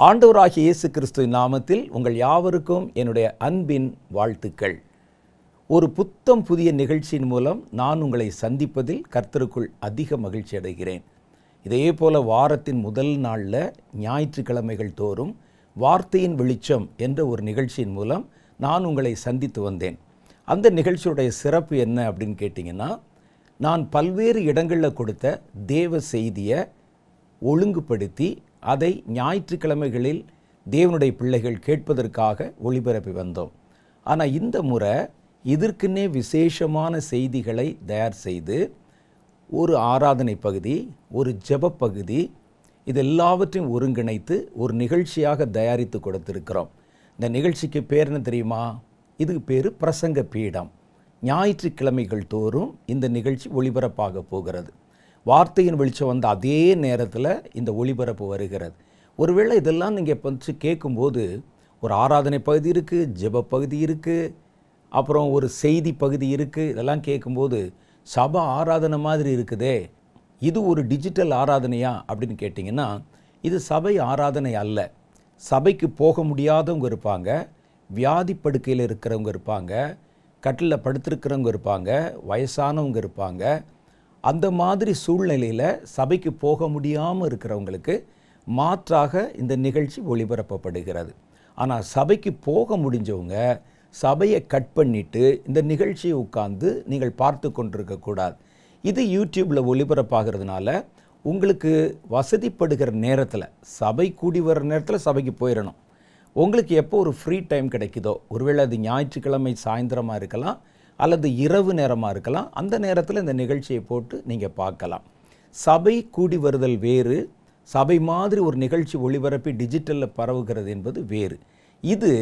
ஆண்டவராகிய இயேசு கிறிஸ்துவின் நாமத்தில் உங்கள் யாவருக்கும் என்னுடைய அன்பின் வாழ்த்துக்கள் ஒரு புத்தம் புதிய நிகழ்ச்சியின் மூலம் நான் உங்களை சந்திப்பதில் கர்த்தருக்குள் அதிக மகிழ்ச்சி அடைகிறேன் இதே போல வாரத்தின் முதல் நாளில் ஞாயிற்றுக்கிழமைகள் தோறும் வார்த்தையின் வெளிச்சம் என்ற ஒரு நிகழ்ச்சியின் மூலம் நான் உங்களை சந்தித்து வந்தேன் அந்த நிகழ்ச்சியுடைய சிறப்பு என்ன அப்படின்னு கேட்டிங்கன்னா நான் பல்வேறு இடங்களில் கொடுத்த தேவ செய்தியை ஒழுங்குபடுத்தி அதை ஞாயிற்றுக்கிழமைகளில் தேவனுடைய பிள்ளைகள் கேட்பதற்காக ஒளிபரப்பி வந்தோம் ஆனால் இந்த முறை இதற்குன்னே விசேஷமான செய்திகளை தயார் செய்து ஒரு ஆராதனை பகுதி ஒரு ஜெப பகுதி இது எல்லாவற்றையும் ஒருங்கிணைத்து ஒரு நிகழ்ச்சியாக தயாரித்து கொடுத்திருக்கிறோம் இந்த நிகழ்ச்சிக்கு பேர் என்ன தெரியுமா இதுக்கு பேர் பிரசங்க பீடம் ஞாயிற்றுக்கிழமைகள் தோறும் இந்த நிகழ்ச்சி ஒளிபரப்பாக போகிறது வார்த்தையின் வெளிச்சம் வந்த அதே நேரத்தில் இந்த ஒளிபரப்பு வருகிறது ஒருவேளை இதெல்லாம் நீங்கள் வந்து கேட்கும்போது ஒரு ஆராதனை பகுதி இருக்குது ஜெப பகுதி இருக்குது அப்புறம் ஒரு செய்தி பகுதி இருக்குது இதெல்லாம் கேட்கும்போது சபை ஆராதனை மாதிரி இருக்குதே இது ஒரு டிஜிட்டல் ஆராதனையா அப்படின்னு கேட்டிங்கன்னா இது சபை ஆராதனை அல்ல சபைக்கு போக முடியாதவங்க இருப்பாங்க வியாதி படுக்கையில் இருக்கிறவங்க இருப்பாங்க கட்டிலில் படுத்திருக்கிறவங்க இருப்பாங்க வயசானவங்க இருப்பாங்க அந்த மாதிரி சூழ்நிலையில் சபைக்கு போக முடியாமல் இருக்கிறவங்களுக்கு மாற்றாக இந்த நிகழ்ச்சி ஒளிபரப்பப்படுகிறது ஆனால் சபைக்கு போக முடிஞ்சவங்க சபையை கட் பண்ணிட்டு இந்த நிகழ்ச்சியை உட்கார்ந்து நீங்கள் பார்த்து கொண்டிருக்கக்கூடாது இது யூடியூப்பில் ஒளிபரப்பாகிறதுனால உங்களுக்கு வசதிப்படுகிற நேரத்தில் சபை கூடி வர்ற நேரத்தில் சபைக்கு போயிடணும் உங்களுக்கு எப்போ ஒரு ஃப்ரீ டைம் கிடைக்குதோ ஒருவேளை அது ஞாயிற்றுக்கிழமை சாயந்தரமாக இருக்கலாம் அல்லது இரவு நேரமாக இருக்கலாம் அந்த நேரத்தில் இந்த நிகழ்ச்சியை போட்டு நீங்கள் பார்க்கலாம் சபை கூடி வருதல் வேறு சபை மாதிரி ஒரு நிகழ்ச்சி ஒளிபரப்பி டிஜிட்டலில் பரவுகிறது என்பது வேறு இது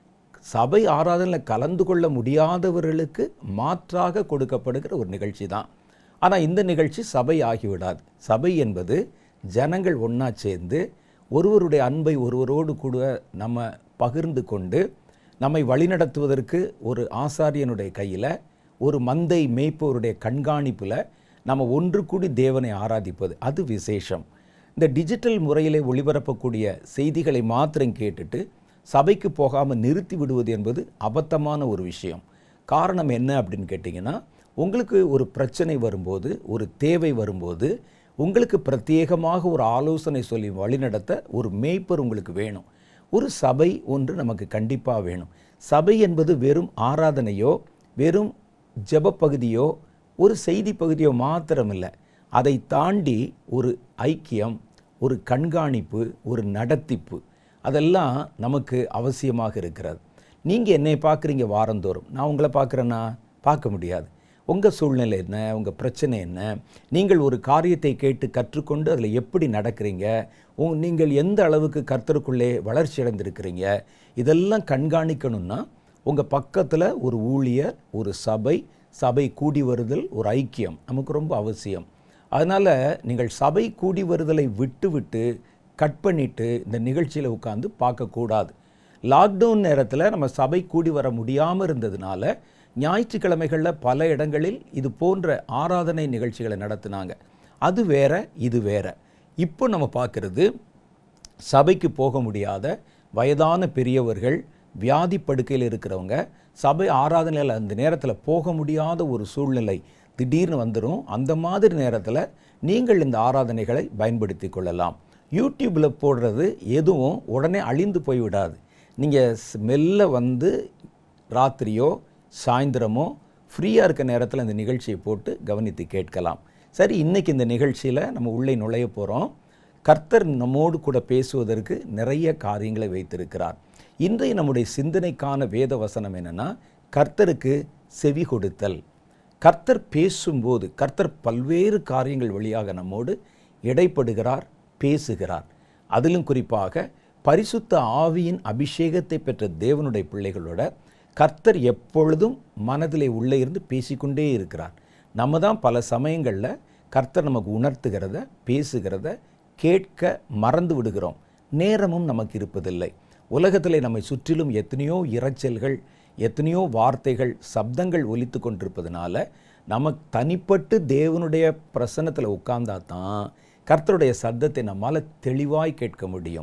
சபை ஆராதனையில் கலந்து கொள்ள முடியாதவர்களுக்கு மாற்றாக கொடுக்கப்படுகிற ஒரு நிகழ்ச்சி தான் ஆனால் இந்த நிகழ்ச்சி சபை ஆகிவிடாது சபை என்பது ஜனங்கள் ஒன்றா சேர்ந்து ஒருவருடைய அன்பை ஒருவரோடு கூட நம்ம பகிர்ந்து கொண்டு நம்மை வழிநடத்துவதற்கு ஒரு ஆசாரியனுடைய கையில் ஒரு மந்தை மேய்ப்பவருடைய கண்காணிப்பில் நம்ம ஒன்று கூடி தேவனை ஆராதிப்பது அது விசேஷம் இந்த டிஜிட்டல் முறையில் ஒளிபரப்பக்கூடிய செய்திகளை மாத்திரம் கேட்டுட்டு சபைக்கு போகாமல் நிறுத்தி விடுவது என்பது அபத்தமான ஒரு விஷயம் காரணம் என்ன அப்படின்னு கேட்டிங்கன்னா உங்களுக்கு ஒரு பிரச்சனை வரும்போது ஒரு தேவை வரும்போது உங்களுக்கு பிரத்யேகமாக ஒரு ஆலோசனை சொல்லி வழிநடத்த ஒரு மேய்ப்பர் உங்களுக்கு வேணும் ஒரு சபை ஒன்று நமக்கு கண்டிப்பாக வேணும் சபை என்பது வெறும் ஆராதனையோ வெறும் ஜெப பகுதியோ ஒரு செய்தி பகுதியோ மாத்திரமில்லை அதை தாண்டி ஒரு ஐக்கியம் ஒரு கண்காணிப்பு ஒரு நடத்திப்பு அதெல்லாம் நமக்கு அவசியமாக இருக்கிறது நீங்கள் என்னை பார்க்குறீங்க வாரந்தோறும் நான் உங்களை பார்க்குறேன்னா பார்க்க முடியாது உங்கள் சூழ்நிலை என்ன உங்கள் பிரச்சனை என்ன நீங்கள் ஒரு காரியத்தை கேட்டு கற்றுக்கொண்டு அதில் எப்படி நடக்கிறீங்க உங் நீங்கள் எந்த அளவுக்கு கர்த்தருக்குள்ளே வளர்ச்சி அடைந்திருக்கிறீங்க இதெல்லாம் கண்காணிக்கணும்னா உங்கள் பக்கத்தில் ஒரு ஊழியர் ஒரு சபை சபை கூடி வருதல் ஒரு ஐக்கியம் நமக்கு ரொம்ப அவசியம் அதனால் நீங்கள் சபை கூடி வருதலை விட்டு விட்டு கட் பண்ணிவிட்டு இந்த நிகழ்ச்சியில் உட்காந்து பார்க்கக்கூடாது லாக்டவுன் நேரத்தில் நம்ம சபை கூடி வர முடியாமல் இருந்ததுனால ஞாயிற்றுக்கிழமைகளில் பல இடங்களில் இது போன்ற ஆராதனை நிகழ்ச்சிகளை நடத்தினாங்க அது வேற இது வேற இப்போ நம்ம பார்க்குறது சபைக்கு போக முடியாத வயதான பெரியவர்கள் வியாதி படுக்கையில் இருக்கிறவங்க சபை ஆராதனையில் அந்த நேரத்தில் போக முடியாத ஒரு சூழ்நிலை திடீர்னு வந்துடும் அந்த மாதிரி நேரத்தில் நீங்கள் இந்த ஆராதனைகளை பயன்படுத்தி கொள்ளலாம் யூடியூப்பில் போடுறது எதுவும் உடனே அழிந்து போய்விடாது நீங்கள் மெல்ல வந்து ராத்திரியோ சாயந்தரமோ ஃப்ரீயாக இருக்க நேரத்தில் இந்த நிகழ்ச்சியை போட்டு கவனித்து கேட்கலாம் சரி இன்றைக்கி இந்த நிகழ்ச்சியில் நம்ம உள்ளே நுழைய போகிறோம் கர்த்தர் நம்மோடு கூட பேசுவதற்கு நிறைய காரியங்களை வைத்திருக்கிறார் இன்றைய நம்முடைய சிந்தனைக்கான வேத வசனம் என்னென்னா கர்த்தருக்கு செவி கொடுத்தல் கர்த்தர் பேசும்போது கர்த்தர் பல்வேறு காரியங்கள் வழியாக நம்மோடு இடைப்படுகிறார் பேசுகிறார் அதிலும் குறிப்பாக பரிசுத்த ஆவியின் அபிஷேகத்தை பெற்ற தேவனுடைய பிள்ளைகளோட கர்த்தர் எப்பொழுதும் மனதிலே உள்ளே இருந்து பேசிக்கொண்டே இருக்கிறார் நம்ம தான் பல சமயங்களில் கர்த்தர் நமக்கு உணர்த்துகிறத பேசுகிறத கேட்க மறந்து விடுகிறோம் நேரமும் நமக்கு இருப்பதில்லை உலகத்தில் நம்மை சுற்றிலும் எத்தனையோ இரைச்சல்கள் எத்தனையோ வார்த்தைகள் சப்தங்கள் ஒலித்து கொண்டிருப்பதனால நம்ம தனிப்பட்டு தேவனுடைய பிரசன்னத்தில் உட்கார்ந்தா தான் கர்த்தருடைய சத்தத்தை நம்மால் தெளிவாய் கேட்க முடியும்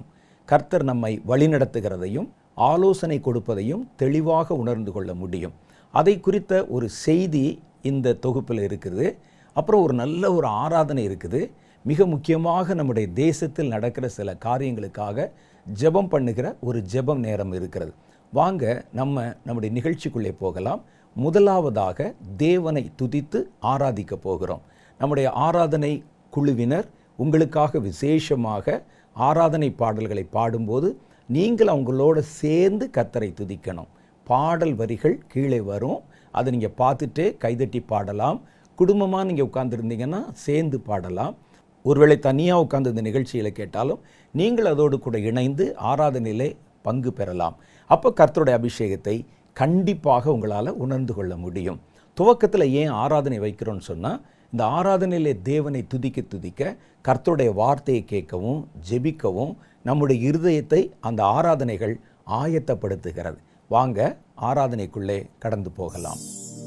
கர்த்தர் நம்மை வழிநடத்துகிறதையும் ஆலோசனை கொடுப்பதையும் தெளிவாக உணர்ந்து கொள்ள முடியும் அதை குறித்த ஒரு செய்தி இந்த தொகுப்பில் இருக்குது அப்புறம் ஒரு நல்ல ஒரு ஆராதனை இருக்குது மிக முக்கியமாக நம்முடைய தேசத்தில் நடக்கிற சில காரியங்களுக்காக ஜெபம் பண்ணுகிற ஒரு ஜெபம் நேரம் இருக்கிறது வாங்க நம்ம நம்முடைய நிகழ்ச்சிக்குள்ளே போகலாம் முதலாவதாக தேவனை துதித்து ஆராதிக்க போகிறோம் நம்முடைய ஆராதனை குழுவினர் உங்களுக்காக விசேஷமாக ஆராதனை பாடல்களை பாடும்போது நீங்கள் அவங்களோட சேர்ந்து கத்தரை துதிக்கணும் பாடல் வரிகள் கீழே வரும் அதை நீங்கள் பார்த்துட்டே கைதட்டி பாடலாம் குடும்பமாக நீங்கள் உட்கார்ந்துருந்தீங்கன்னா சேர்ந்து பாடலாம் ஒருவேளை தனியாக உட்கார்ந்து இந்த நிகழ்ச்சிகளை கேட்டாலும் நீங்கள் அதோடு கூட இணைந்து ஆராதனையிலே பங்கு பெறலாம் அப்போ கர்த்தருடைய அபிஷேகத்தை கண்டிப்பாக உங்களால் உணர்ந்து கொள்ள முடியும் துவக்கத்தில் ஏன் ஆராதனை வைக்கிறோன்னு சொன்னால் இந்த ஆராதனையிலே தேவனை துதிக்க துதிக்க கர்த்தருடைய வார்த்தையை கேட்கவும் ஜெபிக்கவும் நம்முடைய இருதயத்தை அந்த ஆராதனைகள் ஆயத்தப்படுத்துகிறது வாங்க ஆராதனைக்குள்ளே கடந்து போகலாம்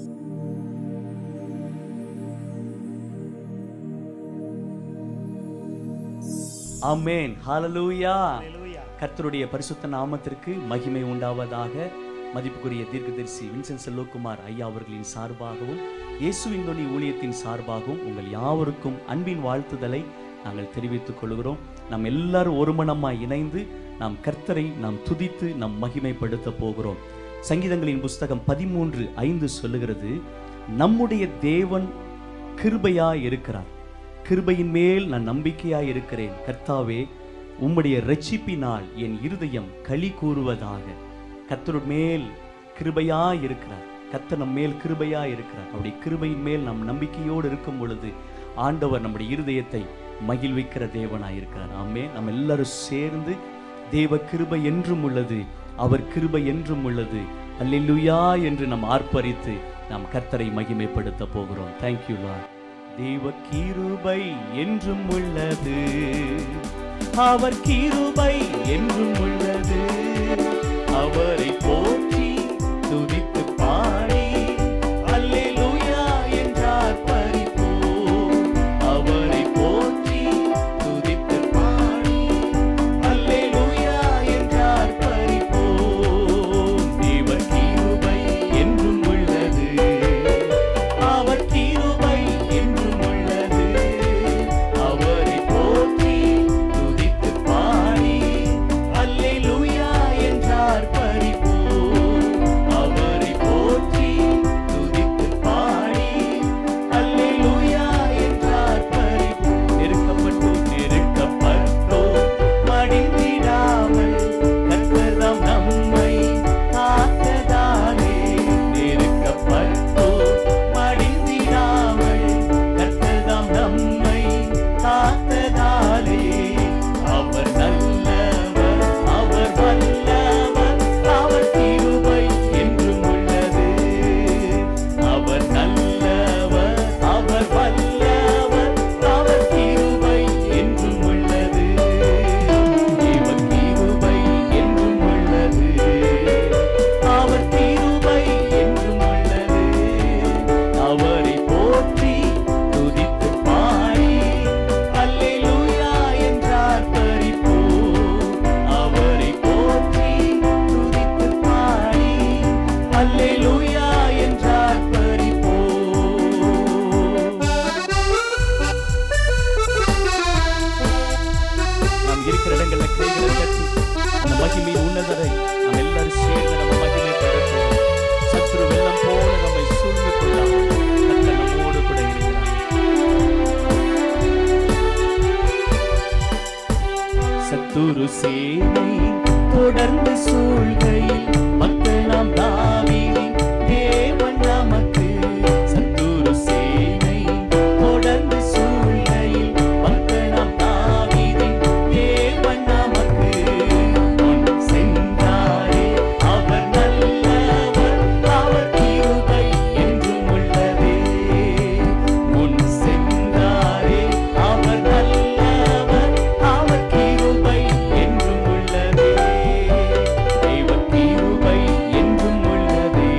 ஆமென் ஹalleluya கர்த்தருடைய பரிசுத்த நாமத்திற்கு மகிமை உண்டாவதாக மதிப்புக்குரிய தீர்க்கதரிசி வின்சென்ட் செல்வகுமார் ஐயா அவர்களின் சார்பாகவும் இயேசுவின் தொனி ஊழியத்தின் சார்பாகவும் உங்கள் யாவருக்கும் அன்பின் வாழ்த்துதலை நாங்கள் தெரிவித்துக் கொள்கிறோம் நாம் எல்லாரும் ஒருமனமாய் இணைந்து நாம் கர்த்தரை நாம் துதித்து நாம் மகிமைப்படுத்த போகிறோம் சங்கீதங்களின் புஸ்தகம் பதிமூன்று ஐந்து சொல்லுகிறது நம்முடைய தேவன் கிருபையாய் இருக்கிறார் கிருபையின் மேல் நான் நம்பிக்கையாய் இருக்கிறேன் கர்த்தாவே உம்முடைய ரட்சிப்பினால் என் இருதயம் களி கூறுவதாக கர்த்தர் மேல் கிருபையாய் இருக்கிறார் கர்த்தர் நம் மேல் கிருபையாய் இருக்கிறார் அப்படி கிருபையின் மேல் நம் நம்பிக்கையோடு இருக்கும் பொழுது ஆண்டவர் நம்முடைய இருதயத்தை மகிழ்விக்கிற தேவனாய் இருக்கிறார் ஆமே நம்ம எல்லாரும் சேர்ந்து தேவ கிருபை என்றும் உள்ளது அவர் கிருபை என்றும் உள்ளது அல்லேலூயா என்று நாம் ஆர்ப்பரித்து நாம் கர்த்தரை மகிமைப்படுத்த போகிறோம் தேங்க்யூ லார்ட் தேவ கிருபை என்றும் உள்ளது அவர் கிருபை என்றும் உள்ளது அவரை போற்றி துதித்து பாடி அல்லேலூயா என்றார் பரிபோம் அவரை போற்றி துதித்து பாடி அல்லேலூயா என்றார் பரிபோம் தேவ கிருபை என்றும் உள்ளது அவர் கிருபை என்றும் உள்ளது அவரை போற்றி துதித்து பாடி அல்லேலூயா என்றார் பரிபோம் அவரை போற்றி துதித்து பாடி அல்லேலூயா என்றார் பரிபோம் நெருக்கப்பட்டோம் நெருக்கப்பட்டோம் மடிந்திடாமல் கர்த்தர்தாம் நம்மை காத்ததாலே நெருக்கப்பட்டோம் மடிந்திடாமல் கர்த்தர்தாம் நம்மை காத்ததாலே அவர் நல்லவர் அவர் வல்லவர் அவர் கிருபை என்றும் உள்ளது அவர் நல்லவர் அவர் வல்லவர் அவர் கிருபை என்றும் உள்ளது தேவ கிருபை என்றும் உள்ளது அவர் கிருபை என்றும் உள்ளது அவரை போற்றி துதித்து பாடி அல்லேலூயா என்றார் பரிபோம் அவரை போற்றி துதித்து பாடி அல்லேலூயா என்றார் பரிபோம் நாம் இருக்கிற இடங்கள்ல கைகளை தட்டி அந்த மகிமை உன்னதரை நாம் எல்லாரும் சேர்ந்து நம்ம மகிமைப்படுத்துவோம் சத்ரு வெள்ளம் போல நம்மை சூழ்ந்து கொள்ளாம் கர்த்தர் நம்மோடு கூட இருக்கிறார் சத்துரு சேனை தொடர்ந்து சூழ்கையில் மக்களாம் தாவீதின் தேவன் நமக்கு சத்துரு சேனை தொடர்ந்து சூழ்கையில் மக்களாம் தாவீதின் தேவன் நமக்கு முன் சென்றாரே அவர் நல்லவர் அவர் கிருபை என்றும் உள்ளதே முன் சென்றாரே அவர் நல்லவர் அவர் கிருபை என்றும் உள்ளதே தேவ கிருபை என்றும் உள்ளதே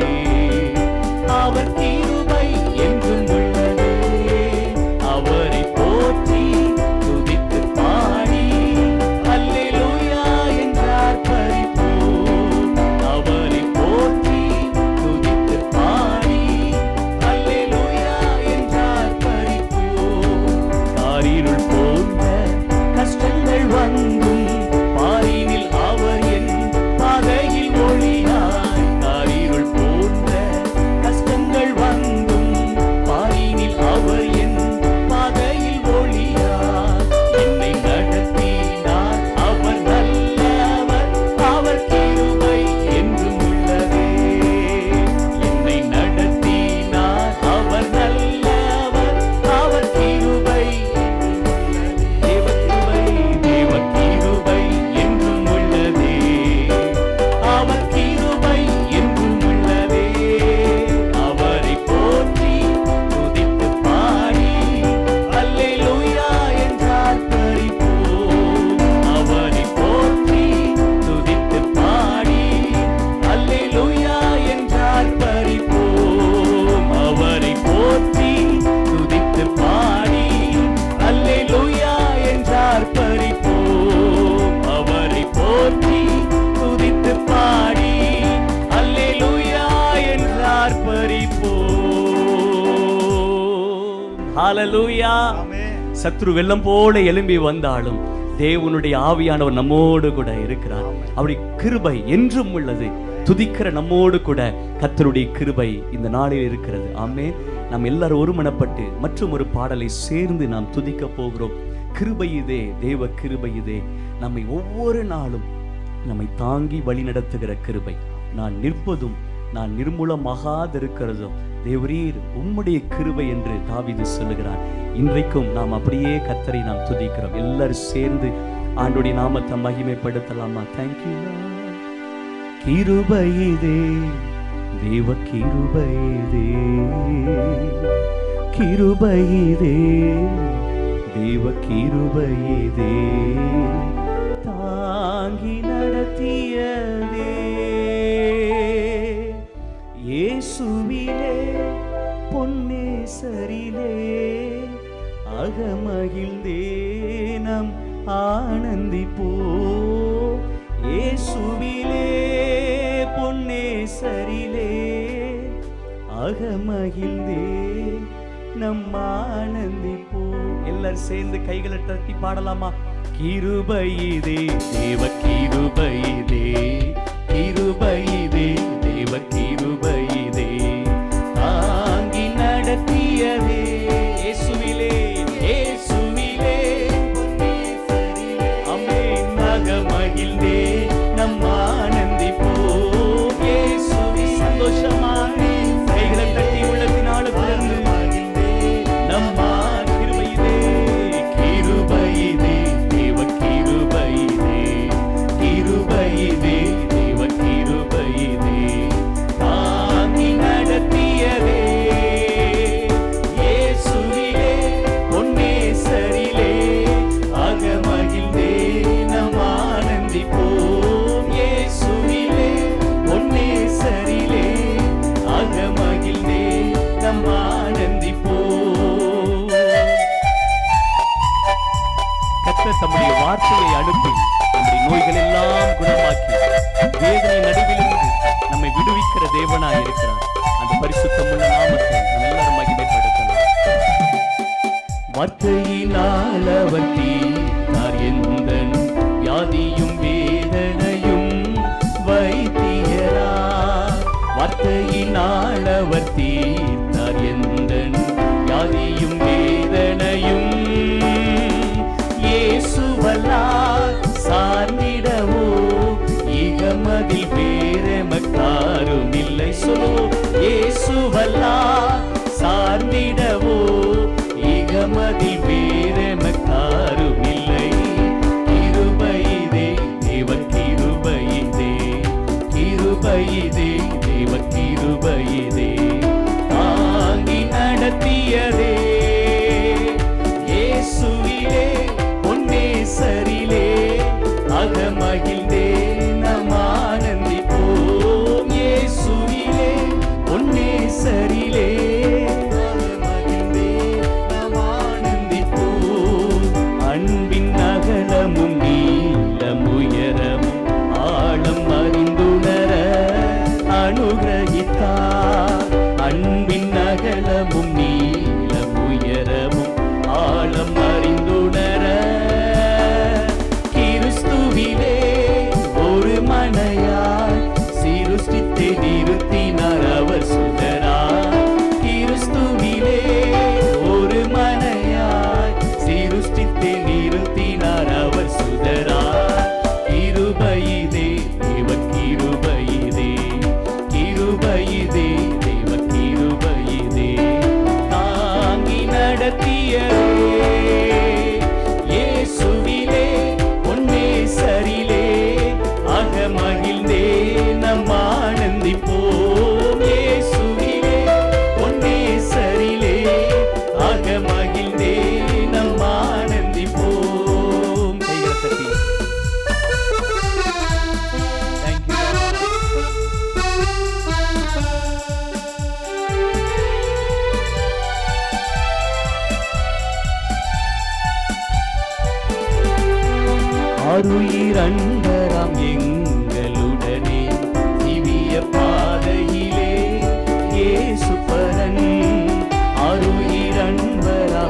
ஹalleluya சத்ரு வெள்ளம் போல எழும்பி வந்தாலும் தேவனுடைய ஆவியானவர் நம்மோடு கூட இருக்கிறார் அவருடைய கிருபை என்றும் உள்ளது துதிக்கிற நம்மோடு கூட கர்த்தருடைய கிருபை இந்த நாளில் இருக்கிறது ஆமே நாம் எல்லாரும் ஒருமனப்பட்டு மற்றும் ஒரு பாடலை சேர்ந்து நாம் துதிக்க போகிறோம் கிருபை இதே தேவ கிருபை இதே நம்மை ஒவ்வொரு நாளும் நம்மை தாங்கி வழிநடத்துகிற கிருபை நான் நிற்பதும் நான் நிர்மூலமாகாதிருக்கிறதும் தேவரீர் உம்முடைய கிருபை என்று தாவீது சொல்லுகிறான் இன்றைக்கும் நாம் அப்படியே கத்தரை நாம் துதிக்கிறோம் எல்லாரும் சேர்ந்து ஆண்டுடைய நாமத்தை மகிமைப்படுத்தலாமா தேங்க்யூ கிருபைதே தேவ கிருபைதே கிருபைதே தேவ கிருபைதே தாங்கி நடத்தியதே இயேசுவிலே பொன்னேசரிலே அகமகிழ்ந்தே நம் ஆனந்திப்போ இயேசுவிலே பொன்னேசரிலே அகமகிழ்ந்தே நம் ஆனந்திப்போ எல்லாரும் சேர்ந்து கைகளை தட்டி பாடலாமா கிருபையிதே தேவ கிருபையிதே கிருபையிதே தேவ கிருபையிதே தாங்கி நடத்தியதே இயேசுவிலே இயேசுவிலே அமேன் மகிழ்ந்தே நம் ஆனந்திப்போம் இயேசுவி சந்தோஷமாக கைகளை தட்டி உள்ளத்தினால பிறந்து நம் கிருபையிலே கிருபையிலே தேவ கிருபையிலே கிருபையிலே தேவ கிருபையிலே தாங்கி நடத்தியதே இயேசுவிலே பொன்னேசரிலே அகமகிழ்ந்தே நம் ஆனந்திப்போம் இயேசுவிலே பொன்னேசரிலே அகமகிழ்ந்தே நம் ஆனந்திப்போம் கர்த்தர் தம்முடைய வார்த்தையை அனுப்பி நம்முடைய நோய்கள் எல்லாம் குணமாக்கி வேதனை நடுவிலிருந்து நம்மை விடுவிக்கிற தேவனாய் இருக்கிறார் அந்த பரிசுத்தமுள்ள நாமத்தை நம்ம எல்லாரும் மகிமைப்படுத்தலாம் வார்த்தையினால் அவர் தீர்த்தார் எந்த வியாதியும் வேதனையும் வைத்தியரா வார்த்தையினால் அவர் தீர்த்தார் எந்த வியாதியும் வேதனையும் இயேசுவல்லா சார்ந்திடவோ இகமதில் வேறெமக்காரும் இல்லை சொல்லோ இயேசுவல்லா சார்ந்திடவோ இகமதில் வேறெமக்காரும் இல்லை கிருபையிதே தேவ கிருபையிதே கிருபையிதே தேவ கிருபையிதே தாங்கி நடத்தியதே இயேசுவிலே பொன்னேசரிலே அகமகிழ்ந்தே நம் ஆனந்திப்போம் இயேசுவிலே பொன்னேசரிலே அகமகிழ்ந்தே நம் ஆனந்திப்போம் அன்பின் அகலமும் நீளம் உயரமும் ஆழம் அறிந்துணர அனுகிரகித்தார் அன்பின் அகலமும் நீளம் உயரமும் ஆழம் அறிந்துணர கிறிஸ்துவிலே ஒரு மனையாய் சிருஷ்டித்து நிறுத்தினார் அவர் சுதரார் கிறிஸ்துவிலே ஒரு மனையாய் சிருஷ்டித்து நிறுத்தினார் அவர் சுதரார் கிருபையிதே தேவ கிருபையிதே கிருபையிதே தேவ கிருபையிதே தாங்கி நடத்தியதே இயேசுவிலே பொன்னேசரிலே அகமகிழ்ந்தே நம் ஆனந்திப்போம் இயேசுவிலே பொன்னேசரிலே அகமகிழ்ந்தே நம் ஆனந்திப்போம் கைகளை தட்டி Thank you, Lord. ஆருயிரன்பராம் எங்களுடனே திவ்ய பாதையிலே இயேசு பரன் ஆருயிரன்பராம்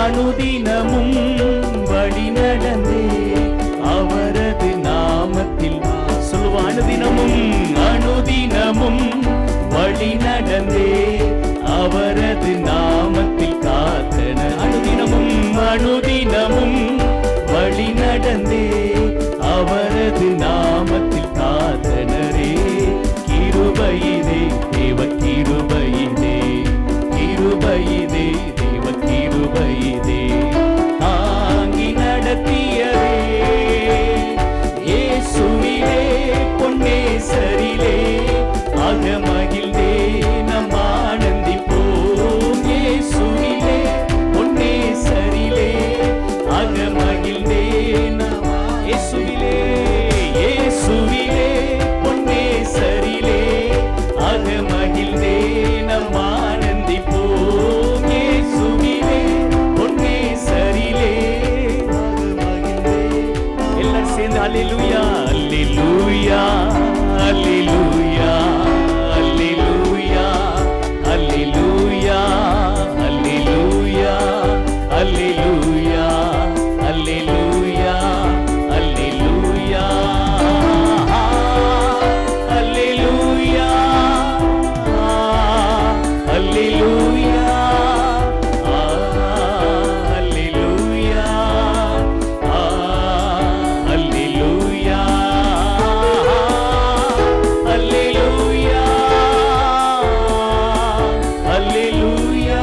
அனுதினமும் வழி நடந்தே அவரது நாமத்தில் சொல்லுவா அனுதினமும் அனுதினமும் வழி நடந்தே அவரது நாமத்தில் காத்தன அனுதினமும் அனுதினமும் வழி நடந்தே அவரது நாமத்தில் காத்தனரே கிருபையிதே தேவ கிருபையிதே கிருபையிதே தேவ கிருபையிதே தாங்கி நடத்தியதே இயேசுவிலே பொன்னேசரிலே அகமகிழ்ந்தே நம் ஆனந்திப்போம் இயேசுவிலே பொன்னேசரிலே அகமகிழ்ந்தே நம் இயேசுவிலே இயேசுவிலே பொன்னேசரிலே அகமகிழ்ந்தே நம் ஆனந்திப்போம் இயேசுவிலே பொன்னேசரிலே எல்லாரும் சேர்ந்து அல்லேலூயா அல்லேலூயா அல்லேலூயா அல்லேலூயா அல்லேலூயா அல்லேலூயா அல்லேலூயா அல்லேலூயா அல்லேலூயா அல்லேலூயா அல்லேலூயா அல்லேலூயா அல்லேலூயா அல்லேலூயா அல்லேலூயா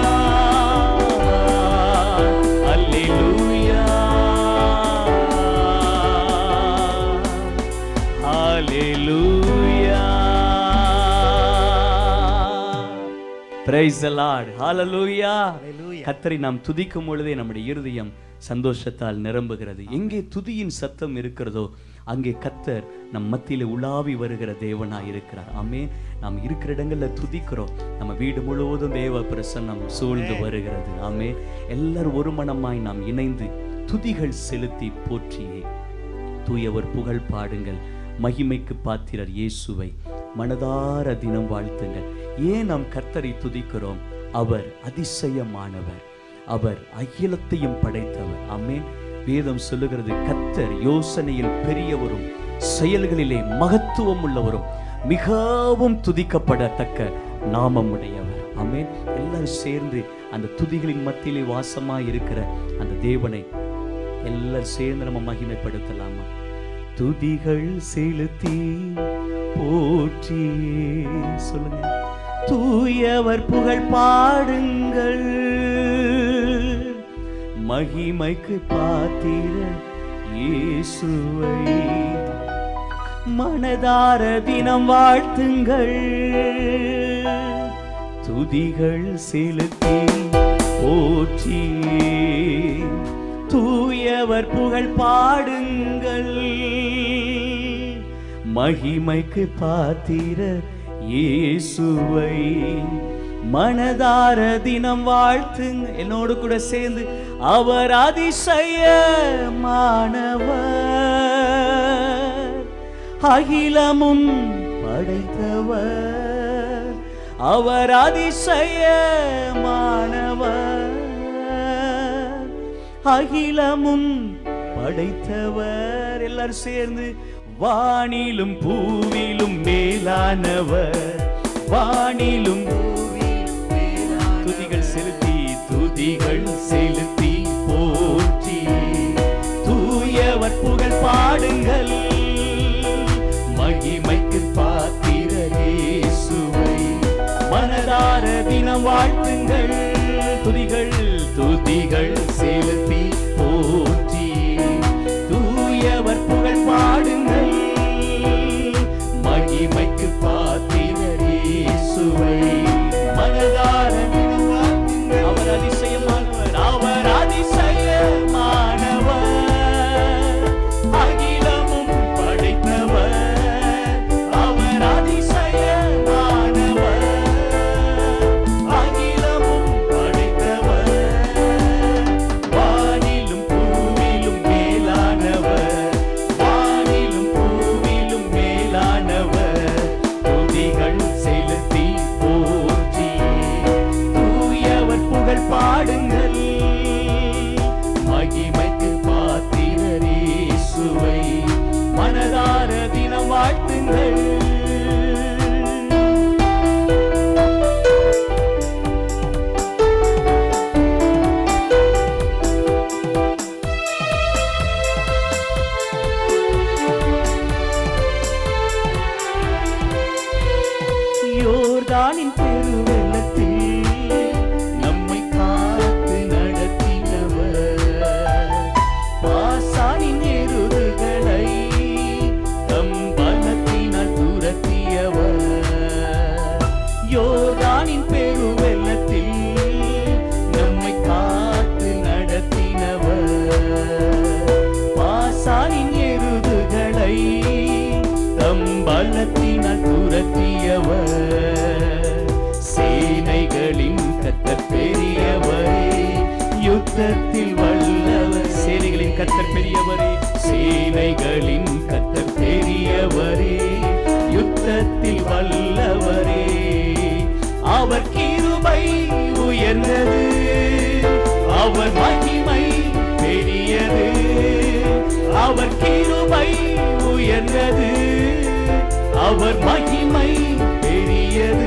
அல்லேலூயா Hallelujah. Praise the Lord. Hallelujah. கர்த்தரை நாம் துதிக்கும் பொழுதே நம்முடைய இருதயம் சந்தோஷத்தால் நிரம்புகிறது எங்கே துதியின் சத்தம் இருக்கிறதோ அங்கே கர்த்தர் நம் மத்தியிலே உலாவி வருகிற தேவனாய் இருக்கிறார் ஆமே நாம் இருக்கிற இடங்கள்ல துதிக்கிறோம் நம்ம வீடு முழுவதும் தேவ பிரசன்னம் சூழ்ந்து வருகிறது ஆமே எல்லாரும் ஒரு மனமாய் நாம் இணைந்து துதிகள் செலுத்தி போற்றியே தூயவர் புகழ் பாடுங்கள் மகிமைக்கு பாத்திரர் இயேசுவை மனதார தினம் வாழ்த்துங்கள் ஏன் நாம் கர்த்தரை துதிக்கிறோம் அவர் அதிசயமானவர் அவர் அகிலத்தையும் படைத்தவர் ஆமென் வேதம் சொல்லுகிறது கர்த்தர் யோசனையில் பெரியவரும் செயல்களிலே மகத்துவம் உள்ளவரும் மிகவும் துதிக்கப்படத்தக்க நாமம் உடையவர் ஆமென் எல்லாரும் சேர்ந்து அந்த துதிகளின் மத்தியிலே வாசமாய் இருக்கிற அந்த தேவனை எல்லாரும் சேர்ந்து நம்ம மகிமைப்படுத்தலாமா துதிகள் செலுத்தி போற்றி சொல்லுங்க தூயவர் புகழ் பாடுங்கள் மகிமைக்கு பாத்திர இயேசுவை மனதார தினம் வாழ்த்துங்கள் துதிகள் செலுத்தி போற்றி தூயவர் புகழ் பாடுங்கள் மகிமைக்கு பாத்திர இயேசுவை மனதார தினம் வாழ்த்துங்க என்னோடு கூட சேர்ந்து அவர் அதிசயமானவர் அகிலமும் படைத்தவர் அவர் அதிசயமானவர் அகிலமும் படைத்தவர் எல்லாரும் சேர்ந்து வானிலும் பூவிலும் மேலானவர் வானிலும் துதிகள் செலுத்தி துதிகள் செலுத்தி போற்றி தூயவர் புகழ் பாடுங்கள் மகிமைக்கு பாத்திர இயேசுவை மனதார தினம் வாழ்த்துங்கள் துதிகள் துதிகள் செலுத்தி போற்றி தூயவர் புகழ் பாடுங்கள் மகிமைக்கு பாத்திரர் இயேசுவை மனதார தினம் வாழ்த்துங்கள். அவர் அதிசயமானவர் அவர் அதிசயமானவர் அகிலமும் படைத்தவர் அவர் அதிசயமானவர் அகிலமும் படைத்தவர் வாழ்த்துங்கள் யோர்தானின் பெருவெள்ளத்தில் நம்மை காத்து நடத்தினவர் பாசானின் எருதுகளை தம் பலத்தினால் துரத்தியவர் யோர்தானின் பெருவெள்ளத்தில் நம்மை காத்து நடத்தினவர் பாசானின் எருதுகளை தம் பலத்தினால் துரத்தியவர் சேனைகளின் கத்தர் பெரியவரே யுத்தத்தில் வல்லவர் சேனைகளின் கத்தர் பெரியவரே சேனைகளின் கத்தர் பெரியவரே யுத்தத்தில் வல்லவரே அவர் கிருபை உயர்ந்தது அவர் மகிமை பெரியது அவர் கிருபை உயர்ந்தது அவர் மகிமை பெரியது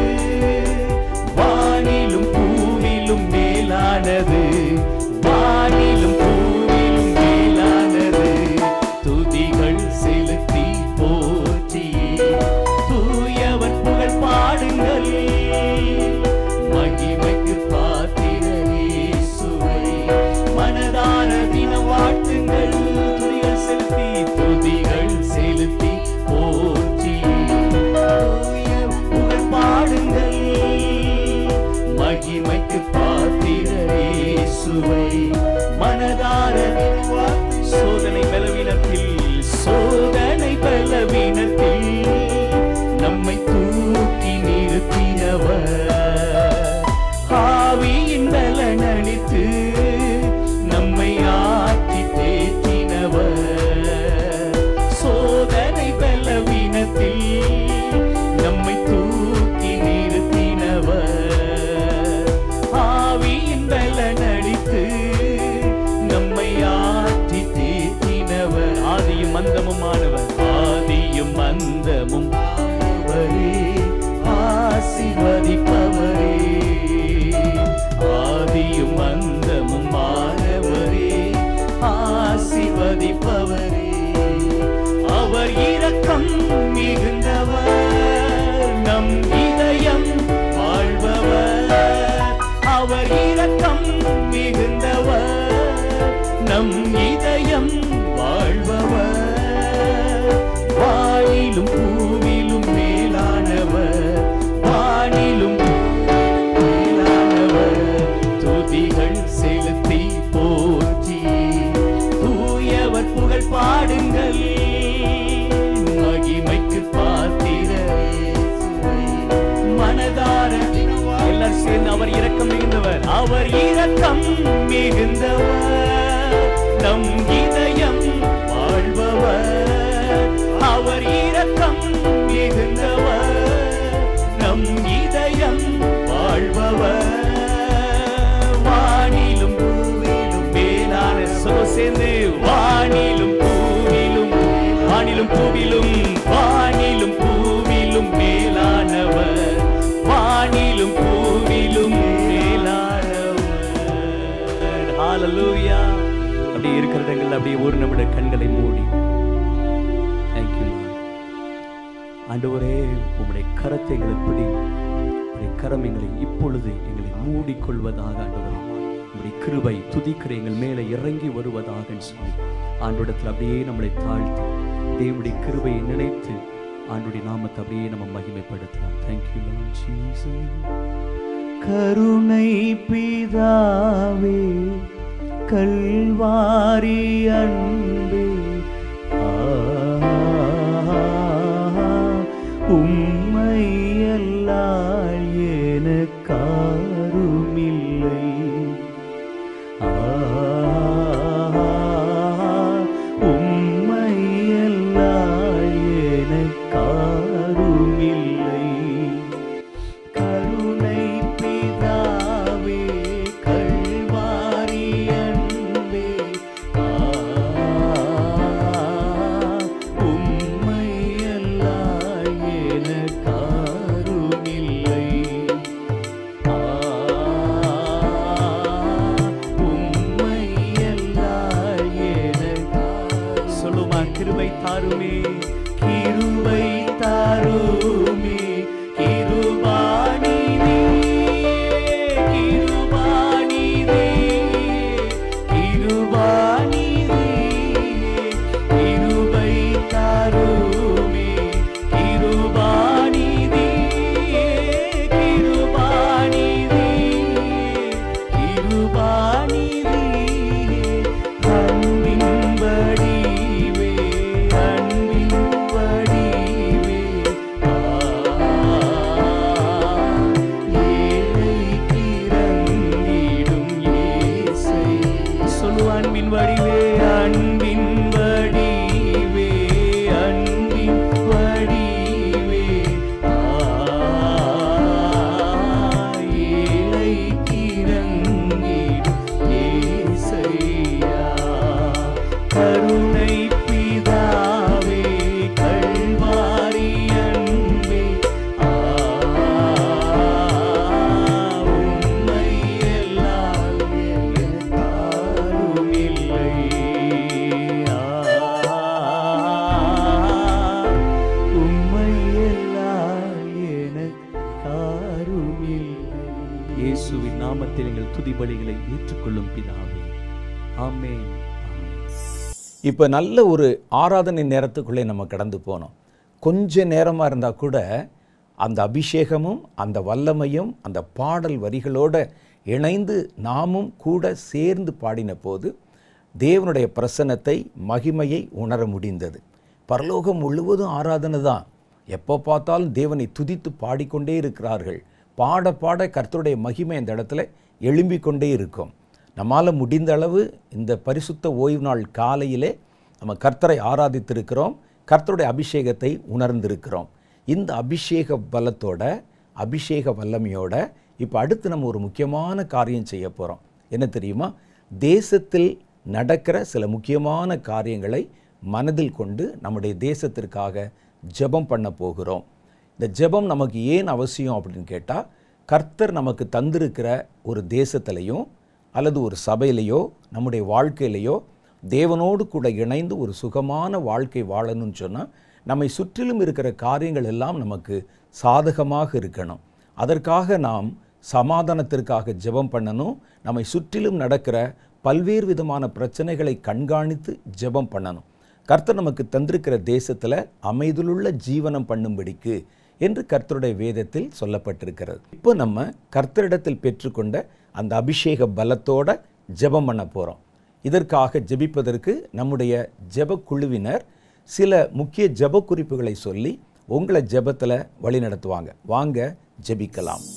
வானிலும் பூவிலும் மேலானது வானிலும் பூவிலும் மேலானது துதிகள் செலுத்தி போற்றி தூயவர் புகழ் பாடுங்கள் மகிமைக்கு பாத்திரரே சுவை மனதார தினம் வாழ்த்துங்கள் துதிகள் செலுத்தி துதிகள் செலுத்தி போற்றி தூய புகழ் பாடுங்கள் மகிமைக்கு பாத்திரரே சுவை மனதார தினம் வாழ்த்து- சோதனை பலவீனத்தில் சோதனை பலவீனத்தில் நம்மை தூக்கி நிறுத்தினவர் ஆவியின் பலனளித்து நம்மை ஆற்றி தேற்றினவர் சோதனை பலவீனத்தில் நம்மை தூக்கி நிறுத்தினவர் ஆவியின் பலனளித்து நம்மை ஆற்றி தேற்றினவர் ஆதியும் அந்தமுமானவர் ஆதியும் அந்தமும் ஆனவரே ஆசிர்வதிப்பவரே ஆதியும் அந்தமும் ஆனவரே ஆசிர்வதிப்பவரே அவர் இரக்கம் மிகுந்தவர் நம் இதயம் வாழ்பவர் அவர் இரக்கம் மிகுந்தவர் நம் இதயம் வாழ்பவர் வானிலும் பூவிலும் மேலானவர் வானிலும் மேலானவர் துதிகள் செலுத்தி போற்றி தூயவர் புகழ் பாடுங்கள் மகிமைக்கு பாத்திரரே சுவை. மனதார எல்லாரும் சேர்ந்து அவர் இரக்கம் மிகுந்தவர் அவர் இரக்கம் மிகுந்தவர் நம் இதயம் வாழ்பவர் அவர் இரக்கம் மிகுந்தவர் நம் இதயம் வாழ்பவர் வானிலும் பூவிலும் மேலான சொல்ல சேர்ந்து வானிலும் பூவிலும் வானிலும் பூவிலும் வானிலும் பூவிலும் மேலானவர் வானிலும் பூவிலும் மேலானவர் ஹalleluya அப்படியே இருக்கிற இடங்கள்ல அப்படியே ஒரு நிமிட கண்களை மூடி தேங்க்யூ ஆண்டவரே உம்முடைய கரத்தை எங்களை பிடி உம்முடைய கரம் எங்களை இப்பொழுது எங்களை மூடிக்கொள்வதாக ஆண்டவரே உம்முடைய கிருபை துதிக்கிற எங்கள் மேலே இறங்கி வருவதாக சொல்லி ஆண்டோடத்தில் அப்படியே நம்மளை தாழ்த்தி தேவனுடைய கிருபையை நினைத்து ஆண்டுடைய நாமத்தை அப்படியே நம்ம மகிமைப்படுத்தலாம் தேங்க்யூ ஜீசஸ் கருணை பிதாவே கல்வாரி அன்பே உம்மை எல்லால் எனக்காருமில்லை உம்மை எல்லால் எனக்காருமில்லை கருணை பிதாவே கல்வாரி அன்பே ஆ பலிகளை ஏற்றுக்கொள்ளும் பிதாவே ஆமென் ஆமென் இப்போ நல்ல ஒரு ஆராதனை நேரத்துக்குள்ளே நம்ம கடந்து போனோம் கொஞ்ச நேரமாக இருந்தால் கூட அந்த அபிஷேகமும் அந்த வல்லமையும் அந்த பாடல் வரிகளோடு இணைந்து நாமும் கூட சேர்ந்து பாடின போது தேவனுடைய பிரசன்னத்தை மகிமையை உணர முடிந்தது பரலோகம் முழுவதும் ஆராதனை தான் எப்போ பார்த்தாலும் தேவனை துதித்து பாடிக்கொண்டே இருக்கிறார்கள் பாட பாட கர்த்தருடைய மகிமை அந்த இடத்துல எழும்பிக் கொண்டே இருக்கும் நம்மால் முடிந்த அளவு இந்த பரிசுத்த ஓய்வு நாள் காலையிலே நம்ம கர்த்தரை ஆராதித்திருக்கிறோம் கர்த்தருடைய அபிஷேகத்தை உணர்ந்திருக்கிறோம் இந்த அபிஷேக பலத்தோட அபிஷேக வல்லமையோட இப்போ அடுத்து நம்ம ஒரு முக்கியமான காரியம் செய்ய போகிறோம் என்ன தெரியுமா தேசத்தில் நடக்கிற சில முக்கியமான காரியங்களை மனதில் கொண்டு நம்முடைய தேசத்திற்காக ஜெபம் பண்ண போகிறோம் இந்த ஜெபம் நமக்கு ஏன் அவசியம் அப்படின்னு கேட்டால் கர்த்தர் நமக்கு தந்திருக்கிற ஒரு தேசத்திலையும் அல்லது ஒரு சபையிலையோ நம்முடைய வாழ்க்கையிலையோ தேவனோடு கூட இணைந்து ஒரு சுகமான வாழ்க்கை வாழணும்னு சொன்னால் நம்மை சுற்றிலும் இருக்கிற காரியங்கள் எல்லாம் நமக்கு சாதகமாக இருக்கணும் அதற்காக நாம் சமாதானத்திற்காக ஜெபம் பண்ணணும் நம்மை சுற்றிலும் நடக்கிற பல்வேறு விதமான பிரச்சனைகளை கண்காணித்து ஜெபம் பண்ணணும் கர்த்தர் நமக்கு தந்திருக்கிற தேசத்தில் அமைதியுள்ள ஜீவனம் பண்ணும்படிக்கு என்று கர்த்தருடைய வேதத்தில் சொல்லப்பட்டிருக்கிறது இப்போ நம்ம கர்த்தரிடத்தில் பெற்றுக்கொண்ட அந்த அபிஷேக பலத்தோட ஜெபம் பண்ண போகிறோம் இதற்காக ஜெபிப்பதற்கு நம்முடைய ஜெப குழுவினர் சில முக்கிய ஜெப குறிப்புகளை சொல்லி உங்களை ஜெபத்தில் வழி நடத்துவாங்க வாங்க ஜெபிக்கலாம்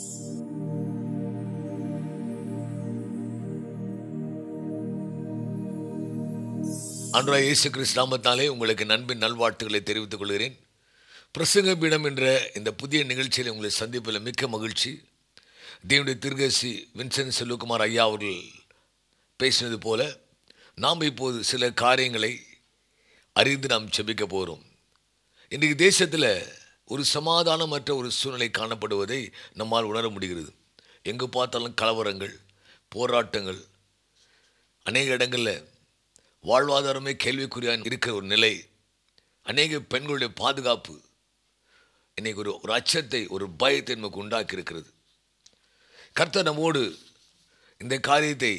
அன்றாய் இயேசு கிறிஸ்து நாமத்தாலே உங்களுக்கு நண்பின் நல்வாழ்த்துக்களை தெரிவித்துக் கொள்கிறேன் பிரசங்க பீடம் என்ற இந்த புதிய நிகழ்ச்சியில் உங்களை சந்திப்பில் மிக்க மகிழ்ச்சி தேவனுடைய திருகசி வின்சென்ட் செல்வகுமார் ஐயா அவர்கள் பேசினது போல நாம் இப்போது சில காரியங்களை அறிந்து நாம் செபிக்க போகிறோம் இன்றைக்கு தேசத்தில் ஒரு சமாதானமற்ற ஒரு சூழ்நிலை காணப்படுவதை நம்மால் உணர முடிகிறது எங்கு பார்த்தாலும் கலவரங்கள் போராட்டங்கள் அநேக இடங்களில் வாழ்வாதாரமே கேள்விக்குறியாக இருக்கிற ஒரு நிலை அநேக பெண்களுடைய பாதுகாப்பு இன்னைக்கு ஒரு ஒரு அச்சத்தை ஒரு பயத்தை நமக்கு உண்டாக்கி இருக்கிறது கர்த்தர் நம்மோடு இந்த காரியத்தை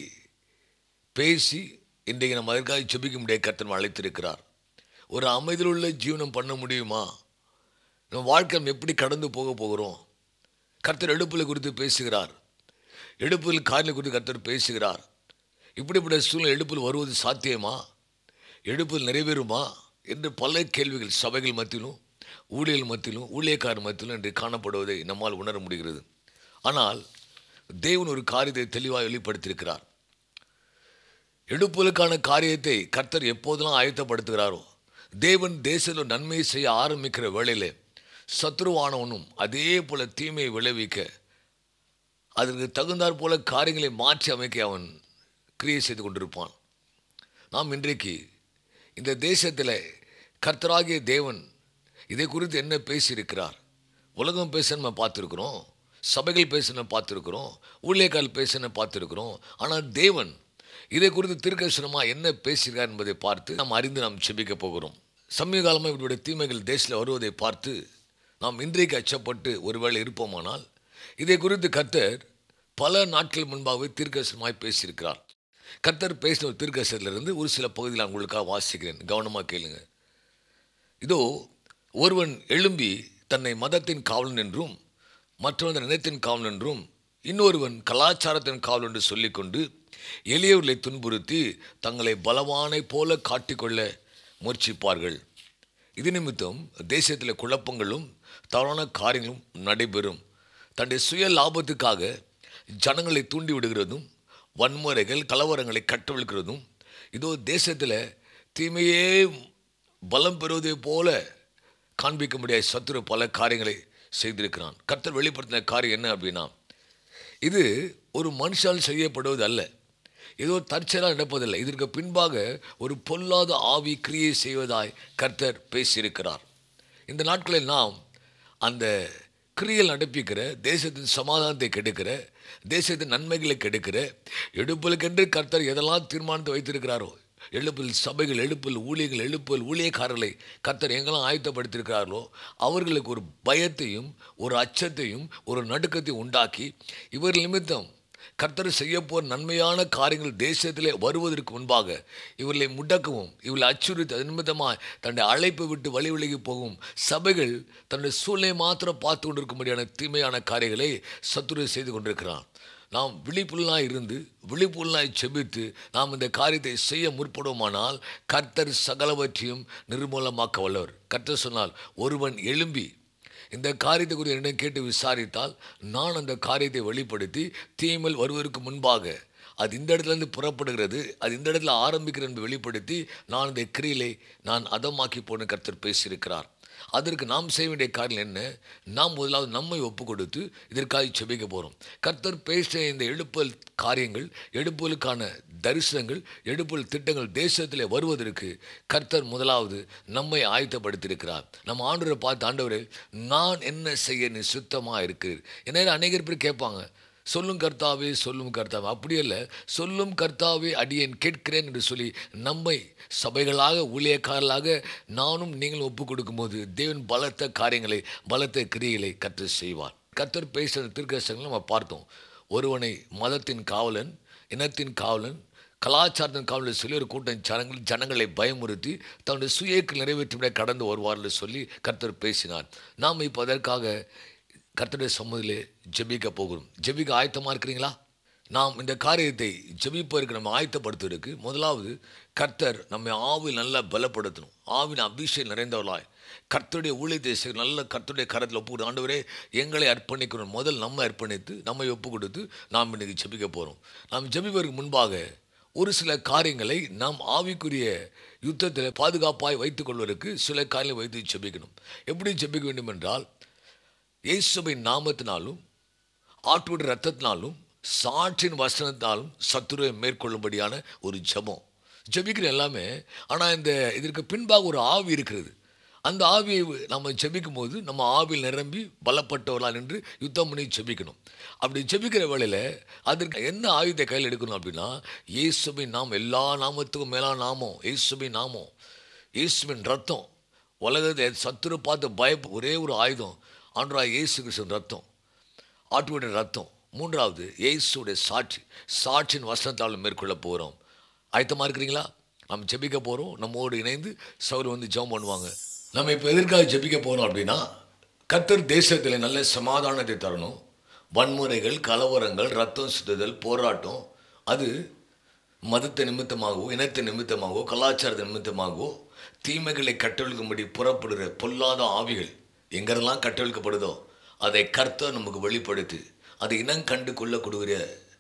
பேசி இன்றைக்கு நம்ம அதற்காக செபிக்க முடியாது கர்த்தர் நம்மை அழைத்திருக்கிறார் ஒரு அமைதியிலுள்ள ஜீவனம் பண்ண முடியுமா நம்ம வாழ்க்கை நம்ம எப்படி கடந்து போக போகிறோம் கர்த்தர் எடுப்புல குறித்து பேசுகிறார் எடுப்பில் காரில் குறித்து கர்த்தர் பேசுகிறார் இப்படிப்பட்ட சூழ்நிலை எடுப்பில் வருவது சாத்தியமா எடுப்பில் நிறைவேறுமா என்று பல கேள்விகள் சபைகள் மத்தியிலும் ஊழியர்கள் மத்தியிலும் ஊழியக்காரர் மத்தியிலும் இன்று காணப்படுவதை நம்மால் உணர முடிகிறது ஆனால் தேவன் ஒரு காரியத்தை தெளிவாக வெளிப்படுத்தியிருக்கிறார் எடுப்புகளுக்கான காரியத்தை கர்த்தர் எப்போதெல்லாம் ஆயத்தப்படுத்துகிறாரோ தேவன் தேசத்தில் நன்மை செய்ய ஆரம்பிக்கிற வேளையிலே சத்ருவானவனும் அதே போல தீமையை விளைவிக்க அதற்கு தகுந்தாற் போல காரியங்களை மாற்றி அமைக்க அவன் கிரியை செய்து கொண்டிருப்பான் நாம் இன்றைக்கு இந்த தேசத்தில் கர்த்தராகிய தேவன் இதை குறித்து என்ன பேசியிருக்கிறார் உலகம் பேச நம்ம பார்த்துருக்குறோம் சபைகள் பேச நம்ம பார்த்துருக்குறோம் ஊழியக்கால் பேச நம்ம பார்த்துருக்குறோம் ஆனால் தேவன் இதை குறித்து திருக்கசனமாக என்ன பேசுகிறார் என்பதை பார்த்து நாம் அறிந்து நாம் செபிக்க போகிறோம் சமீப காலமாக இவருடைய தீமைகள் தேசத்தில் வருவதை பார்த்து நாம் இன்றைக்கு அச்சப்பட்டு ஒருவேளை இருப்போமானால் இதை குறித்து கர்த்தர் பல நாட்கள் முன்பாகவே தீர்க்கசனமாய் பேசியிருக்கிறார் கர்த்தர் பேசின ஒரு தீர்க்கசத்திலிருந்து ஒரு சில பகுதியில் நான் உங்களுக்காக வாசிக்கிறேன் கவனமாக கேளுங்க இதோ ஒருவன் எழும்பி தன்னை மதத்தின் காவலன் என்றும் மற்றவன் நினைத்தின் காவலன் என்றும் இன்னொருவன் கலாச்சாரத்தின் காவல் என்று சொல்லிக்கொண்டு எளியவர்களை துன்புறுத்தி தங்களை பலவானை போல காட்டிக்கொள்ள முயற்சிப்பார்கள் இது நிமித்தம் தேசத்தில் குழப்பங்களும் தவறான காரியங்களும் நடைபெறும் தன்னுடைய சுய லாபத்துக்காக ஜனங்களை தூண்டி விடுகிறதும் வன்முறைகள் கலவரங்களை கட்டவிழ்க்கிறதும் இதோ தேசத்தில் தீமையே பலம் பெறுவதை போல காண்பிக்க முடியாத சத்துரு பல காரியங்களை செய்திருக்கிறான் கர்த்தர் வெளிப்படுத்தின காரியம் என்ன அப்படின்னா இது ஒரு மனுஷால் செய்யப்படுவது அல்ல ஏதோ தற்செயலாக நடப்பதில்லை இதற்கு பின்பாக ஒரு பொல்லாத ஆவி கிரியை செய்வதாய் கர்த்தர் பேசியிருக்கிறார் இந்த நாட்களில் நாம் அந்த கிரியல் நடப்பிக்கிற தேசத்தின் சமாதானத்தை கெடுக்கிற தேசத்தின் நன்மைகளை கெடுக்கிற எடுப்பலுக்கென்று கர்த்தர் எதெல்லாம் தீர்மானத்தை வைத்திருக்கிறாரோ எழுப்பில் சபைகள் எழுப்பில் ஊழியர்கள் எழுப்பில் ஊழியக்காரர்களை கர்த்தர் எங்கெல்லாம் ஆயத்தப்படுத்தியிருக்கிறார்களோ அவர்களுக்கு ஒரு பயத்தையும் ஒரு அச்சத்தையும் ஒரு நடுக்கத்தையும் உண்டாக்கி இவர் நிமித்தம் கர்த்தர் செய்ய போற நன்மையான காரியங்கள் தேசத்திலே வருவதற்கு முன்பாக இவர்களை முடக்கவும் இவர்களை அச்சுறுத்தி அது நிமித்தமாக தன்னுடைய அழைப்பை விட்டு வழி விலகி போகும் சபைகள் தன்னுடைய சூழ்நிலை மாத்திரம் பார்த்து கொண்டிருக்கும்படியான தீமையான காரியங்களை சத்துரு செய்து கொண்டிருக்கிறான் நாம் விழிப்புள்ளாய் இருந்து விழிப்புள்ளாய் செபித்து நாம் இந்த காரியத்தை செய்ய முற்படுவோமானால் கர்த்தர் சகலவற்றையும் நிர்மூலமாக்க வல்லவர் கர்த்தர் சொன்னால் ஒருவன் எழும்பி இந்த காரியத்தை குறித்து என்னிடம் கேட்டு விசாரித்தால் நான் அந்த காரியத்தை வெளிப்படுத்தி தீமல் வருவதற்கு முன்பாக அது இந்த இடத்துலேருந்து புறப்படுகிறது அது இந்த இடத்துல ஆரம்பிக்கிறது என்று வெளிப்படுத்தி நான் இந்த கிரியிலை நான் அதமாக்கி போன கர்த்தர் பேசியிருக்கிறார் அதற்கு நாம் செய்ய வேண்டிய காரியம் என்ன நாம் முதலாவது நம்மை ஒப்பு கொடுத்து இதற்காக செபிக்க போகிறோம் கர்த்தர் பேசிய இந்த எழுப்பல் காரியங்கள் எழுப்பலுக்கான தரிசனங்கள் எழுப்பல் திட்டங்கள் தேசத்திலே வருவதற்கு கர்த்தர் முதலாவது நம்மை ஆயத்தப்படுத்தியிருக்கிறார் நம்ம ஆண்டவரை பார்த்து ஆண்டவரே நான் என்ன செய்ய நீ சுத்தமாக இருக்கிறீர் என்ன அநேகர் பேர் கேட்பாங்க சொல்லும் கர்த்தாவே சொல்லும் கர்த்தாவே அப்படி அல்ல சொல்லும் கர்த்தாவே அடியேன் கேட்கிறேன் என்று சொல்லி நம்மை சபைகளாக ஊழியக்காரர்களாக நானும் நீங்களும் ஒப்பு கொடுக்கும்போது தேவன் பலத்த காரியங்களை பலத்த கிரியைகளை கற்று செய்வார் கர்த்தர் பேசுகிற திருக்கசங்களை நம்ம பார்த்தோம் ஒருவனை மதத்தின் காவலன் இனத்தின் காவலன் கலாச்சாரத்தின் காவலன் சொல்லி ஒரு கூட்டம் ஜனங்கள் ஜனங்களை பயமுறுத்தி தன்னுடைய சுயேக்கு நிறைவேற்றும்படியாக கடந்து வருவார்கள் சொல்லி கர்த்தர் பேசினார் நாம் இப்போ அதற்காக கர்த்தருடைய சம்மதிலே ஜெபிக்க போகிறோம் ஜெபிக்க ஆயத்தமாக இருக்கிறீங்களா நாம் இந்த காரியத்தை ஜெபிப்பதற்கு நம்ம ஆயத்தப்படுத்துவதற்கு முதலாவது கர்த்தர் நம்மை ஆவில் நல்லா பலப்படுத்தணும் ஆவின் அபிஷேகம் நிறைந்தவர்களாய் கர்த்தருடைய ஊழியத்தை செய்ய நல்ல கர்த்தருடைய கரத்தில் ஒப்பு கொடுத்து ஆண்டவரே எங்களை அர்ப்பணிக்கணும் முதல் நம்ம அர்ப்பணித்து நம்மை ஒப்பு கொடுத்து நாம் இன்றைக்கி ஜெபிக்க போகிறோம் நாம் ஜெபிப்பதற்கு முன்பாக ஒரு சில காரியங்களை நாம் ஆவிக்குரிய யுத்தத்தில் பாதுகாப்பாய் வைத்துக் கொள்வதற்கு சில காரியங்களை வைத்து ஜெபிக்கணும் எப்படி ஜெபிக்க வேண்டும் என்றால் இயேசுவின் நாமத்தினாலும் ஆட்டுடைய ரத்தத்தினாலும் சாற்றின் வசனத்தினாலும் சத்துருவை மேற்கொள்ளும்படியான ஒரு ஜெபம் ஜெபிக்கிற எல்லாமே ஆனால் இந்த இதற்கு பின்பாக ஒரு ஆவி இருக்கிறது அந்த ஆவியை நம்ம ஜெபிக்கும் போது நம்ம ஆவியில் நிரம்பி பலப்பட்டவர்களா நின்று யுத்தம் பண்ணி ஜெபிக்கணும் அப்படி ஜெபிக்கிற வேளையில் அதற்கு என்ன ஆயுதத்தை கையில் எடுக்கணும் அப்படின்னா இயேசுவின் நாமம் எல்லா நாமத்துக்கும் மேலான நாமம் இயேசுவின் நாமம் இயேசுவின் ரத்தம் உலகத்தை சத்துரு பார்த்து பயப்பு ஒரே ஒரு ஆயுதம் ஆண்டராய் இயேசு கிருஷ்ணன் ரத்தம் ஆட்டுடைய ரத்தம் மூன்றாவது இயேசுடைய சாட்சி சாட்சியின் வசனத்தால் மேற்கொள்ள போகிறோம் ஆயத்தமாக இருக்கிறீங்களா நம்ம ஜெபிக்க போகிறோம் நம்மோடு இணைந்து சௌர் வந்து ஜெபம் பண்ணுவாங்க நம்ம இப்போ எதற்காக ஜெபிக்க போகிறோம் அப்படின்னா கத்தர் தேசத்தில் நல்ல சமாதானத்தை தரணும் வன்முறைகள் கலவரங்கள் ரத்தம் சுத்துதல் போராட்டம் அது மதத்தை நிமித்தமாகவோ இனத்தை நிமித்தமாகவோ கலாச்சாரத்தை நிமித்தமாகவோ தீமைகளை கட்டவிழ்க்கும்படி புறப்படுகிற பொல்லாத ஆவிகள் எங்கெல்லாம் கட்டவிழ்க்கப்படுதோ அதை கர்த்தர் நமக்கு வெளிப்படுத்தி அதை இனம் கண்டு கொள்ளக்கூடிய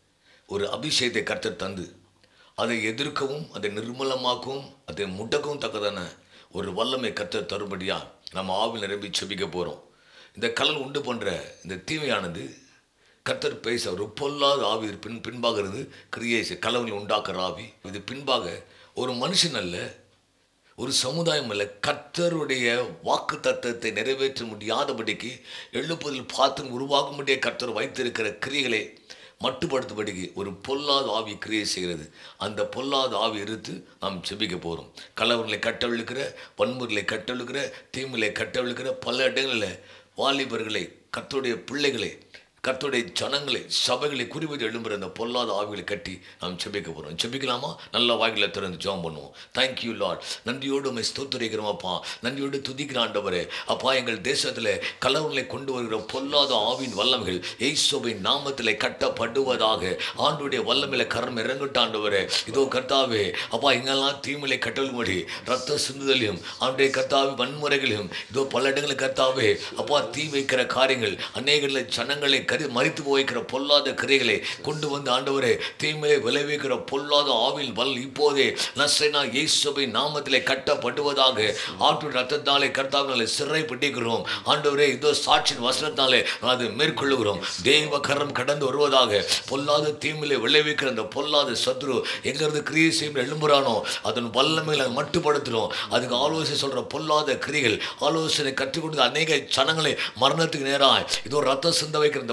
ஒரு அபிஷேகத்தை கர்த்தர் தந்து அதை எதிர்க்கவும் அதை நிர்மலமாக்கவும் அதை முடக்கவும் தக்கதான ஒரு வல்லமை கர்த்தர் தரும்படியா நம்ம ஆவில் நிரம்பி செபிக்க போகிறோம் இந்த கலல் உண்டு போன்ற இந்த தீமையானது கர்த்தர் பேச ஒரு பொல்லாத ஆவி இது பின் பின்பாக இருந்து கிரியை கலவனை உண்டாக்குற ஆவி இது பின்பாக ஒரு மனுஷன் அல்ல ஒரு சமுதாயம் அல்ல கர்த்தருடைய வாக்கு தத்துவத்தை நிறைவேற்ற முடியாதபடிக்கு எழுப்பதில் பார்த்து உருவாகும்படியே கர்த்தர் வைத்திருக்கிற கிரியைகளை மட்டுப்படுத்தும்படிக்கு ஒரு பொல்லாத ஆவி கிரியை செய்கிறது அந்த பொல்லாத ஆவி இருத்து நாம் செபிக்க போகிறோம் கலவர்களை கட்டவிழுக்கிற வன்முறைகளை கட்டவிழுக்கிற தீமைகளை கட்டவிழுக்கிற பல இடங்களில் வாலிபர்களை கர்த்தருடைய பிள்ளைகளை கர்த்தருடைய ஜனங்களை சபைகளை குறிவைத்து எழும்புற அந்த பொல்லாத ஆவிகளை கட்டி நாம் செபிக்க போகிறோம் செபிக்கலாமா நல்ல வாய்களை திறந்து ஜெபம் பண்ணுவோம் தேங்க்யூ லார்ட் நன்றியோடு உண்மை ஸ்தோத்தரிக்கிறோம் அப்பா நன்றியோடு துதிக்கிற ஆண்டவரே அப்பா எங்கள் தேசத்தில் கலவர்களை கொண்டு வருகிற பொல்லாத ஆவின் வல்லமைகள் ஏசோவின் நாமத்தில் கட்டப்படுவதாக ஆண்டுடைய வல்லமையில கரம் இறங்கிட்ட ஆண்டவரே இதோ கர்த்தாவே அப்பா எங்கெல்லாம் தீமையை கட்டலும்படி ரத்த சிந்துதலையும் ஆண்டுடைய கர்த்தாவி வன்முறைகளையும் இதோ பல இடங்களில் கர்த்தாவே அப்பா தீ வைக்கிற காரியங்கள் அநேகரில் ஜனங்களை கரு மறித்து போய்க்கிற பொல்லாத கிரைகளை கொண்டு வந்து ஆண்டவரே தீமையை விளைவிக்கிற பொல்லாத ஆவில் வல் இப்போதே நசைனா இயேசுவை நாமத்திலே கட்டப்படுவதாக ஆட்டு ரத்தத்தாலே கர்த்தாவினாலே சிறை பிடிக்கிறோம் ஆண்டவரே இதோ சாட்சியின் வசனத்தாலே அது மேற்கொள்ளுகிறோம் தேவ கரம் கடந்து வருவதாக பொல்லாத தீமையிலே விளைவிக்கிற அந்த பொல்லாத சத்ரு எங்கிருந்து கிரியை செய்யும் எழும்புறானோ அதன் வல்லமைகளை மட்டுப்படுத்துகிறோம் அதுக்கு ஆலோசனை சொல்ற பொல்லாத கிரிகள் ஆலோசனை கற்றுக் கொடுத்த அநேக ஜனங்களை மரணத்துக்கு நேராக இதோ ரத்த சிந்த வைக்கிற இந்த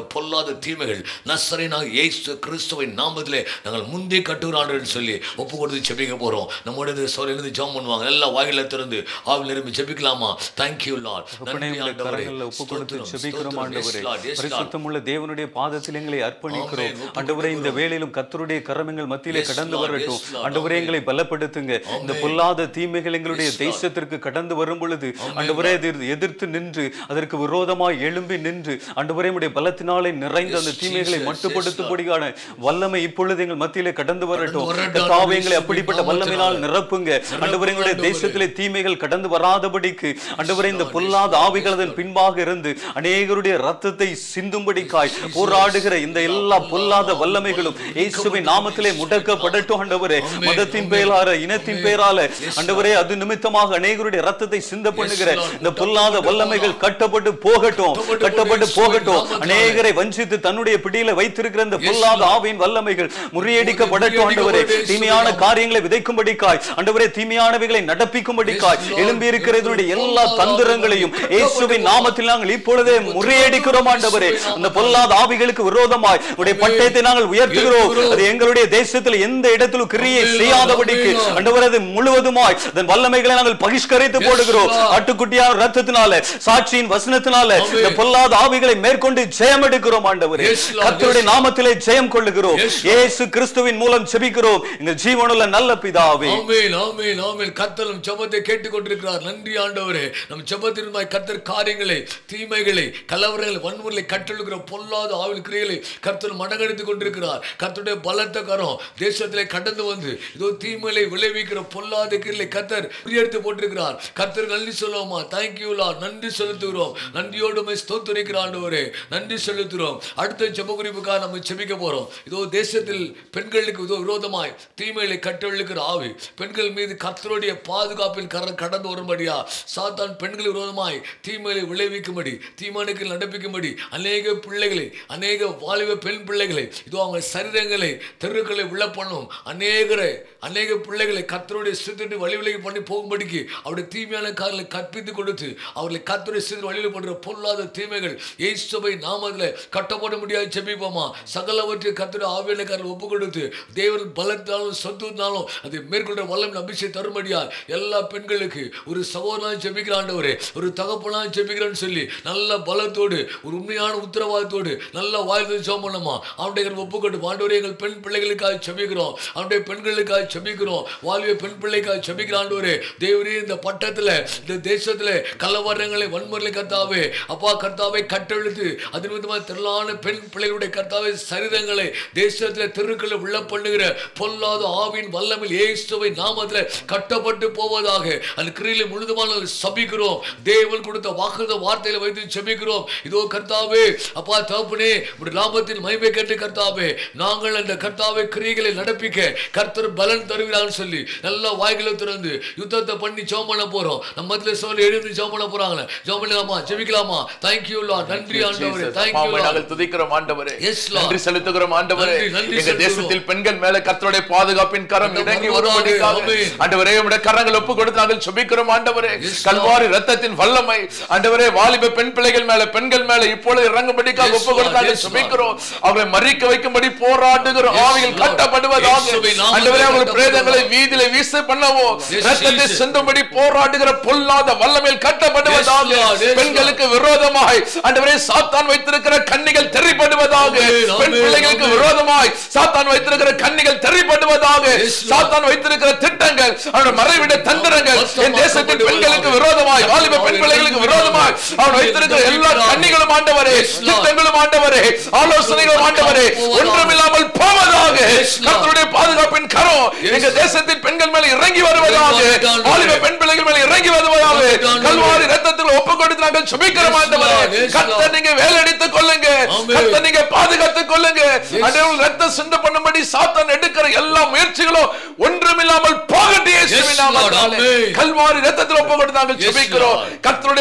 பொல்லாத தீமைகள் நசரேனாக இயேசு கிறிஸ்துவின் நாமத்திலே நாங்கள் முந்தி கட்டுகிறான்னு சொல்லி ஒப்பு கொடுத்து ஜெபிக்க போறோம் நம்மோட இந்த சோலை இருந்து ஜெபம் பண்ணுவாங்க எல்லா வாயில திறந்து ஆவில் நிரம்பி ஜெபிக்கலாமா தேங்க்யூ லார்ட் தகப்பனே, உம்முடைய கரங்களில் ஒப்பு கொடுத்து ஜெபிக்கிறோம் ஆண்டவரே பரிசுத்தமுள்ள தேவனுடைய பாதத்தில் எங்களை அர்ப்பணிக்கிறோம் ஆமென். ஆண்டவரே இந்த வேளையிலும் கர்த்தருடைய கரம் எங்கள் மத்தியிலே Yes, கடந்து Lord. வரட்டும் Yes, Lord. ஆண்டவரே எங்களை பலப்படுத்துங்க இந்த பொல்லாத தீமைகள் எங்களுடைய Yes, Lord. தேசத்திற்கு கடந்து வரும் பொழுது ஆண்டவரே எதிர்- எதிர்த்து நின்று அதற்கு விரோதமாய் எழும்பி நின்று ஆண்டவரே உடைய பலத்தினாலே நிறைந்த அந்த Yes, தீமைகளை Jesus. மட்டுப்படுத்தும்படியான வல்லமை இப்பொழுது எங்கள் மத்தியிலே கடந்து வரட்டும் வரட்டும். கர்த்தாவே எங்களை இயேசுவின் அப்படிப்பட்ட நாமத்தினாலே. வல்லமையினால் நிரப்புங்க ஆண்டவரே எங்களுடைய ஆண்டவரே. தேசத்திலே தீமைகள் கடந்து வராதபடிக்கு ஆண்டவரே இந்த பொல்லாத ஆவிகள் அதன் பின்பாக இருந்து அநேகருடைய ரத்தத்தை சிந்தும்படிக்காய் போராடுகிற இந்த எல்லா பொல்லாத வல்லமைகளும் இயேசுவின் நாமத்திலே முடக்கப்படட்டும் ஆண்டவரே ஆமென். மதத்தின் பெயரால இனத்தின் பெயரால Yes, ஆண்டவரே அது நிமித்தமாக அநேகருடைய ரத்தத்தை சிந்த பண்ணுகிற Lord. இந்த பொல்லாத வல்லமைகள் கட்டப்பட்டு போகட்டும் கட்டப்பட்டு கட்டப்பட்டு போகட்டும். போகட்டும் நாமத்தினாலே. அநேகரை வஞ்சித்து தன்னுடைய பிடியில வைத்திருக்கிற இந்த Yes, பொல்லாத Lord. ஆவியின் வல்லமைகள் முறியடிக்கப்படட்டும் ஆண்டவரே முறியடிக்கப்படட்டும். தீமையான காரியங்களை விதைக்கும்படிக்காய் ஆண்டவரே தீமையானவைகளை நடப்பிக்கும்படிக்காய் Yes, Lord. எழும்பி இருக்கிறதனுடைய எல்லா தந்திரங்களையும் இயேசுவின் நாமத்தில் நாங்கள் இப்பொழுதே முறியடிக்கிறோம் ஆண்டவரே அந்த பொல்லாத ஆவிகளுக்கு விரோதமாய் உடைய பட்டயத்தை நாங்கள் உயர்த்துகிறோம் அது எங்களுடைய தேசத்தில் எந்த இடத்திலும் கிரியை Amen, செய்யாதபடிக்கு Amen. ஆண்டவரே அது முழுவதுமாய் அதன் வல்லமைகளை நாங்கள் பகிஷ்கரித்து Yes, போடுகிறோம் Lord. ஆட்டுக்குட்டியான ரத்தத்தினால சாட்சியின் வசனத்தினால Amen. இந்த பொல்லாத ஆவிகளை மேற்கொண்டு ஜெயம் எடுக்கிறோம் ஆண்டவரே Yes, Lord. கர்த்தருடைய Yes. நாமத்திலே ஜெயம் கொள்ளுகிறோம் Yes, Lord. இயேசு கிறிஸ்துவின் மூலம் செபிக்கிறோம் இந்த ஜீவனுள்ள நல்ல பிதாவே ஆமென் ஆமென் ஆமென் கர்த்தர் நம் ஜெபத்தை கேட்டுக்கொண்டிருக்கிறார் நன்றி ஆண்டவரே நம் ஜெபத்திற்காய் கர்த்தர் காரியங்களை தீமைகளை கலவரங்களை வன்முறைகளை கட்டழுகிற பொல்லாத ஆவில் கிரியைகளை கர்த்தர் மடங்கடித்துக் கொண்டிருக்கிறார் கர்த்தருடைய பலத்த கரம் தேசத்திலே கடந்து வந்து இதோ தீமைகளை விளைவிக்கிற பொல்லாத கிரியலை கர்த்தர் பிரியெடுத்து போட்டிருக்கிறார் கர்த்தர் நன்றி சொல்லுவோமா தேங்க்யூ லா நன்றி செலுத்துகிறோம் நன்றியோடு உம்மை ஸ்தோத்திரிக்கிற ஆண்டவரே நன்றி செலுத்துகிறோம் அடுத்த ஜெப குறிப்புக்காக நம்ம செபிக்க போறோம் இதோ தேசத்தில் பெண்களுக்கு இதோ விரோதமாய் தீமைகளை கட்டவிழுக்கிற ஆவி பெண்கள் மீது கர்த்தருடைய பாதுகாப்பில் கர கடந்து வரும்படியா சாத்தான் பெண்கள் விரோதமாய் தீமைகளை விளைவிக்கும்படி தீமானுக்கு நடப்பிக்கும்படி அநேக பிள்ளைகளை அநேக வாலிப பெண் பிள்ளைகளை இதோ அவங்க சரீரங்களை தெருக்களை விழ பண்ணும் அநேகரை அநேக பிள்ளைகளை கர்த்தருடைய சித்திட்டு வழி விலகி பண்ணி போகும்படிக்கு அவருடைய தீமையான காரங்களை கற்பித்து கொடுத்து அவர்களை கர்த்தருடைய சிறு வழியில் பண்ற பொல்லாத தீமைகள் இயேசுவை நாமத்தில் கட்டப்பட முடியாது செபிப்போமா சகலவற்றை கர்த்தருடைய ஆவியனக்காரர்கள் ஒப்பு கொடுத்து தேவன் பலத்தாலும் சொத்துனாலும் அதை மேற்கொண்ட வல்லம் அபிஷேகம் தரும்படியா எல்லா பெண்களுக்கு ஒரு சகோதரனாக ஜெபிக்கிற ஆண்டவரே ஒரு தகப்பனாக ஜெபிக்கிறேன்னு சொல்லி நல்ல பலத்தோடு ஒரு உண்மையான உத்தரவாதத்தோடு நல்ல வாய்ப்பு ஜெபம் பண்ணமா அவனுடைய ஒப்பு கொண்டு ஆண்டவரே எங்கள் பெண் பிள்ளைகளுக்காக செபிக்கிறோம் அவனுடைய பெண்களுக்காக செபிக்கிறோம் வாலிப பெண் பிள்ளைக்காக செபிக்கிற ஆண்டவரே தேவரே இந்த பட்டத்துல இந்த தேசத்துல கலவரங்களை வன்முறை கர்த்தாவே அப்பா கர்த்தாவை கட்டெழுத்து அது நிமித்தமாக திரளான பெண் பிள்ளைகளுடைய கர்த்தாவை சரீரங்களை தேசத்துல தெருக்களை உள்ள பண்ணுகிற பொல்லாத ஆவின் வல்லமில் இயேசுவை நாமத்துல கட்டப்பட்டு போவதாக அந்த கிரியில முழுதுமான சபிக்கிறோம் தேவன் கொடுத்த வாக்குத வார்த்தையில வைத்து செபிக்கிறோம் இதோ கர்த்தாவே அப்பா தகப்பனே உடைய லாபத்தின் மகிமை கேட்டு கர்த்தாவே நாங்கள் அந்த கர்த்தாவை கிரியைகளை நடப்பிக்க கர்த்தர் பலன் தருகிறான்னு சொல்லி நல்லா வாய்களை திறந்து யுத்தத்தை பண்ணி ஜெபம் பண்ண போறோம் நம்ம மத்தியில சொல்லி எழுந்து ஜெபம் பண்ண போறாங்களே ஜெபம் பண்ணலாமா ஜெபிக்கலாமா தேங்க்யூ லார்ட் நன்றி ஆண்டவரே Jesus. தேங்க்யூ அம்மாவை லார்ட் நாங்கள் துதிக்கிறோம் ஆண்டவரே Yes, Lord. நன்றி செலுத்துகிறோம் ஆண்டவரே நன்றி, நன்றி எங்க செலுத்துகிறோம். தேசத்தில் பெண்கள் மேல கர்த்தருடைய பாதுகாப்பின் கரம் கர்த்தர் இறங்கி வருவதாக. வரும்படிக்காக ஆமென். ஆண்டவரே உம்முடைய கரங்கள் ஒப்பு கொடுத்து நாங்கள் சுபிக்கிறோம் ஆண்டவரே Yes, Lord. கல்வாரி ரத்தத்தின் வல்லமை ஆண்டவரே வாலிப பெண் பிள்ளைகள் மேல பெண்கள் மேல இப்பொழுது இறங்கும்படிக்காக Yes, ஒப்பு கொடுத்து Lord. நாங்கள் Yes, Lord. சுபிக்கிறோம் அவர்களை மறிக்க வைக்கும்படி போராடுகிறோம் Yes, ஆவிகள் Lord. கட்டப்படுவதாக இயேசுவின் நாமத்தில் ஆண்டவரே அவர்கள் கட்டப்படுவதாக. பிரேதங்களை வீதியில வீச பண்ணவோ Yes, ரத்தத்தை Jesus. சிந்தும்படி போராடுகிற பொல்லாத வல்லமையில் கட்டப்படுவதாக Yes, Lord. Yes, பெண்களுக்கு விரோதமாய் ஆண்டவரே சாத்தான் வைத்திருக்கிற கண்ணிகள் தெரிப்படுவதாக Amen, பெண் amen, பிள்ளைகளுக்கு amen. விரோதமாய் சாத்தான் வைத்திருக்கிற கண்ணிகள் தெரிப்படுவதாக Yes, Lord. சாத்தான் வைத்திருக்கிற திட்டங்கள் அவனுடைய மறைவிட தந்திரங்கள் என் தேசத்தின் பெண்களுக்கு விரோதமாய் வாலிப பெண் பிள்ளைகளுக்கு விரோதமாய் அவன் வைத்திருக்கிற எல்லா கண்ணிகளும் ஆண்டவரே Yes, Lord. திட்டங்களும் ஆண்டவரே ஆலோசனைகளும் ஆண்டவரே ஒன்றுமில்லாமல் போவதாக Yes, Lord. கர்த்தருடைய பாதுகாப்பின் கரம் Yes. எங்க தேசத்தின் பெண்கள் மேல இறங்கி வருவதாக Yes, Lord. வாலிப பெண் பிள்ளைகள் மேல இறங்கி வருவதாக Yes, Lord. கல்வாரி ரத்தத்தில் ஒப்பு கொடுத்து நாங்கள் சுபிக்கிறோம் Yes, ஆண்டவரே Lord. Yes, கர்த்தர் Lord. நீங்க வேலடித்துக் கொள்ளுங்க Amen. கர்த்தர் நீங்க பாதுகாத்துக் கொள்ளுங்க அண்டவர்கள் ரத்த சிந்து பண்ணும்படி சாத்தான் எடுக்கிற எல்லா முயற்சிகளும் ஒன்றுமில்லாமல் போகட்டும் இயேசுவின் Yes, Lord. நாமத்தாலே. Amen. கல்வாரி ரத்தத்தில் ஒப்பு கொடுத்து நாங்கள் Yes, சுபிக்கிறோம் Lord. கர்த்தருடைய பாதுகாப்பு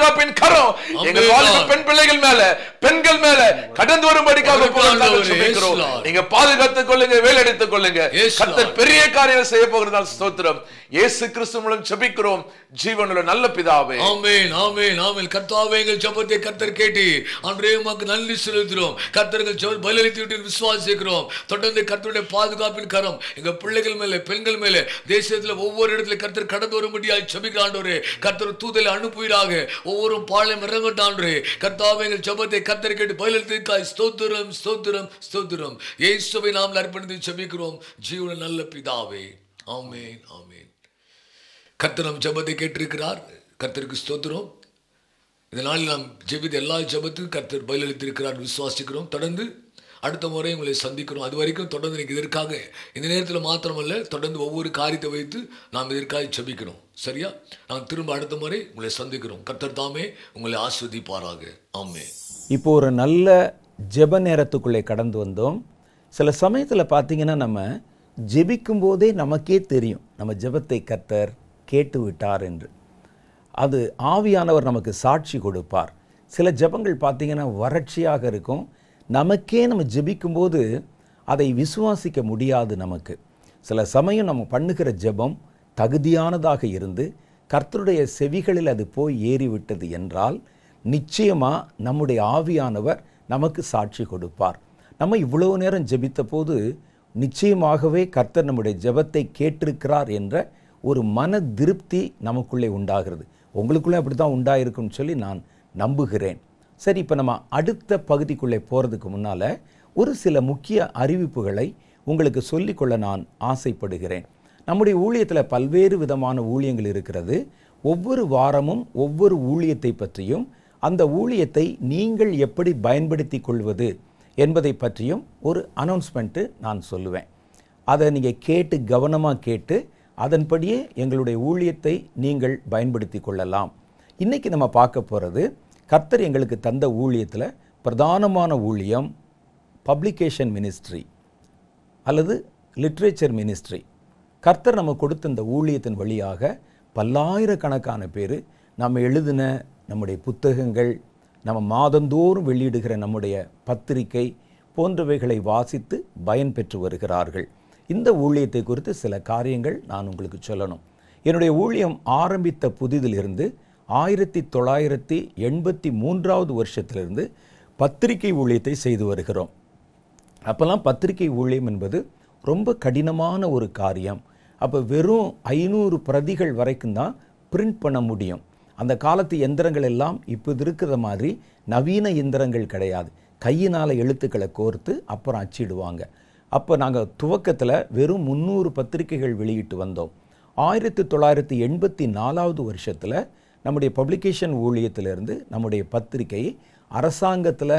பாதுகாப்பின் கரம் எங்கள் Amen, வாலிப Lord. பெண் பிள்ளைகள் மேல பெண்கள் மேல கடந்து வரும்படிக்காக வருகிற போகிறதாக ஆண்டவரே, ஜெபிக்கிறோம். yes, Lord. நீங்க பாதுகாத்துக் கொள்ளுங்க வேலெடுத்துக் கொள்ளுங்க Yes, கர்த்தர் Lord. பெரிய காரியம் செய்ய போகிறதால் ஸ்தோத்திரம் இயேசு கிறிஸ்து மூலம் ஜெபிக்கிறோம் ஜீவனுள்ள நல்ல பிதாவே ஆமென் ஆமென் ஆமென் கர்த்தாவே எங்கள் ஜெபத்தை கர்த்தர் கேட்டு அன்றே உமக்கு நன்றி செலுத்துகிறோம் கர்த்தர்கள் ஜெப பதிலளித்து விட்டு விசுவாசிக்கிறோம் தொடர்ந்து கர்த்தருடைய பாதுகாப்பின் கரம் எங்க பிள்ளைகள் மேல பெண்கள் மேல தேசத்துல ஒவ்வொரு இடத்துல கர்த்தர் கடந்து வரும்படியாய் ஜெபிக்கிறாண்டோரே கர்த்தர் தூதலை அனுப்புவீராக ஒவ்வொரு பாளையம் இறங்கட்டாண்டோரே கர்த்தாவே எங்கள் ஜெபத்தை கர்த்தர் கேட்டு பதிலளித்திருக்காய் ஸ்தோத்திரம் ஸ்தோத்திரம் ஸ்தோத்திரம் இயேசுவை நாம் அர்ப்பணித்து ஜெபிக்கிறோம் ஜீவன நல்ல பிதாவே ஆமென் ஆமென் கர்த்தர் நம் ஜெபத்தை கேட்டிருக்கிறார் கர்த்தருக்கு ஸ்தோத்திரம் இதனால் நாம் ஜெபித்த எல்லா ஜெபத்துக்கும் கர்த்தர் பதிலளித்திருக்கிறார் விசுவாசிக்கிறோம் தொடர்ந்து அடுத்த முறை உங்களை சந்திக்கிறோம் அது வரைக்கும் தொடர்ந்து நீங்கள் இதற்காக இந்த நேரத்தில் மாத்திரமல்ல தொடர்ந்து ஒவ்வொரு காரியத்தை வைத்து நாம் இதற்காக ஜெபிக்கணும் சரியா நாம் திரும்ப அடுத்த முறை உங்களை சந்திக்கிறோம் கர்த்தர் தாமே உங்களை ஆஸ்வதிப்பாராக ஆமே இப்போ ஒரு நல்ல ஜெப நேரத்துக்குள்ளே கடந்து வந்தோம் சில சமயத்தில் பார்த்தீங்கன்னா நம்ம ஜெபிக்கும் போதே நமக்கே தெரியும் நம்ம ஜெபத்தை கர்த்தர் கேட்டு விட்டார் என்று அது ஆவியானவர் நமக்கு சாட்சி கொடுப்பார் சில ஜெபங்கள் பார்த்தீங்கன்னா வறட்சியாக இருக்கும் நமக்கே நம்ம ஜெபிக்கும்போது அதை விசுவாசிக்க முடியாது நமக்கு சில சமயம் நம்ம பண்ணுகிற ஜெபம் தகுதியானதாக இருந்து கர்த்தருடைய செவிகளில் அது போய் ஏறிவிட்டது என்றால் நிச்சயமாக நம்முடைய ஆவியானவர் நமக்கு சாட்சி கொடுப்பார் நம்ம இவ்வளோ நேரம் ஜெபித்த போது நிச்சயமாகவே கர்த்தர் நம்முடைய ஜெபத்தை கேட்டிருக்கிறார் என்ற ஒரு மன திருப்தி நமக்குள்ளே உண்டாகிறது உங்களுக்குள்ளே அப்படி தான் உண்டாயிருக்குன்னு சொல்லி நான் நம்புகிறேன் சரி இப்போ நம்ம அடுத்த பகுதிக்குள்ளே போகிறதுக்கு முன்னால் ஒரு சில முக்கிய அறிவிப்புகளை உங்களுக்கு சொல்லிக்கொள்ள நான் ஆசைப்படுகிறேன் நம்முடைய ஊழியத்தில் பல்வேறு விதமான ஊழியங்கள் இருக்கிறது ஒவ்வொரு வாரமும் ஒவ்வொரு ஊழியத்தை பற்றியும் அந்த ஊழியத்தை நீங்கள் எப்படி பயன்படுத்தி கொள்வது என்பதை பற்றியும் ஒரு அனௌன்ஸ்மெண்ட்டு நான் சொல்லுவேன் அதை நீங்கள் கேட்டு கவனமாக கேட்டு அதன்படியே எங்களுடைய ஊழியத்தை நீங்கள் பயன்படுத்தி கொள்ளலாம் இன்றைக்கி நம்ம பார்க்க போகிறது கர்த்தர் எங்களுக்கு தந்த ஊழியத்தில் பிரதானமான ஊழியம் பப்ளிகேஷன் மினிஸ்ட்ரி அல்லது லிட்ரேச்சர் மினிஸ்ட்ரி கர்த்தர் நம்ம கொடுத்த இந்த ஊழியத்தின் வழியாக பல்லாயிரக்கணக்கான பேர் நம்ம எழுதின நம்முடைய புத்தகங்கள் நம்ம மாதந்தோறும் வெளியிடுகிற நம்முடைய பத்திரிகை போன்றவைகளை வாசித்து பயன் பெற்று வருகிறார்கள் இந்த ஊழியத்தை குறித்து சில காரியங்கள் நான் உங்களுக்கு சொல்லணும் என்னுடைய ஊழியம் ஆரம்பித்த புதிதிலிருந்து ஆயிரத்தி தொள்ளாயிரத்தி எண்பத்தி மூன்றாவது வருஷத்திலிருந்து பத்திரிகை ஊழியத்தை செய்து வருகிறோம் அப்போல்லாம் பத்திரிகை ஊழியம் என்பது ரொம்ப கடினமான ஒரு காரியம் அப்போ வெறும் ஐநூறு பிரதிகள் வரைக்கும் தான் பிரிண்ட் பண்ண முடியும் அந்த காலத்து எந்திரங்கள் எல்லாம் இப்போ இருக்கிற மாதிரி நவீன எந்திரங்கள் கிடையாது கையினால் எழுத்துக்களை கோர்த்து அப்புறம் அச்சிடுவாங்க அப்போ நாங்கள் துவக்கத்தில் வெறும் முந்நூறு பத்திரிகைகள் வெளியிட்டு வந்தோம் ஆயிரத்தி தொள்ளாயிரத்தி எண்பத்தி நாலாவது வருஷத்தில் நம்முடைய பப்ளிகேஷன் ஊழியத்திலிருந்து நம்முடைய பத்திரிகையை அரசாங்கத்தில்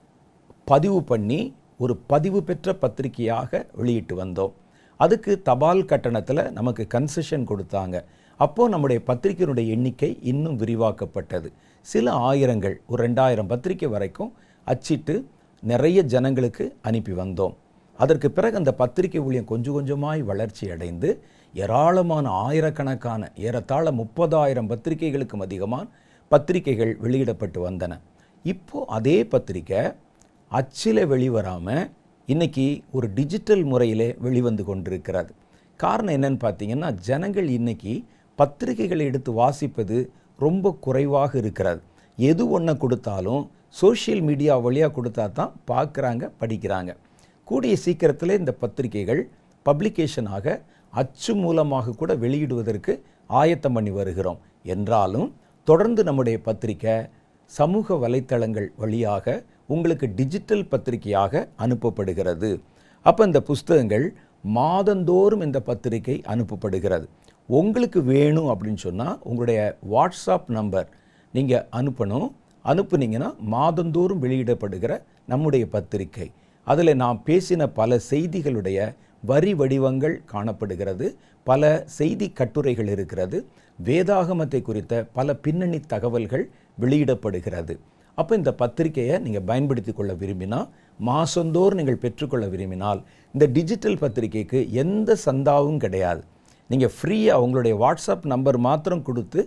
பதிவு பண்ணி ஒரு பதிவு பெற்ற பத்திரிகையாக வெளியிட்டு வந்தோம் அதுக்கு தபால் கட்டணத்தில் நமக்கு கன்செஷன் கொடுத்தாங்க அப்போது நம்முடைய பத்திரிகையினுடைய எண்ணிக்கை இன்னும் விரிவாக்கப்பட்டது சில ஆயிரங்கள் ஒரு ரெண்டாயிரம் பத்திரிகை வரைக்கும் அச்சிட்டு நிறைய ஜனங்களுக்கு அனுப்பி வந்தோம் அதற்கு பிறகு அந்த பத்திரிகை ஊழியம் கொஞ்சம் கொஞ்சமாய் வளர்ச்சி அடைந்து ஏராளமான ஆயிரக்கணக்கான ஏறத்தாழ முப்பதாயிரம் பத்திரிகைகளுக்கும் அதிகமான பத்திரிகைகள் வெளியிடப்பட்டு வந்தன இப்போ அதே பத்திரிக்கை அச்சில் வெளிவராமல் இன்னைக்கு ஒரு டிஜிட்டல் முறையிலே வெளிவந்து கொண்டிருக்கிறது காரணம் என்னன்னு பார்த்தீங்கன்னா ஜனங்கள் இன்னைக்கு பத்திரிகைகளை எடுத்து வாசிப்பது ரொம்ப குறைவாக இருக்கிறது எது ஒன்றை கொடுத்தாலும் சோஷியல் மீடியா வழியாக கொடுத்தா தான் பார்க்குறாங்க படிக்கிறாங்க கூடிய சீக்கிரத்தில் இந்த பத்திரிகைகள் பப்ளிகேஷனாக அச்சு மூலமாக கூட வெளியிடுவதற்கு ஆயத்தம் பண்ணி வருகிறோம் என்றாலும் தொடர்ந்து நம்முடைய பத்திரிக்கை சமூக வலைத்தளங்கள் வழியாக உங்களுக்கு டிஜிட்டல் பத்திரிகையாக அனுப்பப்படுகிறது அப்போ இந்த புஸ்தகங்கள் மாதந்தோறும் இந்த பத்திரிகை அனுப்பப்படுகிறது உங்களுக்கு வேணும் அப்படின்னு சொன்னால் உங்களுடைய வாட்ஸ்அப் நம்பர் நீங்கள் அனுப்பணும் அனுப்புனீங்கன்னா மாதந்தோறும் வெளியிடப்படுகிற நம்முடைய பத்திரிகை அதில் நான் பேசின பல செய்திகளுடைய வரி வடிவங்கள் காணப்படுகிறது பல செய்தி கட்டுரைகள் இருக்கிறது வேதாகமத்தை குறித்த பல பின்னணி தகவல்கள் வெளியிடப்படுகிறது அப்போ இந்த பத்திரிகையை நீங்கள் பயன்படுத்தி கொள்ள விரும்பினா மாதந்தோறும் நீங்கள் பெற்றுக்கொள்ள விரும்பினால் இந்த டிஜிட்டல் பத்திரிகைக்கு எந்த சந்தாவும் கிடையாது நீங்கள் ஃப்ரீயாக உங்களுடைய வாட்ஸ்அப் நம்பர் மாத்திரம் கொடுத்து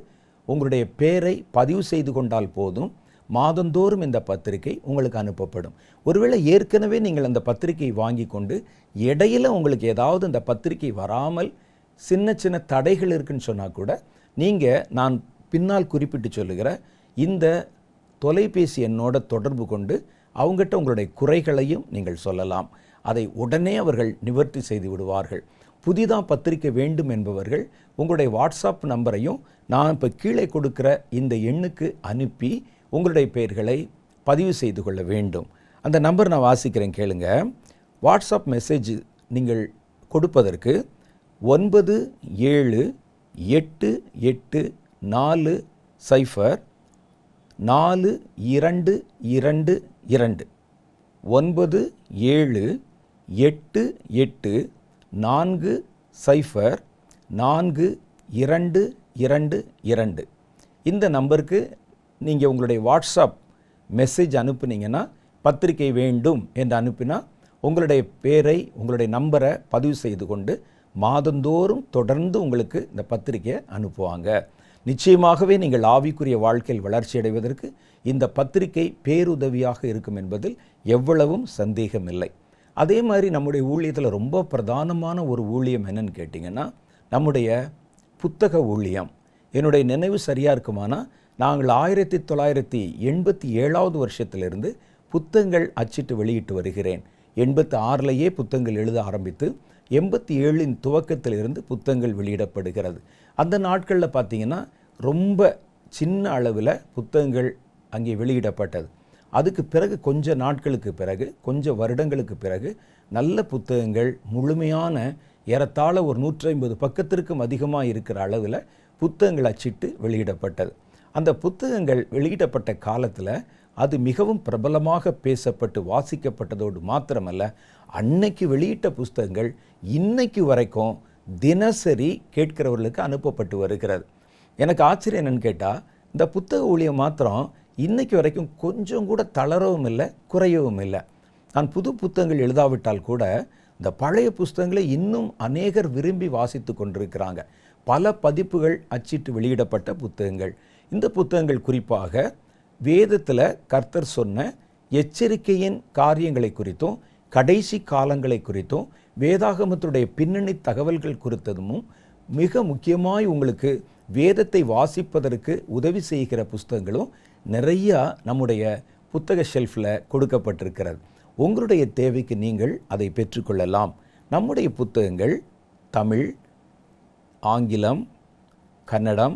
உங்களுடைய பேரை பதிவு செய்து கொண்டால் போதும் மாதந்தோறும் இந்த பத்திரிகை உங்களுக்கு அனுப்பப்படும் ஒருவேளை ஏற்கனவே நீங்கள் அந்த பத்திரிகை வாங்கி கொண்டு இடையில உங்களுக்கு ஏதாவது இந்த பத்திரிகை வராமல் சின்ன சின்ன தடைகள் இருக்குன்னு சொன்னால் கூட நீங்கள் நான் பின்னால் குறிப்பிட்டு சொல்லுகிற இந்த தொலைபேசி எண்ணோட தொடர்பு கொண்டு அவங்ககிட்ட உங்களுடைய குறைகளையும் நீங்கள் சொல்லலாம் அதை உடனே அவர்கள் நிவர்த்தி செய்து விடுவார்கள் புதிதாக பத்திரிக்கை வேண்டும் என்பவர்கள் உங்களுடைய வாட்ஸ்அப் நம்பரையும் நான் இப்போ கீழே கொடுக்கிற இந்த எண்ணுக்கு அனுப்பி உங்களுடைய பெயர்களை பதிவு செய்து கொள்ள வேண்டும் அந்த நம்பர் நான் வாசிக்கிறேன் கேளுங்க வாட்ஸ்அப் மெசேஜ் நீங்கள் கொடுப்பதற்கு ஒன்பது ஏழு எட்டு எட்டு நாலு சைஃபர் நாலு இரண்டு இரண்டு இரண்டு ஒன்பது ஏழு எட்டு எட்டு நான்கு சைஃபர் நான்கு இரண்டு இரண்டு இரண்டு இந்த நம்பருக்கு நீங்கள் உங்களுடைய வாட்ஸ்அப் மெசேஜ் அனுப்புனீங்கன்னா பத்திரிகை வேண்டும் என்று அனுப்பினா உங்களுடைய பேரை உங்களுடைய நம்பரை பதிவு செய்து கொண்டு மாதந்தோறும் தொடர்ந்து உங்களுக்கு இந்த பத்திரிக்கையை அனுப்புவாங்க நிச்சயமாகவே நீங்கள் ஆவிக்குரிய வாழ்க்கையில் வளர்ச்சி அடைவதற்கு இந்த பத்திரிகை பேருதவியாக இருக்கும் என்பதில் எவ்வளவும் சந்தேகமில்லை அதே மாதிரி நம்முடைய ஊழியத்தில் ரொம்ப பிரதானமான ஒரு ஊழியம் என்னன்னு கேட்டிங்கன்னா நம்முடைய புத்தக ஊழியம் என்னுடைய நினைவு சரியாக இருக்குமானா நாங்கள் ஆயிரத்தி தொள்ளாயிரத்தி எண்பத்தி ஏழாவது வருஷத்திலிருந்து புத்தகங்கள் அச்சிட்டு வெளியிட்டு வருகிறேன் எண்பத்தி ஆறிலேயே புத்தகங்கள் எழுத ஆரம்பித்து எண்பத்தி ஏழின் துவக்கத்திலிருந்து புத்தகங்கள் வெளியிடப்படுகிறது அந்த நாட்களில் பார்த்தீங்கன்னா ரொம்ப சின்ன அளவில் புத்தகங்கள் அங்கே வெளியிடப்பட்டது அதுக்கு பிறகு கொஞ்ச நாட்களுக்கு பிறகு கொஞ்சம் வருடங்களுக்கு பிறகு நல்ல புத்தகங்கள் முழுமையான ஏறத்தாழ ஒரு நூற்றி ஐம்பது பக்கத்திற்கும் அதிகமாக இருக்கிற அளவில் புத்தகங்கள் அச்சிட்டு வெளியிடப்பட்டது அந்த புத்தகங்கள் வெளியிடப்பட்ட காலத்தில் அது மிகவும் பிரபலமாக பேசப்பட்டு வாசிக்கப்பட்டதோடு மாத்திரமல்ல அன்னைக்கு வெளியிட்ட புஸ்தகங்கள் இன்னைக்கு வரைக்கும் தினசரி கேட்கிறவர்களுக்கு அனுப்பப்பட்டு வருகிறது எனக்கு ஆச்சரியம் என்னன்னு கேட்டால் இந்த புத்தக ஊழியம் மாத்திரம் இன்னைக்கு வரைக்கும் கொஞ்சம் கூட தளரவும் இல்லை குறையவும் இல்லை நான் புது புத்தகங்கள் எழுதாவிட்டால் கூட இந்த பழைய புஸ்தகங்களை இன்னும் அநேகர் விரும்பி வாசித்து கொண்டிருக்கிறாங்க பல பதிப்புகள் அச்சிட்டு வெளியிடப்பட்ட புத்தகங்கள் இந்த புத்தகங்கள் குறிப்பாக வேதத்தில் கர்த்தர் சொன்ன எச்சரிக்கையின் காரியங்களை குறித்தும் கடைசி காலங்களை குறித்தும் வேதாகமத்துடைய பின்னணி தகவல்கள் குறித்ததும் மிக முக்கியமாய் உங்களுக்கு வேதத்தை வாசிப்பதற்கு உதவி செய்கிற புஸ்தகங்களும் நிறையா நம்முடைய புத்தக ஷெல்ஃபில் கொடுக்கப்பட்டிருக்கிறது உங்களுடைய தேவைக்கு நீங்கள் அதை பெற்றுக்கொள்ளலாம் நம்முடைய புத்தகங்கள் தமிழ் ஆங்கிலம் கன்னடம்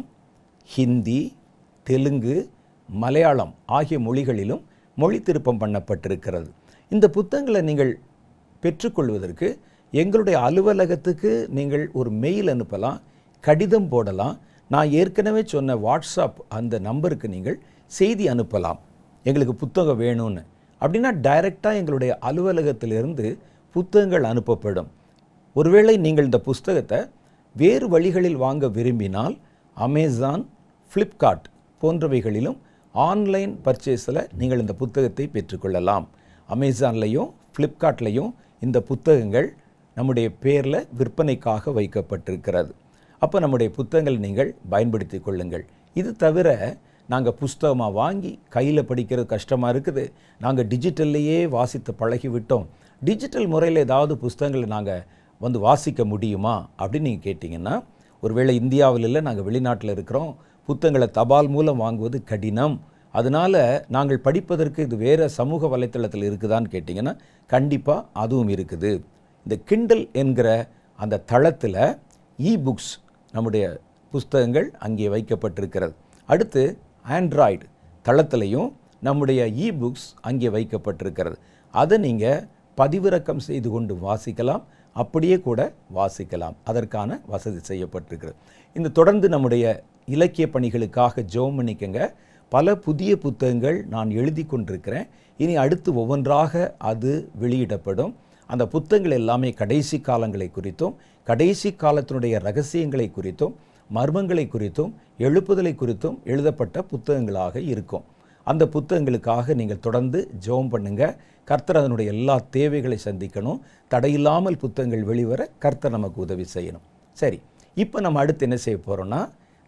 ஹிந்தி தெலுங்கு மலையாளம் ஆகிய மொழிகளிலும் மொழி திருப்பம் பண்ணப்பட்டிருக்கிறது இந்த புத்தகங்களை நீங்கள் பெற்றுக்கொள்வதற்கு எங்களுடைய அலுவலகத்துக்கு நீங்கள் ஒரு மெயில் அனுப்பலாம் கடிதம் போடலாம் நான் ஏற்கனவே சொன்ன வாட்ஸ்அப் அந்த நம்பருக்கு நீங்கள் செய்தி அனுப்பலாம் எங்களுக்கு புத்தகம் வேணும்னு அப்படின்னா டைரெக்டாக எங்களுடைய அலுவலகத்திலிருந்து புத்தகங்கள் அனுப்பப்படும் ஒருவேளை நீங்கள் இந்த புஸ்தகத்தை வேறு வழிகளில் வாங்க விரும்பினால் அமேசான் ஃப்ளிப்கார்ட் போன்றவைகளிலும் ஆன்லைன் பர்ச்சேஸில் நீங்கள் இந்த புத்தகத்தை பெற்றுக்கொள்ளலாம் அமேசான்லேயும் ஃப்ளிப்கார்ட்லேயும் இந்த புத்தகங்கள் நம்முடைய பேரில் விற்பனைக்காக வைக்கப்பட்டிருக்கிறது அப்போ நம்முடைய புத்தகங்கள் நீங்கள் பயன்படுத்தி கொள்ளுங்கள் இது தவிர நாங்கள் புஸ்தகமாக வாங்கி கையில் படிக்கிறது கஷ்டமாக இருக்குது நாங்கள் டிஜிட்டல்லையே வாசித்து பழகி விட்டோம் டிஜிட்டல் முறையில் ஏதாவது புஸ்தகங்களை நாங்கள் வந்து வாசிக்க முடியுமா அப்படின்னு நீங்கள் கேட்டிங்கன்னா ஒருவேளை இந்தியாவில் இல்லை நாங்கள் வெளிநாட்டில் இருக்கிறோம் புத்தகங்களை தபால் மூலம் வாங்குவது கடினம் அதனால் நாங்கள் படிப்பதற்கு இது வேறு சமூக வலைத்தளத்தில் இருக்குதான்னு கேட்டிங்கன்னா கண்டிப்பாக அதுவும் இருக்குது இந்த கிண்டல் என்கிற அந்த தளத்தில் இ புக்ஸ் நம்முடைய புஸ்தகங்கள் அங்கே வைக்கப்பட்டிருக்கிறது அடுத்து ஆண்ட்ராய்டு தளத்திலையும் நம்முடைய இ புக்ஸ் அங்கே வைக்கப்பட்டிருக்கிறது அதை நீங்கள் பதிவிறக்கம் செய்து கொண்டு வாசிக்கலாம் அப்படியே கூட வாசிக்கலாம் அதற்கான வசதி செய்யப்பட்டிருக்கிறது இந்த தொடர்ந்து நம்முடைய இலக்கிய பணிகளுக்காக ஜெபம் பண்ணிக்கங்க பல புதிய புத்தகங்கள் நான் எழுதி கொண்டிருக்கிறேன் இனி அடுத்து ஒவ்வொன்றாக அது வெளியிடப்படும் அந்த புத்தகங்கள் எல்லாமே கடைசி காலங்களை குறித்தும் கடைசி காலத்தினுடைய ரகசியங்களை குறித்தும் மர்மங்களை குறித்தும் எழுப்புதலை குறித்தும் எழுதப்பட்ட புத்தகங்களாக இருக்கும் அந்த புத்தகங்களுக்காக நீங்கள் தொடர்ந்து ஜெபம் பண்ணுங்க கர்த்தர் அதனுடைய எல்லா தேவைகளை சந்திக்கணும் தடையில்லாமல் புத்தகங்கள் வெளிவர கர்த்தர் நமக்கு உதவி செய்யணும் சரி இப்போ நம்ம அடுத்து என்ன செய்ய போகிறோம்னா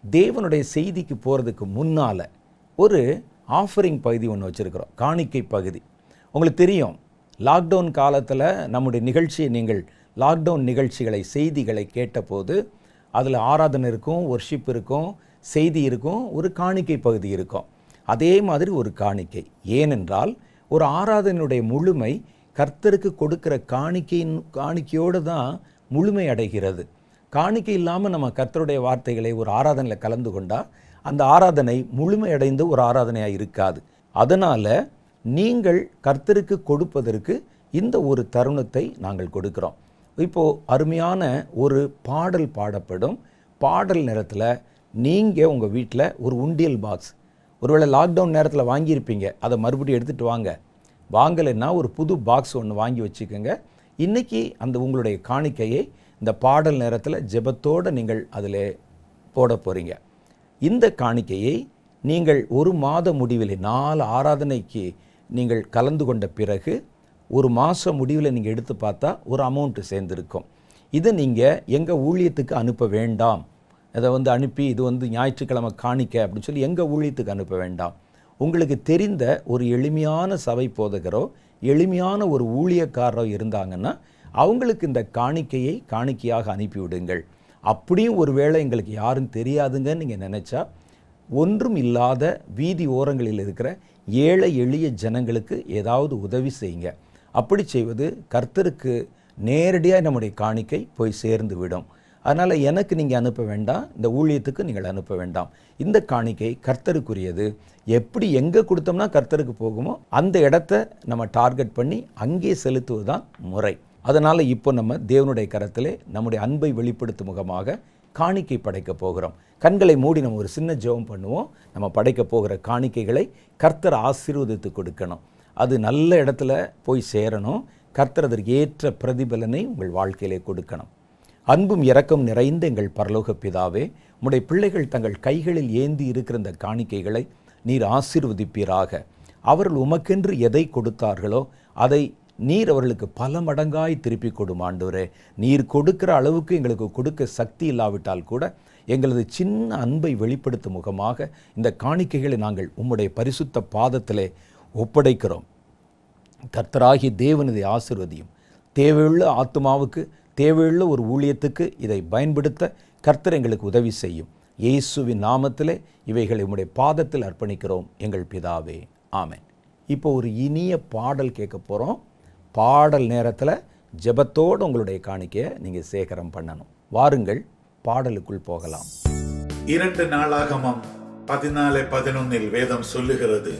தேவனுடைய செய்திக்கு போகிறதுக்கு முன்னால் ஒரு ஆஃபரிங் பகுதி ஒன்று வச்சுருக்கிறோம் காணிக்கை பகுதி உங்களுக்கு தெரியும் லாக்டவுன் காலத்தில் நம்முடைய நிகழ்ச்சியை நீங்கள் லாக்டவுன் நிகழ்ச்சிகளை செய்திகளை கேட்டபோது அதில் ஆராதனை இருக்கும் ஒர்ஷிப் இருக்கும் செய்தி இருக்கும் ஒரு காணிக்கை பகுதி இருக்கும் அதே மாதிரி ஒரு காணிக்கை ஏனென்றால் ஒரு ஆராதனையுடைய முழுமை கர்த்தருக்கு கொடுக்கிற காணிக்கையின் காணிக்கையோடு தான் முழுமை அடைகிறது காணிக்கை இல்லாமல் நம்ம கர்த்தருடைய வார்த்தைகளை ஒரு ஆராதனையில் கலந்து கொண்டா அந்த ஆராதனை முழுமையடைந்த ஒரு ஆராதனையாக இருக்காது அதனால் நீங்கள் கர்த்தருக்கு கொடுப்பதற்கு இந்த ஒரு தருணத்தை நாங்கள் கொடுக்கிறோம் இப்போது அருமையான ஒரு பாடல் பாடப்படும் பாடல் நேரத்தில் நீங்கள் உங்கள் வீட்டில் ஒரு உண்டியல் பாக்ஸ் ஒருவேளை லாக்டவுன் நேரத்தில் வாங்கியிருப்பீங்க அதை மறுபடியும் எடுத்துகிட்டு வாங்க வாங்கலைன்னா ஒரு புது பாக்ஸ் ஒன்று வாங்கி வச்சுக்கோங்க இன்றைக்கி அந்த உங்களுடைய காணிக்கையை இந்த பாடல் நேரத்தில் ஜெபத்தோடு நீங்கள் அதில் போட போகிறீங்க இந்த காணிக்கையை நீங்கள் ஒரு மாத முடிவில் நாலு ஆராதனைக்கு நீங்கள் கலந்து கொண்ட பிறகு ஒரு மாத முடிவில் நீங்கள் எடுத்து பார்த்தா ஒரு அமௌண்ட்டு சேர்ந்துருக்கும் இதை நீங்கள் எங்கள் ஊழியத்துக்கு அனுப்ப வேண்டாம் அதை வந்து அனுப்பி இது வந்து ஞாயிற்றுக்கிழமை காணிக்க அப்படின்னு சொல்லி எங்கள் ஊழியத்துக்கு அனுப்ப வேண்டாம் உங்களுக்கு தெரிந்த ஒரு எளிமையான சபை போதகரோ எளிமையான ஒரு ஊழியக்காரரோ இருந்தாங்கன்னா அவங்களுக்கு இந்த காணிக்கையை காணிக்கையாக அனுப்பிவிடுங்கள் அப்படியும் ஒருவேளை எங்களுக்கு யாரும் தெரியாதுங்கன்னு நீங்கள் நினச்சா ஒன்றும் இல்லாத வீதி ஓரங்களில் இருக்கிற ஏழை எளிய ஜனங்களுக்கு ஏதாவது உதவி செய்யுங்க அப்படி செய்வது கர்த்தருக்கு நேரடியாக நம்முடைய காணிக்கை போய் சேர்ந்து விடும் அதனால் எனக்கு நீங்கள் அனுப்ப வேண்டாம் இந்த ஊழியத்துக்கு நீங்கள் அனுப்ப வேண்டாம் இந்த காணிக்கை கர்த்தருக்குரியது எப்படி எங்கே கொடுத்தோம்னா கர்த்தருக்கு போகுமோ அந்த இடத்த நம்ம டார்கெட் பண்ணி அங்கே செலுத்துவது தான் முறை அதனால் இப்போ நம்ம தேவனுடைய கரத்திலே நம்முடைய அன்பை வெளிப்படுத்தும் முகமாக காணிக்கை படைக்க போகிறோம் கண்களை மூடி நம்ம ஒரு சின்ன ஜெபம் பண்ணுவோம் நம்ம படைக்க போகிற காணிக்கைகளை கர்த்தர் ஆசீர்வதித்து கொடுக்கணும் அது நல்ல இடத்துல போய் சேரணும் கர்த்தர் அதற்கு ஏற்ற பிரதிபலனை உங்கள் வாழ்க்கையிலே கொடுக்கணும் அன்பும் இரக்கம் நிறைந்த எங்கள் பரலோக பிதாவே உம்முடைய பிள்ளைகள் தங்கள் கைகளில் ஏந்தி இருக்கிற இந்த காணிக்கைகளை நீர் ஆசீர்வதிப்பீராக அவர்கள் உமக்கென்று எதை கொடுத்தார்களோ அதை நீர் அவர்களுக்கு பல மடங்காய் திருப்பி கொடும் ஆண்டவரே நீர் கொடுக்கிற அளவுக்கு எங்களுக்கு கொடுக்க சக்தி இல்லாவிட்டால் கூட எங்களது சின்ன அன்பை வெளிப்படுத்தும் முகமாக இந்த காணிக்கைகளை நாங்கள் உம்முடைய பரிசுத்த பாதத்திலே ஒப்படைக்கிறோம் கர்த்தராகி தேவனதை ஆசிர்வதியும் தேவையுள்ள ஆத்மாவுக்கு தேவையுள்ள ஒரு ஊழியத்துக்கு இதை பயன்படுத்த கர்த்தர் எங்களுக்கு உதவி செய்யும் இயேசுவின் நாமத்திலே இவைகளை உம்முடைய பாதத்தில் அர்ப்பணிக்கிறோம் எங்கள் பிதாவே ஆமென் இப்போ ஒரு இனிய பாடல் கேட்க போகிறோம் பாடல் நேரத்தில் ஜெபத்தோடு உங்களுடைய காணிக்கையை நீங்கள் சேகரம் பண்ணணும் வாருங்கள் பாடலுக்குள் போகலாம் இரண்டு நாளாகமம் பதினாலு பதினொன்னில் வேதம் சொல்லுகிறது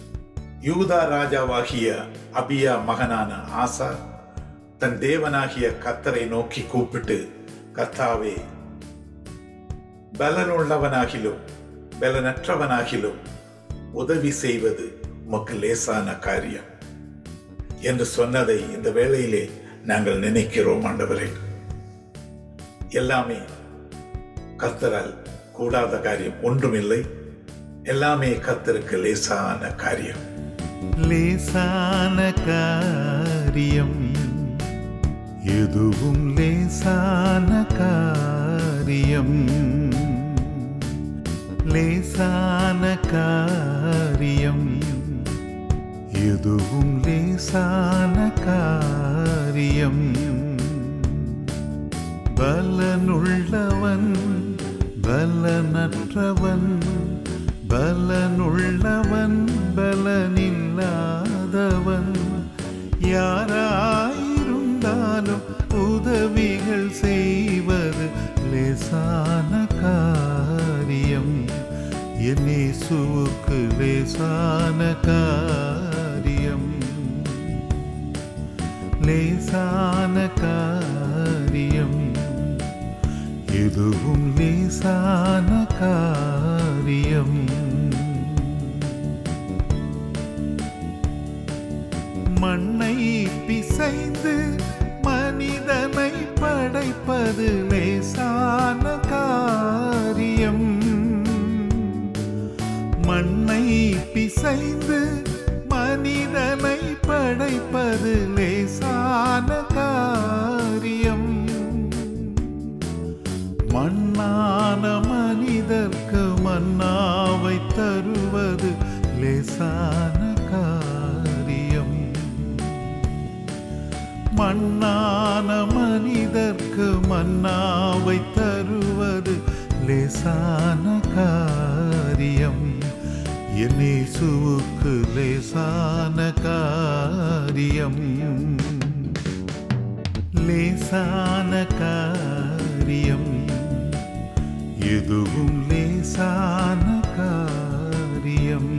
யூதா ராஜாவாகிய அபியா மகனான ஆசா தன் தேவனாகிய கத்தரை நோக்கி கூப்பிட்டு கர்த்தாவே பலனுள்ளவனாகிலும் பலனற்றவனாகிலும் உதவி செய்வது உமக்கு லேசான காரியம் என்று சொன்னதை இந்த வேளையிலே நாங்கள் நினைக்கிறோம் ஆண்டவரே எல்லாமே கர்த்தரால் கூடாத காரியம் ஒன்றுமில்லை எல்லாமே கர்த்தருக்கு லேசான காரியம் லேசான காரியம் எதுவும் லேசான காரியம் லேசான காரியம் எதுவும் லேசான காரியம் பலனுள்ளவன் பலனற்றவன் பலனுள்ளவன் பலனில்லாதவன் யாராயிருந்தாலும் உதவிகள் செய்வது லேசான காரியம் என் இயேசுவுக்கு லேசான காரியம் லேசான காரியம் எதுவும் லேசான காரியம் மண்ணை பிசைந்து மனிதனை படைப்பது லேசான காரியம் மண்ணை பிசைந்து மனிதனை படைப்பது லேசான காரியம் மண்ணான மனிதர் மன்னாவை தருவது லேசான காரியம் மண்ணான மனிதர்க்கு மன்னாவை தருவது லேசான காரியம் என் இயேசுவுக்கு லேசான காரியம் லேசான காரியம் எதுவும் லேசான காரியம்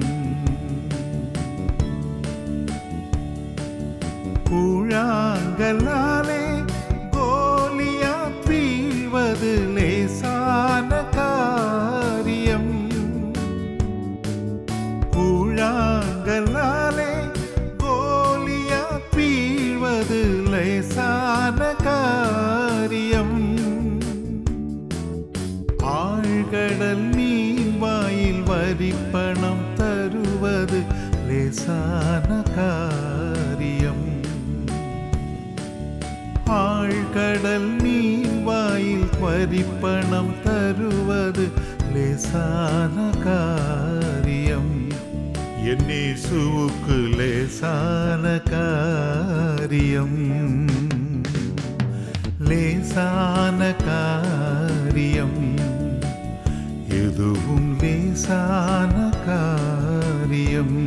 கூழாங்கலாலே கோலியா வீழ்வது லேசான காரியம் கூழாங்கலாலே கோலியா வீழ்வது லேசான காரியம் ஆழ்கடல் நீர் வாயில் வரிப்பணம் தருவது லேசான காரியம் ஆழ்கடல் நீர் வாயில் வரிப்பணம் தருவது லேசான காரியம் என் இயேசுவுக்கு லேசான காரியம் லேசான காரியம் எதுவும் லேசான காரியம்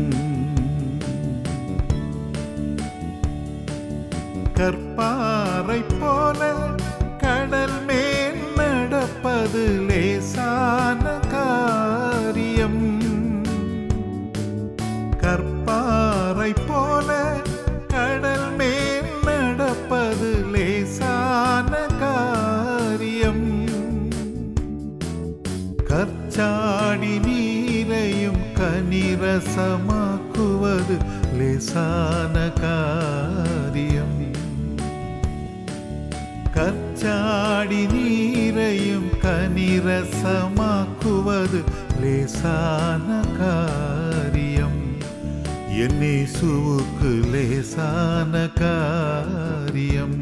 கற்பாறை போல கடல் மேல் நடப்பது லேசான காரியம் கற்பாறை போல கடல் மேல் நடப்பது லேசான காரியம் கற்சாடி நீரையும் கனிரசமாக்குவது லேசான காரியம் கற்சாடி நீரையும் கனிரசமாக்குவது லேசான காரியம் என் இயேசுவுக்கு லேசான காரியம்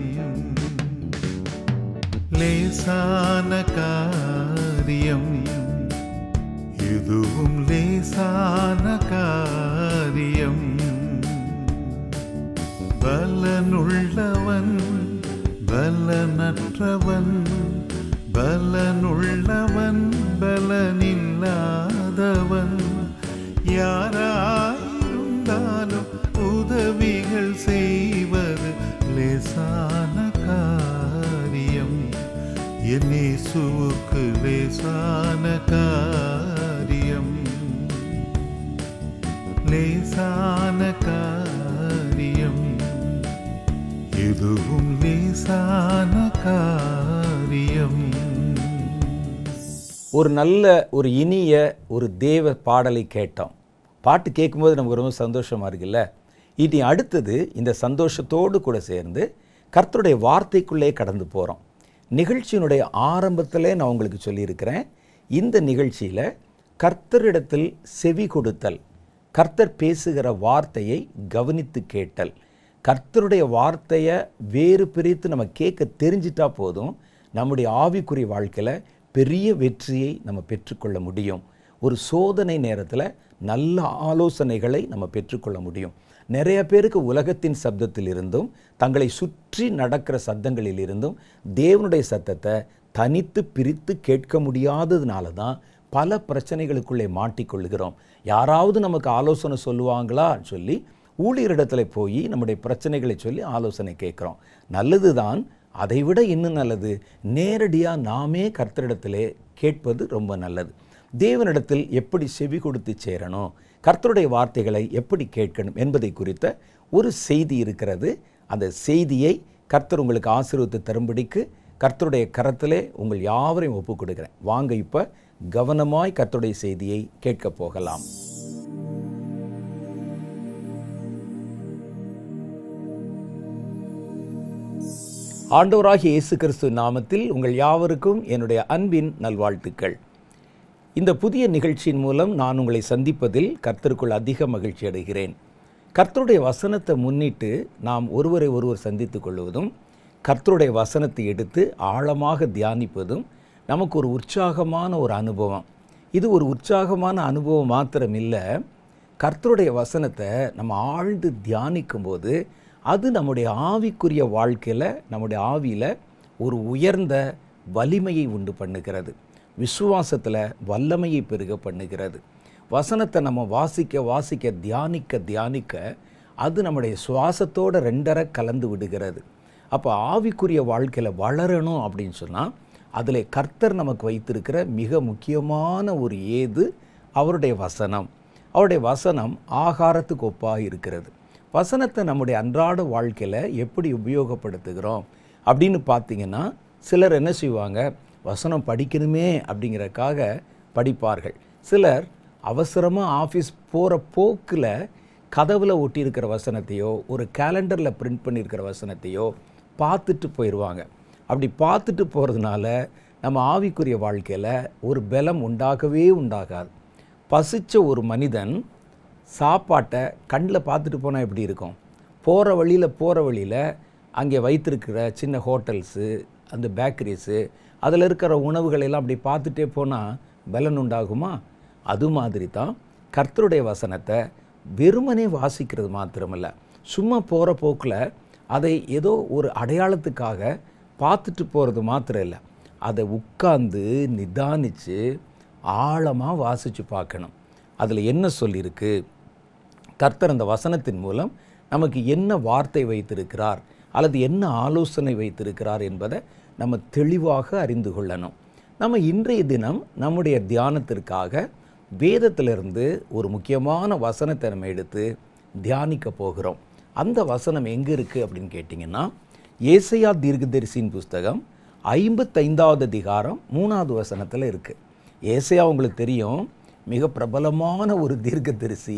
லேசான காரியம் இதுவும் லேசான காரியம் பலனுள்ளவன் பலனற்றவன் பலனுள்ளவன் பலனில்லாதவன் யாராயிருந்தாலும் உதவிகள் செய்வது லேசான காரியம் என் இயேசுவுக்கு லேசான காரியம் லேசான காரியம் எதுவும் லேசான காரியம் ஒரு நல்ல ஒரு இனிய ஒரு தேவ பாடலை கேட்டோம் பாட்டு கேட்கும்போது நமக்கு ரொம்ப சந்தோஷமாக இருக்குல்ல இனி அடுத்தது இந்த சந்தோஷத்தோடு கூட சேர்ந்து கர்த்தருடைய வார்த்தைக்குள்ளே கடந்து போகிறோம் நிகழ்ச்சியினுடைய ஆரம்பத்திலே நான் உங்களுக்கு சொல்லியிருக்கிறேன் இந்த நிகழ்ச்சியில் கர்த்தரிடத்தில் செவி கொடுத்தல் கர்த்தர் பேசுகிற வார்த்தையை கவனித்து கேட்டல் கர்த்தருடைய வார்த்தையை வேறு பிரித்து நம்ம கேட்க தெரிஞ்சிட்டா போதும் நம்முடைய ஆவிக்குரிய வாழ்க்கையில் பெரிய வெற்றியை நம்ம பெற்றுக்கொள்ள முடியும் ஒரு சோதனை நேரத்தில் நல்ல ஆலோசனைகளை நம்ம பெற்றுக்கொள்ள முடியும் நிறைய பேருக்கு உலகத்தின் சப்தத்தில் இருந்தும் தங்களை சுற்றி நடக்கிற சத்தங்களில் இருந்தும் தேவனுடைய சத்தத்தை தனித்து பிரித்து கேட்க முடியாததுனால தான் பல பிரச்சனைகளுக்குள்ளே மாட்டிக்கொள்கிறோம் யாராவது நமக்கு ஆலோசனை சொல்லுவாங்களா சொல்லி ஊழியரிடத்துல போய் நம்முடைய பிரச்சனைகளை சொல்லி ஆலோசனை கேட்குறோம் நல்லது தான் அதைவிட இன்னும் நல்லது நேரடியாக நாமே கர்த்தரிடத்திலே கேட்பது ரொம்ப நல்லது தேவனிடத்தில் எப்படி செவி கொடுத்து சேரணும் கர்த்தருடைய வார்த்தைகளை எப்படி கேட்கணும் என்பதை குறித்த ஒரு செய்தி இருக்கிறது அந்த செய்தியை கர்த்தர் உங்களுக்கு ஆசீர்வத்து தரும்படிக்கு கர்த்தருடைய கரத்திலே உங்கள் யாவரையும் ஒப்புக் கொடுக்கிறேன் வாங்க இப்போ கவனமாய் கர்த்தருடைய செய்தியை கேட்க போகலாம் ஆண்டவராகிய இயேசு கிறிஸ்து நாமத்தில் உங்கள் யாவருக்கும் என்னுடைய அன்பின் நல்வாழ்த்துக்கள் இந்த புதிய நிகழ்ச்சியின் மூலம் நான் உங்களை சந்திப்பதில் கர்த்தருக்குள் அதிக மகிழ்ச்சி அடைகிறேன் கர்த்தருடைய வசனத்தை முன்னிட்டு நாம் ஒருவரை ஒருவர் சந்தித்துக் கொள்வதும் கர்த்தருடைய வசனத்தை எடுத்து ஆழமாக தியானிப்பதும் நமக்கு ஒரு உற்சாகமான ஒரு அனுபவம் இது ஒரு உற்சாகமான அனுபவம் மாத்திரம் இல்லை கர்த்தருடைய வசனத்தை நம்ம ஆழ்ந்து தியானிக்கும்போது அது நம்முடைய ஆவிக்குரிய வாழ்க்கையில் நம்முடைய ஆவியில் ஒரு உயர்ந்த வலிமையை உண்டு பண்ணுகிறது விசுவாசத்தில் வல்லமையை பெருக பண்ணுகிறது வசனத்தை நம்ம வாசிக்க வாசிக்க தியானிக்க தியானிக்க அது நம்முடைய சுவாசத்தோட ரெண்டரை கலந்து விடுகிறது அப்போ ஆவிக்குரிய வாழ்க்கையில் வளரணும் அப்படின்னு சொன்னால் அதில் கர்த்தர் நமக்கு வைத்திருக்கிற மிக முக்கியமான ஒரு ஏது அவருடைய வசனம் அவருடைய வசனம் ஆகாரத்துக்கு ஒப்பாக இருக்கிறது வசனத்தை நம்முடைய அன்றாட வாழ்க்கையில் எப்படி உபயோகப்படுத்துகிறோம் அப்படின்னு பார்த்தீங்கன்னா சிலர் என்ன செய்வாங்க வசனம் படிக்கணுமே அப்படிங்கிறக்காக படிப்பார்கள் சிலர் அவசரமாக ஆஃபீஸ் போகிற போக்கில் கதவில் ஒட்டியிருக்கிற வசனத்தையோ ஒரு கேலண்டரில் பிரிண்ட் பண்ணியிருக்கிற வசனத்தையோ பார்த்துட்டு போயிடுவாங்க அப்படி பார்த்துட்டு போகிறதுனால நம்ம ஆவிக்குரிய வாழ்க்கையில் ஒரு பலம் உண்டாகவே உண்டாகாது பசிச்ச ஒரு மனிதன் சாப்பாட்டை கண்ணில் பார்த்துட்டு போனால் எப்படி இருக்கும் போகிற வழியில் போகிற வழியில் அங்கே வைத்திருக்கிற சின்ன ஹோட்டல்ஸு அந்த பேக்கரிஸு அதில் இருக்கிற உணவுகளை எல்லாம் அப்படி பார்த்துட்டே போனால் பலன் உண்டாகுமா அது மாதிரி தான் கர்த்தருடைய வசனத்தை வெறுமனே வாசிக்கிறது மாத்திரமல்ல சும்மா போகிற போக்கில் அதை ஏதோ ஒரு அடையாளத்துக்காக பார்த்துட்டு போகிறது மாத்திரம் இல்லை அதை உட்கார்ந்து நிதானித்து ஆழமாக வாசித்து பார்க்கணும் அதில் என்ன சொல்லியிருக்கு கர்த்தர் அந்த வசனத்தின் மூலம் நமக்கு என்ன வார்த்தை வைத்திருக்கிறார் அல்லது என்ன ஆலோசனை வைத்திருக்கிறார் என்பதை நம்ம தெளிவாக அறிந்து கொள்ளணும் நம்ம இன்றைய தினம் நம்முடைய தியானத்திற்காக வேதத்திலிருந்து ஒரு முக்கியமான வசனத்தை நம்ம எடுத்து தியானிக்க போகிறோம் அந்த வசனம் எங்கே இருக்குது அப்படின்னு கேட்டிங்கன்னா ஏசையா தீர்க்கதரிசியின் புஸ்தகம் ஐம்பத்தைந்தாவது அதிகாரம் மூணாவது வசனத்தில் இருக்குது ஏசையா உங்களுக்கு தெரியும் மிக பிரபலமான ஒரு தீர்க்கதரிசி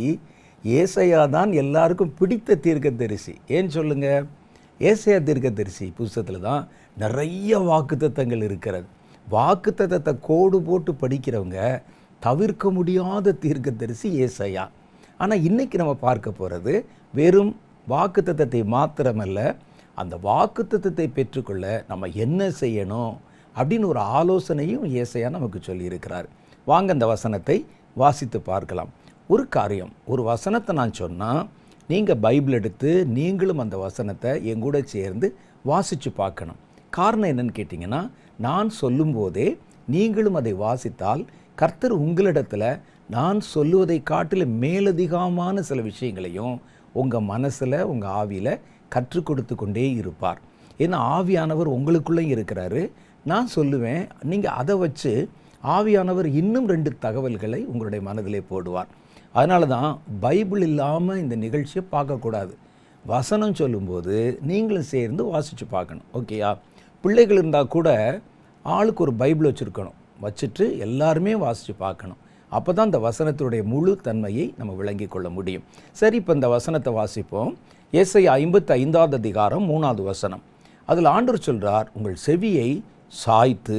ஏசையா தான் எல்லாருக்கும் பிடித்த தீர்க்கதரிசி ஏன் சொல்லுங்க ஏசையா தீர்க்கதரிசி புஸ்தகத்தில் தான் நிறைய வாக்குத்தத்தங்கள் இருக்கிறது வாக்குத்தத்தத்தை கோடு போட்டு படிக்கிறவங்க தவிர்க்க முடியாத தீர்க்கதரிசி ஏசையா ஆனால் இன்னைக்கு நம்ம பார்க்க போகிறது வெறும் வாக்குத்தத்தத்தை மாத்திரமல்ல அந்த வாக்குத்தத்தத்தை பெற்றுக்கொள்ள நம்ம என்ன செய்யணும் அப்படின்னு ஒரு ஆலோசனையும் ஏசையா நமக்கு சொல்லியிருக்கிறார் வாங்க அந்த வசனத்தை வாசித்து பார்க்கலாம் ஒரு காரியம் ஒரு வசனத்தை நான் சொன்னால் நீங்கள் பைபிள் எடுத்து நீங்களும் அந்த வசனத்தை என் கூட சேர்ந்து வாசித்து பார்க்கணும் காரணம் என்னன்னு கேட்டிங்கன்னா நான் சொல்லும்போதே நீங்களும் அதை வாசித்தால் கர்த்தர் உங்களிடத்தில் நான் சொல்லுவதை காட்டிலும் மேலதிகமான சில விஷயங்களையும் உங்கள் மனசில் உங்கள் ஆவியில் கற்றுக் கொடுத்து கொண்டே இருப்பார் ஏன்னா ஆவியானவர் உங்களுக்குள்ளே இருக்கிறாரு நான் சொல்லுவேன் நீங்கள் அதை வச்சு ஆவியானவர் இன்னும் ரெண்டு தகவல்களை உங்களுடைய மனதிலே போடுவார் அதனால தான் பைபிள் இல்லாமல் இந்த நிகழ்ச்சியை பார்க்கக்கூடாது வசனம் சொல்லும்போது நீங்களும் சேர்ந்து வாசித்து பார்க்கணும் ஓகேயா பிள்ளைகள் இருந்தால் கூட ஆளுக்கு ஒரு பைபிள் வச்சுருக்கணும் வச்சுட்டு எல்லாருமே வாசித்து பார்க்கணும் அப்போ தான் இந்த வசனத்துடைய முழு தன்மையை நம்ம விளங்கி கொள்ள முடியும் சரி இப்போ இந்த வசனத்தை வாசிப்போம் ஏசை ஐம்பத்தி ஐந்தாவது அதிகாரம் மூணாவது வசனம் அதில் ஆண்டவர் சொல்கிறார் உங்கள் செவியை சாய்த்து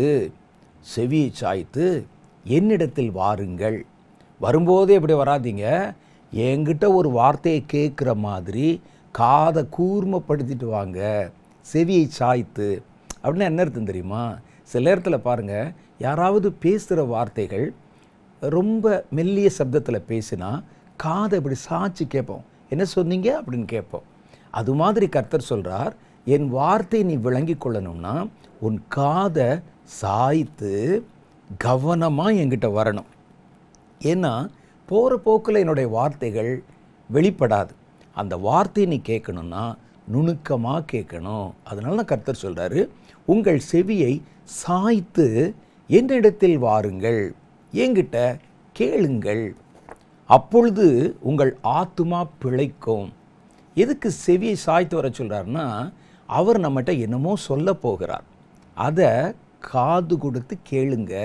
செவியை சாய்த்து என்னிடத்தில் வாருங்கள் வரும்போதே இப்படி வராதீங்க என்கிட்ட ஒரு வார்த்தையை கேட்குற மாதிரி காதை கூர்மப்படுத்திட்டு வாங்க செவியை சாய்த்து அப்படின்னா என்ன அர்த்தம் தெரியுமா சில நேரத்தில் பாருங்கள் யாராவது பேசுகிற வார்த்தைகள் ரொம்ப மெல்லிய சப்தத்தில் பேசினா காதை இப்படி சாய்ச்சி கேட்போம் என்ன சொன்னீங்க அப்படின்னு கேட்போம் அது மாதிரி கர்த்தர் சொல்கிறார் என் வார்த்தை நீ விளங்கி கொள்ளணும்னா உன் காதை சாய்த்து கவனமாக என்கிட்ட வரணும் ஏன்னா போகிற போக்கில் என்னுடைய வார்த்தைகள் வெளிப்படாது அந்த வார்த்தையை நீ கேட்கணும்னா நுணுக்கமாக கேட்கணும் அதனால தான் கர்த்தர் சொல்கிறாரு உங்கள் செவியை சாய்த்து என்னிடத்தில் வாருங்கள் என்கிட்ட கேளுங்கள் அப்பொழுது உங்கள் ஆத்துமா பிழைக்கும் எதுக்கு செவியை சாய்த்து வர சொல்கிறாருன்னா அவர் நம்மகிட்ட என்னமோ சொல்ல போகிறார் அதை காது கொடுத்து கேளுங்க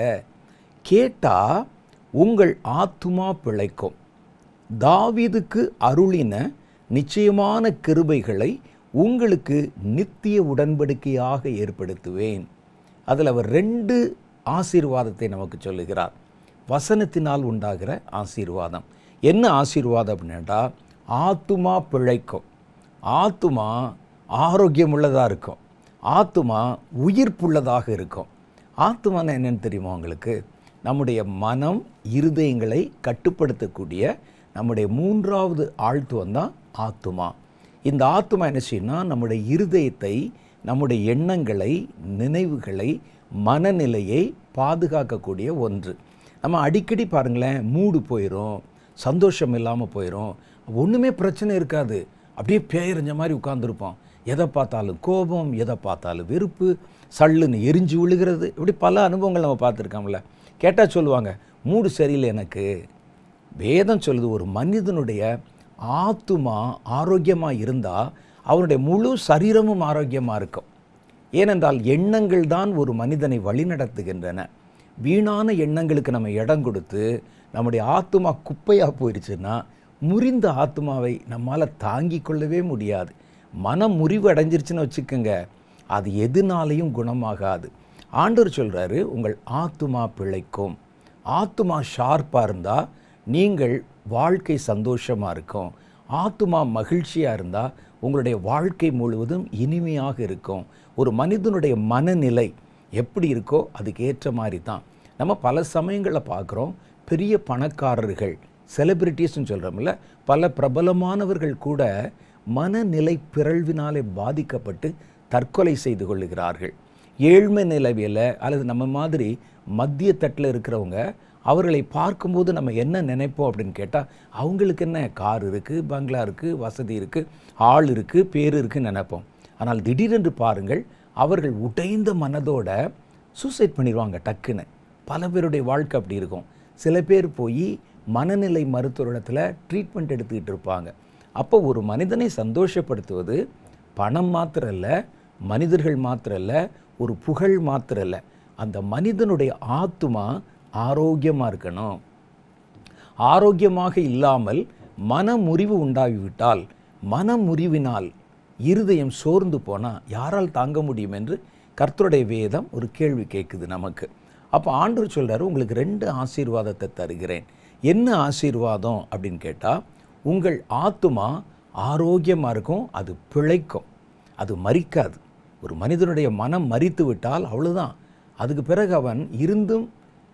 கேட்டால் உங்கள் ஆத்துமா பிழைக்கும் தாவீதுக்கு அருளின நிச்சயமான கிருபைகளை உங்களுக்கு நித்திய உடன்படிக்கையாக ஏற்படுத்துவேன் அதில் அவர் ரெண்டு ஆசீர்வாதத்தை நமக்கு சொல்லுகிறார் வசனத்தினால் உண்டாகிற ஆசீர்வாதம் என்ன ஆசீர்வாதம் அப்படின்னா ஆத்துமா பிழைக்கும் ஆத்துமா ஆரோக்கியம் உள்ளதாக இருக்கும் ஆத்துமா உயிர்ப்புள்ளதாக இருக்கும் ஆத்துமானா என்னன்னு தெரியுமா உங்களுக்கு நம்முடைய மனம் இருதயங்களை கட்டுப்படுத்தக்கூடிய நம்முடைய மூன்றாவது ஆழ்த்துவம் தான் ஆத்துமா இந்த ஆத்துமா என்ன செய்யணும்னா நம்முடைய இருதயத்தை நம்முடைய எண்ணங்களை நினைவுகளை மனநிலையை பாதுகாக்கக்கூடிய ஒன்று நம்ம அடிக்கடி பாருங்களேன் மூடு போயிடும் சந்தோஷம் இல்லாமல் போயிடும் ஒன்றுமே பிரச்சனை இருக்காது அப்படியே பேயறிஞ்ச மாதிரி உட்காந்துருப்போம் எதை பார்த்தாலும் கோபம் எதை பார்த்தாலும் வெறுப்பு சல்லுன்னு எரிஞ்சு விழுகிறது இப்படி பல அனுபவங்கள் நம்ம பார்த்துருக்கோம்ல கேட்டால் சொல்லுவாங்க மூடு சரியில்லை எனக்கு வேதம் சொல்லுது ஒரு மனிதனுடைய ஆத்துமா ஆரோக்கியமாக இருந்தால் அவனுடைய முழு சரீரமும் ஆரோக்கியமாக இருக்கும் ஏனென்றால் எண்ணங்கள் தான் ஒரு மனிதனை வழிநடத்துகின்றன வீணான எண்ணங்களுக்கு நம்ம இடம் கொடுத்து நம்முடைய ஆத்துமா குப்பையாக போயிடுச்சுன்னா முறிந்த ஆத்துமாவை நம்மால் தாங்கிக் கொள்ளவே முடியாது மனம் முறிவு அடைஞ்சிருச்சுன்னு வச்சுக்கோங்க அது எதுனாலையும் குணமாகாது ஆண்டவர் சொல்கிறாரு உங்கள் ஆத்துமா பிழைக்கும் ஆத்துமா ஷார்ப்பாக இருந்தால் நீங்கள் வாழ்க்கை சந்தோஷமாக இருக்கும் ஆத்துமா மகிழ்ச்சியாக இருந்தால் உங்களுடைய வாழ்க்கை முழுவதும் இனிமையாக இருக்கும் ஒரு மனிதனுடைய மனநிலை எப்படி இருக்கோ அதுக்கு ஏற்ற மாதிரி தான் நம்ம பல சமயங்களில் பார்க்குறோம் பெரிய பணக்காரர்கள் செலிபிரிட்டிஸ்னு சொல்கிறோம்ல பல பிரபலமானவர்கள் கூட மனநிலை பிறழ்வினாலே பாதிக்கப்பட்டு தற்கொலை செய்து கொள்ளுகிறார்கள் ஏழ்மை நிலவியல அல்லது நம்ம மாதிரி மத்திய தட்டில் இருக்கிறவங்க அவர்களை பார்க்கும்போது நம்ம என்ன நினைப்போம் அப்படின்னு கேட்டால் அவங்களுக்கு என்ன கார் இருக்குது பங்களா இருக்குது வசதி இருக்குது ஆள் இருக்குது பேர் இருக்குன்னு நினைப்போம் ஆனால் திடீரென்று பாருங்கள் அவர்கள் உடைந்த மனதோட சூசைட் பண்ணிடுவாங்க டக்குன்னு பல பேருடைய வாழ்க்கை அப்படி இருக்கும் சில பேர் போய் மனநிலை மருத்துவரிடத்தில் ட்ரீட்மெண்ட் எடுத்துக்கிட்டு இருப்பாங்க அப்போ ஒரு மனிதனை சந்தோஷப்படுத்துவது பணம் மாத்திரம் இல்லை மனிதர்கள் மாத்திரம் இல்லை ஒரு புகழ் மாத்திரம் இல்லை அந்த மனிதனுடைய ஆத்துமா ஆரோக்கியமாக இருக்கணும் ஆரோக்கியமாக இல்லாமல் மனமுறிவு உண்டாகிவிட்டால் மனமுறிவினால் இருதயம் சோர்ந்து போனால் யாரால் தாங்க முடியும் என்று கர்த்தருடைய வேதம் ஒரு கேள்வி கேட்குது நமக்கு அப்போ ஆண்டவர் சொல்றாரு உங்களுக்கு ரெண்டு ஆசீர்வாதத்தை தருகிறேன் என்ன ஆசீர்வாதம் அப்படின்னு கேட்டால் உங்கள் ஆத்துமா ஆரோக்கியமாக இருக்கும் அது பிழைக்கும் அது மறிக்காது ஒரு மனிதனுடைய மனம் மறித்து விட்டால் அவ்வளவுதான் அதுக்கு பிறகு அவன் இருந்தும்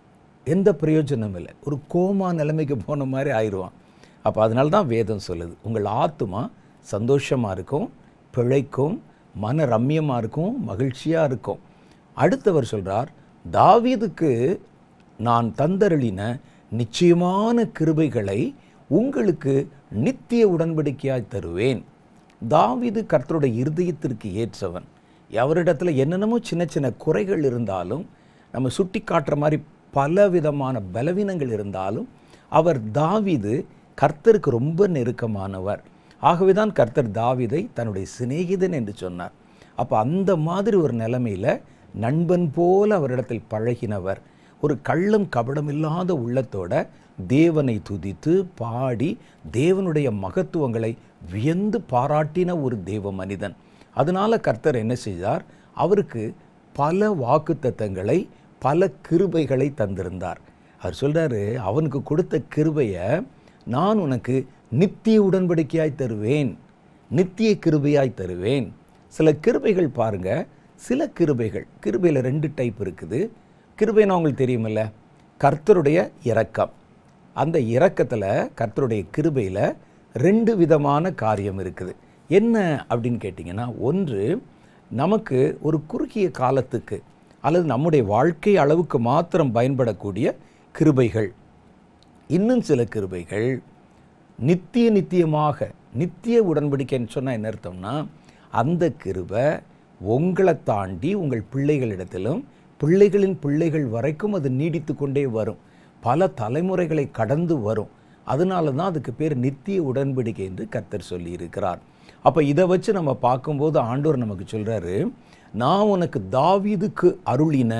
எந்த பிரயோஜனமும் இல்லை ஒரு கோமா நிலைமைக்கு போன மாதிரி ஆயிடுவான் அப்போ அதனால தான் வேதம் சொல்லுது உங்கள் ஆத்துமா சந்தோஷமாக இருக்கும் பிழைக்கும் மன ரம்யமாக இருக்கும் மகிழ்ச்சியாக இருக்கும் அடுத்தவர் சொல்றார் தாவீதுக்கு நான் தந்தருளின நிச்சயமான கிருபைகளை உங்களுக்கு நித்திய உடன்படிக்கையாய் தருவேன் தாவீது கர்த்தருடைய இருதயத்திற்கு ஏற்றவன் அவரிடத்துல என்னென்னமோ சின்ன சின்ன குறைகள் இருந்தாலும் நம்ம சுட்டி காட்டுற மாதிரி பல விதமான பலவீனங்கள் இருந்தாலும் அவர் தாவீது கர்த்தருக்கு ரொம்ப நெருக்கமானவர் ஆகவே தான் கர்த்தர் தாவீதை தன்னுடைய சிநேகிதன் என்று சொன்னார் அப்போ அந்த மாதிரி ஒரு நிலைமையில் நண்பன் போல அவரிடத்தில் பழகினவர் ஒரு கள்ளம் கபடமில்லாத உள்ளத்தோட தேவனை துதித்து பாடி தேவனுடைய மகத்துவங்களை வியந்து பாராட்டின ஒரு தேவ மனிதன் அதனால கர்த்தர் என்ன செய்தார் அவருக்கு பல வாக்குத்தத்தங்களை பல கிருபைகளை தந்திருந்தார் அவர் சொல்றாரு அவனுக்கு கொடுத்த கிருபையை நான் உனக்கு நித்திய உடன்படிக்கையாய் தருவேன் நித்திய கிருபையாய் தருவேன் சில கிருபைகள் பாருங்க சில கிருபைகள் கிருபையில் ரெண்டு டைப் இருக்குது கிருபைன்னா உங்களுக்கு தெரியுமில்ல கர்த்தருடைய இரக்கம் அந்த இரக்கத்தில் கர்த்தருடைய கிருபையில் ரெண்டு விதமான காரியம் இருக்குது என்ன அப்படின்னு கேட்டிங்கன்னா ஒன்று நமக்கு ஒரு குறுகிய காலத்துக்கு அல்லது நம்முடைய வாழ்க்கை அளவுக்கு மாத்திரம் பயன்படக்கூடிய கிருபைகள் இன்னும் சில கிருபைகள் நித்திய நித்தியமாக நித்திய உடன்படிக்கைன்னு சொன்னால் என்ன அர்த்தம்னா அந்த கிருபை உங்களை தாண்டி உங்கள் பிள்ளைகளிடத்திலும் பிள்ளைகளின் பிள்ளைகள் வரைக்கும் அது நீடித்து கொண்டே வரும் பல தலைமுறைகளை கடந்து வரும் அதனால தான் அதுக்கு பேர் நித்திய உடன்படிக்கை என்று கர்த்தர் சொல்லியிருக்கிறார் அப்போ இதை வச்சு நம்ம பார்க்கும்போது ஆண்டவர் நமக்கு சொல்கிறாரு நான் உனக்கு தாவீதுக்கு அருளின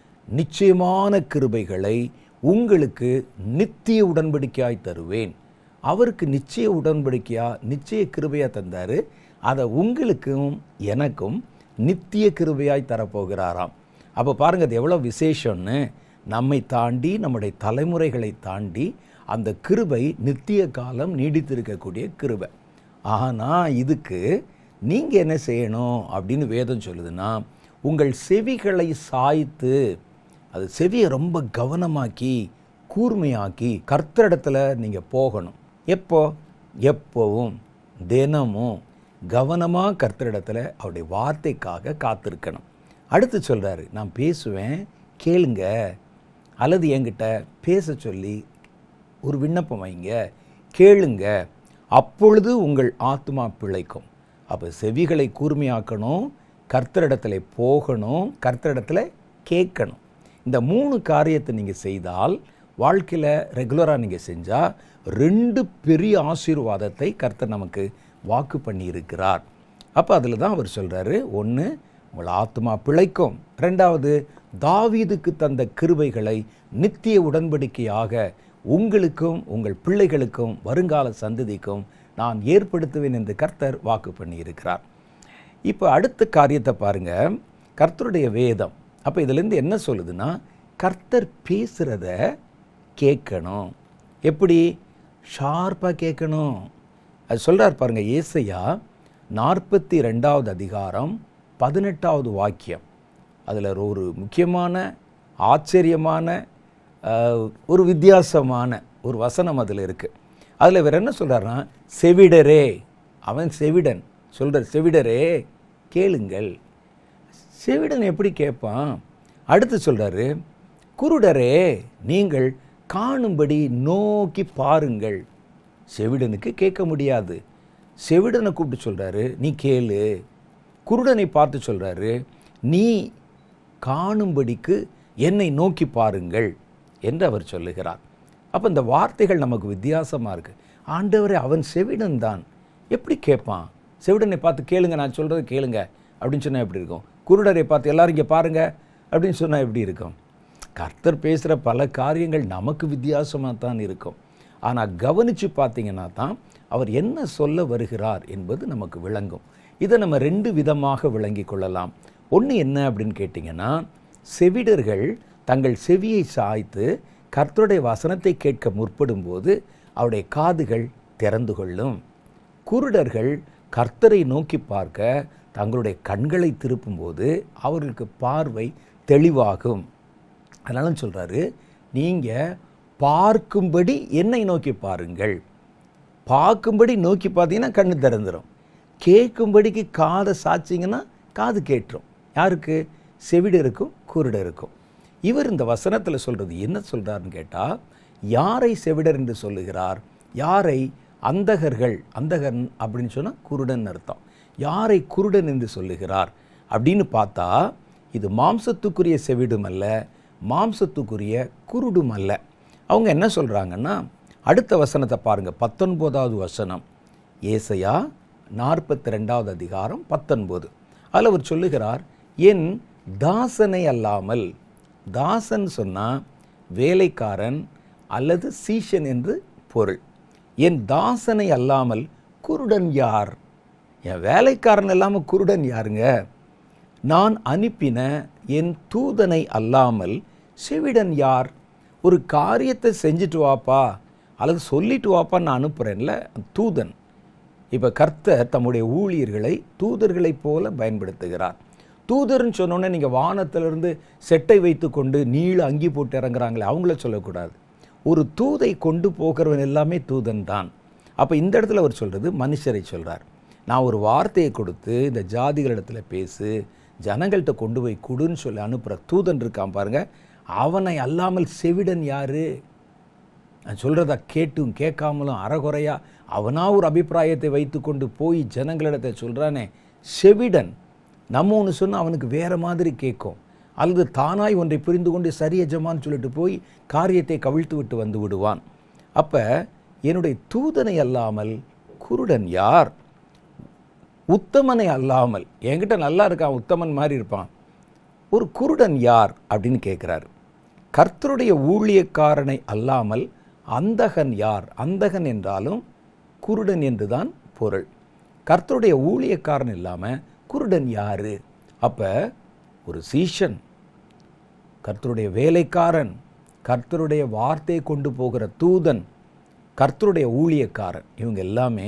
நிச்சயமான கிருபைகளை உங்களுக்கு நித்திய உடன்படிக்கையாய் தருவேன் அவருக்கு நிச்சய உடன்படிக்கையா நிச்சய கிருபையா தந்தாரு அதை உங்களுக்கும் எனக்கும் நித்திய கிருபையாய் தரப்போகிறாராம் அப்போ பாருங்க அது எவ்வளோ விசேஷம்னு நம்மை தாண்டி நம்முடைய தலைமுறைகளை தாண்டி அந்த கிருபை நித்திய காலம் நீடித்திருக்கக்கூடிய கிருபை ஆனால் இதுக்கு நீங்கள் என்ன செய்யணும் அப்படின்னு வேதம் சொல்லுதுன்னா உங்கள் செவிகளை சாய்த்து அது செவியை ரொம்ப கவனமாக்கி கூர்மையாக்கி கர்த்தரிடத்துல நீங்கள் போகணும் எப்போ எப்போவும் தினமும் கவனமாக கர்த்தரிடத்துல அவருடைய வார்த்தைக்காக காத்திருக்கணும் அடுத்து சொல்கிறாரு நான் பேசுவேன் கேளுங்க அல்லது என்கிட்ட பேச சொல்லி ஒரு விண்ணப்பம் வைங்க கேளுங்க அப்பொழுது உங்கள் ஆத்மா பிழைக்கும் அப்போ செவிகளை கூர்மையாக்கணும் கர்த்தரிடத்துல போகணும் கர்த்தரிடத்துல கேட்கணும் இந்த மூணு காரியத்தை நீங்கள் செய்தால் வாழ்க்கையில் ரெகுலராக நீங்கள் செஞ்சால் ரெண்டு பெரிய ஆசீர்வாதத்தை கர்த்தர் நமக்கு வாக்கு பண்ணி இருக்கிறார் அப்போ அதில் தான் அவர் சொல்கிறாரு ஒன்று உங்கள் ஆத்மா பிழைக்கும் ரெண்டாவது தாவீதுக்கு தந்த கிருபைகளை நித்திய உடன்படிக்கையாக உங்களுக்கும் உங்கள் பிள்ளைகளுக்கும் வருங்கால சந்ததிக்கும் நான் ஏற்படுத்துவேன் என்று கர்த்தர் வாக்கு பண்ணியிருக்கிறார் இப்போ அடுத்த காரியத்தை பாருங்க கர்த்தருடைய வேதம் அப்போ இதுலேருந்து என்ன சொல்லுதுன்னா கர்த்தர் பேசுகிறத கேட்கணும் எப்படி ஷார்ப்பாக கேட்கணும் அது சொல்கிறார் பாருங்க ஏசையா நாற்பத்தி ரெண்டாவது அதிகாரம் பதினெட்டாவது வாக்கியம் அதில் ஒரு முக்கியமான ஆச்சரியமான அஹ், ஒரு வித்தியாசமான ஒரு வசனம் அதில் இருக்குது அதில் இவர் என்ன சொல்கிறாருன்னா செவிடரே அவன் செவிடன் சொல்கிறார் செவிடரே கேளுங்கள் செவிடன் எப்படி கேட்பான் அடுத்து சொல்கிறாரு குருடரே நீங்கள் காணும்படி நோக்கி பாருங்கள் செவிடனுக்கு கேட்க முடியாது செவிடனை கூப்பிட்டு சொல்கிறாரு நீ கேளு குருடனை பார்த்து சொல்கிறாரு நீ காணும்படிக்கு என்னை நோக்கி பாருங்கள் என்று அவர் சொல்லுகிறார் அப்போ இந்த வார்த்தைகள் நமக்கு வித்தியாசமாக இருக்குது ஆண்டவரே அவன் செவிடன் தான் எப்படி கேட்பான் செவிடனை பார்த்து கேளுங்க நான் சொல்கிறது கேளுங்க அப்படின்னு சொன்னால் எப்படி இருக்கும் குருடரை பார்த்து எல்லாரும் இங்கே பாருங்க அப்படின்னு சொன்னால் எப்படி இருக்கும் கர்த்தர் பேசுகிற பல காரியங்கள் நமக்கு வித்தியாசமாக தான் இருக்கும் ஆனால் கவனித்து பார்த்தீங்கன்னா தான் அவர் என்ன சொல்ல வருகிறார் என்பது நமக்கு விளங்கும் இதை நம்ம ரெண்டு விதமாக விளங்கி கொள்ளலாம் ஒன்று என்ன அப்படின்னு கேட்டிங்கன்னா செவிடர்கள் தங்கள் செவியை சாய்த்து கர்த்தருடைய வசனத்தை கேட்க முற்படும்போது அவருடைய காதுகள் திறந்து கொள்ளும் குருடர்கள் கர்த்தரை நோக்கி பார்க்க தங்களுடைய கண்களை திருப்பும்போது அவர்களுக்கு பார்வை தெளிவாகும் அதனால சொல்கிறாரு நீங்கள் பார்க்கும்படி என்னை நோக்கி பாருங்கள் பார்க்கும்படி நோக்கி பார்த்தீங்கன்னா கண்ணு திறந்துடும் கேட்கும்படிக்கு காதை சாச்சிங்கன்னா காது கேட்டுரும் யாருக்கு செவிடருக்கும் குருடருக்கும் இவர் இந்த வசனத்தில் சொல்கிறது என்ன சொல்கிறாருன்னு கேட்டால் யாரை செவிடர் என்று சொல்லுகிறார் யாரை அந்தகர்கள் அந்தகன் அப்படின்னு சொன்னால் குருடன் அர்த்தம் யாரை குருடன் என்று சொல்லுகிறார் அப்படின்னு பார்த்தா இது மாம்சத்துக்குரிய செவிடும் அல்ல மாம்சத்துக்குரிய குருடும் அல்ல அவங்க என்ன சொல்கிறாங்கன்னா அடுத்த வசனத்தை பாருங்கள் பத்தொன்பதாவது வசனம் ஏசையா நாற்பத்தி ரெண்டாவது அதிகாரம் பத்தொன்பது அதில் அவர் சொல்லுகிறார் என் தாசனை அல்லாமல் தாசன் சொன்னால் வேலைக்காரன் அல்லது சீஷன் என்று பொருள் என் தாசனை அல்லாமல் குருடன் யார் என் வேலைக்காரன் இல்லாமல் குருடன் யாருங்க நான் அனுப்பின என் தூதனை அல்லாமல் செவிடன் யார் ஒரு காரியத்தை செஞ்சுட்டு வாப்பா அல்லது சொல்லிட்டு வாப்பா நான் அனுப்புகிறேன்ல தூதன் இப்போ கர்த்தர் தம்முடைய ஊழியர்களை தூதர்களைப் போல பயன்படுத்துகிறார் தூதர்னு சொன்னோன்னே நீங்கள் வானத்திலிருந்து செட்டை வைத்துக்கொண்டு நீள அங்கி போட்டு இறங்குறாங்களே அவங்கள சொல்லக்கூடாது ஒரு தூதை கொண்டு போகிறவன் எல்லாமே தூதன் தான் அப்போ இந்த இடத்துல அவர் சொல்கிறது மனுஷரை சொல்கிறார் நான் ஒரு வார்த்தையை கொடுத்து இந்த ஜாதிகளிடத்துல பேசு ஜனங்கள்கிட்ட கொண்டு போய் கொடுன்னு சொல்லி அனுப்புகிற தூதன் இருக்கான் பாருங்க அவனை அல்லாமல் செவிடன் யாரு நான் சொல்கிறத கேட்டும் கேட்காமலும் அறகுறையா அவனா ஒரு அபிப்பிராயத்தை வைத்துக்கொண்டு போய் ஜனங்களிடத்தை சொல்கிறானே செவிடன் நம்ம ஒன்று சொன்னால் அவனுக்கு வேறு மாதிரி கேட்கும் அல்லது தானாய் ஒன்றை புரிந்து கொண்டு சரி எஜமான்னு சொல்லிட்டு போய் காரியத்தை கவிழ்த்து விட்டு வந்து விடுவான் அப்போ என்னுடைய தூதனை அல்லாமல் குருடன் யார் உத்தமனை அல்லாமல் என்கிட்ட நல்லா இருக்கான் உத்தமன் மாதிரி இருப்பான் ஒரு குருடன் யார் அப்படின்னு கேட்குறாரு கர்த்தருடைய ஊழியக்காரனை அல்லாமல் அந்தகன் யார் அந்தகன் என்றாலும் குருடன் என்றுதான் பொருள் கர்த்தருடைய ஊழியக்காரன் இல்லாமல் குருடன் யாரு அப்போ ஒரு சீஷன் கர்த்தருடைய வேலைக்காரன் கர்த்தருடைய வார்த்தையை கொண்டு போகிற தூதன் கர்த்தருடைய ஊழியக்காரன் இவங்க எல்லாமே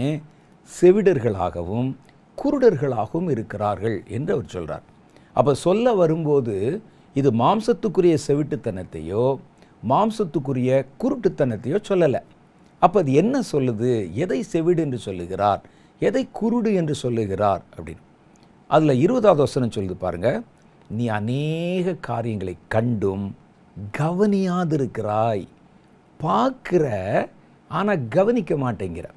செவிடர்களாகவும் குருடர்களாகவும் இருக்கிறார்கள் என்று அவர் சொல்றார் அப்போ சொல்ல வரும்போது இது மாம்சத்துக்குரிய செவிட்டுத்தனத்தையோ மாம்சத்துக்குரிய குருட்டுத்தனத்தையோ சொல்லலை அப்போ அது என்ன சொல்லுது எதை செவிடு என்று சொல்லுகிறார் எதை குருடு என்று சொல்லுகிறார் அப்படின்னு அதில் இருபதாவது வசனம் சொல்லுது பாருங்க நீ அநேக காரியங்களை கண்டும் கவனியாதிருக்கிறாய் பார்க்குற ஆனால் கவனிக்க மாட்டேங்கிற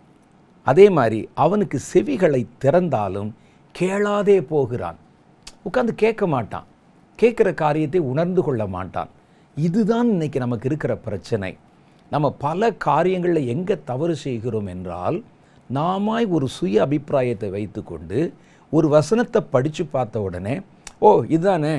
அதே மாதிரி அவனுக்கு செவிகளை திறந்தாலும் கேளாதே போகிறான் உட்காந்து கேட்க மாட்டான் கேட்குற காரியத்தை உணர்ந்து கொள்ள மாட்டான் இதுதான் இன்னைக்கு நமக்கு இருக்கிற பிரச்சனை நம்ம பல காரியங்களில் எங்கே தவறு செய்கிறோம் என்றால் நாமாய் ஒரு சுய அபிப்பிராயத்தை வைத்துக்கொண்டு ஒரு வசனத்தை படித்து பார்த்த உடனே ஓ இதுதானே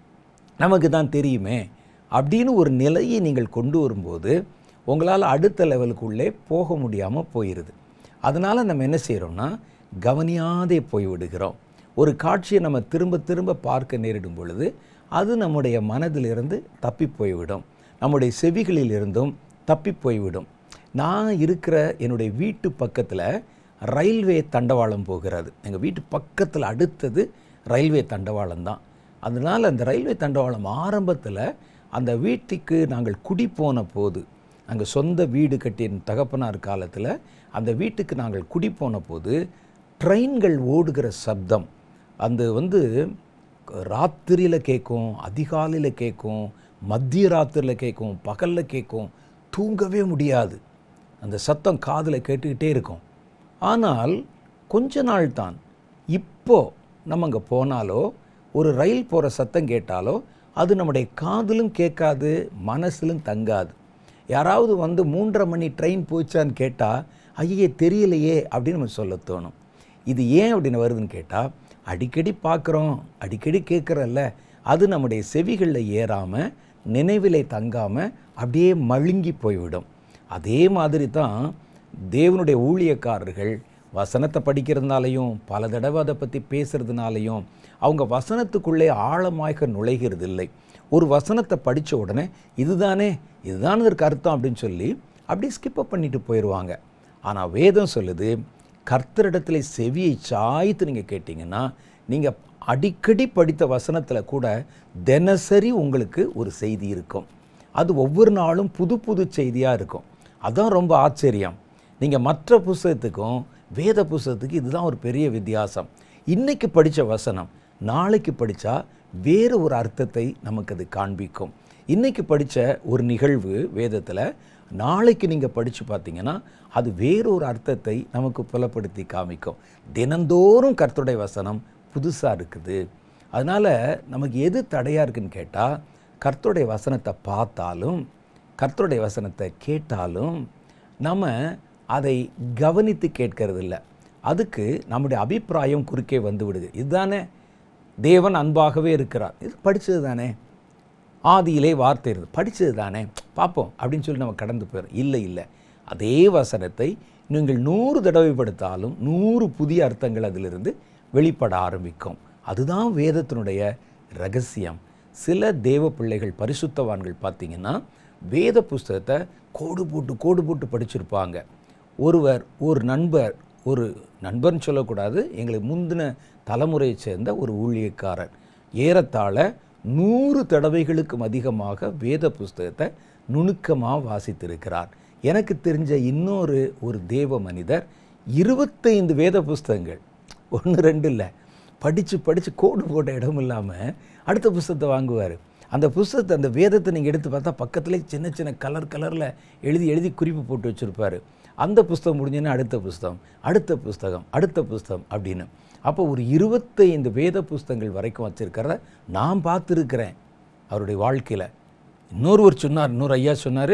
நமக்கு தான் தெரியுமே அப்படின்னு ஒரு நிலையை நீங்கள் கொண்டு வரும்போது உங்களால் அடுத்த லெவலுக்குள்ளே போக முடியாமல் போயிடுது அதனால் நம்ம என்ன செய்கிறோம்னா கவனியாதே போய்விடுகிறோம் ஒரு காட்சியை நம்ம திரும்ப திரும்ப பார்க்க நேரிடும் பொழுது அது நம்முடைய மனதிலிருந்து தப்பி போய்விடும் நம்முடைய செவிகளில் இருந்தும் தப்பி போய்விடும் நான் இருக்கிற என்னுடைய வீட்டு பக்கத்தில் ரயில்வே தண்டவாளம் போகிறது எங்கள் வீட்டு பக்கத்தில் அடுத்தது ரயில்வே தண்டவாளம் தான் அதனால் அந்த ரயில்வே தண்டவாளம் ஆரம்பத்தில் அந்த வீட்டுக்கு நாங்கள் குடி போன போது அங்கே சொந்த வீடு கட்டிய தகப்பனார் காலத்தில் அந்த வீட்டுக்கு நாங்கள் குடி போன போது ட்ரெயின்கள் ஓடுகிற சப்தம் அந்த வந்து ராத்திரியில் கேட்கும் அதிகாலையில் கேட்கும் மத்திய ராத்திரியில் கேட்கும் பகலில் கேட்கும் தூங்கவே முடியாது அந்த சத்தம் காதில் கேட்டுக்கிட்டே இருக்கும் ஆனால் கொஞ்ச நாள் தான் இப்போ நம்ம அங்கே போனாலோ ஒரு ரயில் போகிற சத்தம் கேட்டாலோ அது நம்முடைய காதிலும் கேட்காது மனசிலும் தங்காது யாராவது வந்து மூன்றரை மணி ட்ரெயின் போச்சான்னு கேட்டால் ஐயே தெரியலையே அப்படின்னு நம்ம சொல்ல தோணும் இது ஏன் அப்படின்னு வருதுன்னு கேட்டால் அடிக்கடி பார்க்குறோம் அடிக்கடி கேட்குறல்ல அது நம்முடைய செவிகளில் ஏறாமல் நினைவிலே தங்காமல் அப்படியே மழுங்கி போய்விடும் அதே மாதிரி தான் தேவனுடைய ஊழியக்காரர்கள் வசனத்தை படிக்கிறதுனாலையும் பல தடவை அதை பற்றி பேசுகிறதுனாலையும் அவங்க வசனத்துக்குள்ளே ஆழமாக நுழைகிறது இல்லை ஒரு வசனத்தை படித்த உடனே இதுதானே இதுதான் இதற்கு அர்த்தம் அப்படின்னு சொல்லி அப்படியே ஸ்கிப்பப் பண்ணிட்டு போயிடுவாங்க ஆனால் வேதம் சொல்லுது கர்த்தரிடத்தில் செவியை சாய்த்து நீங்கள் கேட்டிங்கன்னா நீங்கள் அடிக்கடி படித்த வசனத்தில் கூட தினசரி உங்களுக்கு ஒரு செய்தி இருக்கும் அது ஒவ்வொரு நாளும் புது புது செய்தியாக இருக்கும் அதான் ரொம்ப ஆச்சரியம் நீங்கள் மற்ற புஸ்தகத்துக்கும் வேத புஸ்தகத்துக்கு இதுதான் ஒரு பெரிய வித்தியாசம் இன்னைக்கு படித்த வசனம் நாளைக்கு படித்தா வேறு ஒரு அர்த்தத்தை நமக்கு அது காண்பிக்கும் இன்னைக்கு படித்த ஒரு நிகழ்வு வேதத்தில் நாளைக்கு நீங்கள் படித்து பார்த்தீங்கன்னா அது வேறொரு அர்த்தத்தை நமக்கு புலப்படுத்தி காமிக்கும் தினந்தோறும் கர்த்தருடைய வசனம் புதுசாக இருக்குது அதனால் நமக்கு எது தடையாக இருக்குன்னு கேட்டால் கர்த்தருடைய வசனத்தை பார்த்தாலும் கர்த்தருடைய வசனத்தை கேட்டாலும் நம்ம அதை கவனித்து கேட்கறது இல்லை அதுக்கு நம்முடைய அபிப்பிராயம் குறுக்கே வந்து விடுது இதுதானே தேவன் அன்பாகவே இருக்கிறார் இது படித்தது தானே ஆதியிலே வார்த்தை இருக்குது படித்தது தானே பார்ப்போம் அப்படின்னு சொல்லி நம்ம கடந்து போயிடும் இல்லை இல்லை அதே வசனத்தை நீங்கள் நூறு தடவை படுத்தாலும் நூறு புதிய அர்த்தங்கள் அதிலிருந்து வெளிப்பட ஆரம்பிக்கும் அதுதான் வேதத்தினுடைய ரகசியம் சில தேவ பிள்ளைகள் பரிசுத்தவான்கள் பார்த்தீங்கன்னா வேத புஸ்தகத்தை கோடு போட்டு கோடு போட்டு படிச்சிருப்பாங்க ஒருவர் ஒரு நண்பர் ஒரு நண்பர்னு சொல்லக்கூடாது எங்களுக்கு முந்தின தலைமுறையைச் சேர்ந்த ஒரு ஊழியக்காரர் ஏறத்தாழ நூறு தடவைகளுக்கும் அதிகமாக வேத புஸ்தகத்தை நுணுக்கமாக வாசித்திருக்கிறார் எனக்கு தெரிஞ்ச இன்னொரு ஒரு தேவ மனிதர் இருபத்தைந்து வேத புஸ்தகங்கள் ஒன்று ரெண்டு இல்லை படித்து படித்து கோடு போட்ட இடம் இல்லாமல் அடுத்த புஸ்தகத்தை வாங்குவார் அந்த புஸ்தகத்தை அந்த வேதத்தை நீங்கள் எடுத்து பார்த்தா பக்கத்துலேயே சின்ன சின்ன கலர் கலரில் எழுதி எழுதி குறிப்பு போட்டு வச்சுருப்பார் அந்த புஸ்தகம் முடிஞ்சோன்னா அடுத்த புஸ்தகம் அடுத்த புஸ்தகம் அடுத்த புஸ்தகம் அப்படின்னு அப்போ ஒரு இருபத்தைந்து வேத புஸ்தகங்கள் வரைக்கும் வச்சுருக்கிறத நான் பார்த்துருக்கிறேன் அவருடைய வாழ்க்கையில் இன்னொருவர் சொன்னார் இன்னொரு ஐயா சொன்னார்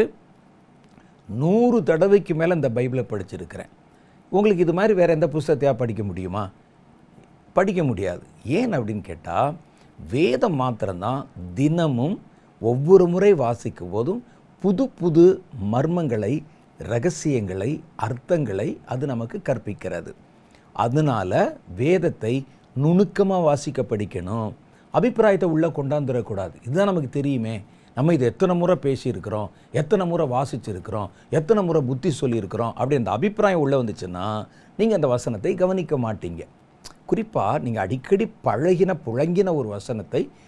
நூறு தடவைக்கு மேலே இந்த பைபிளை படிச்சிருக்கிறேன் உங்களுக்கு இது மாதிரி வேறு எந்த புஸ்தகத்தையா படிக்க முடியுமா படிக்க முடியாது ஏன் அப்படின்னு கேட்டால் வேதம் மாத்திரம்தான் தினமும் ஒவ்வொரு முறை வாசிக்கும் போதும் புது புது மர்மங்களை ரகசியங்களை அர்த்தங்களை அது நமக்கு கற்பிக்கிறது அதனால வேதத்தை நுணுக்கமாக வாசிக்க படிக்கணும் அபிப்பிராயத்தை உள்ளே கொண்டாந்துடக்கூடாது இதுதான் நமக்கு தெரியுமே நம்ம இது எத்தனை முறை பேசியிருக்கிறோம் எத்தனை முறை வாசிச்சிருக்கிறோம் எத்தனை முறை புத்தி சொல்லியிருக்கிறோம் அப்படி அந்த அபிப்பிராயம் உள்ளே வந்துச்சுன்னா நீங்கள் அந்த வசனத்தை கவனிக்க மாட்டீங்க குறிப்பாக நீங்கள் அடிக்கடி பழகின புழங்கின ஒரு வசனத்தை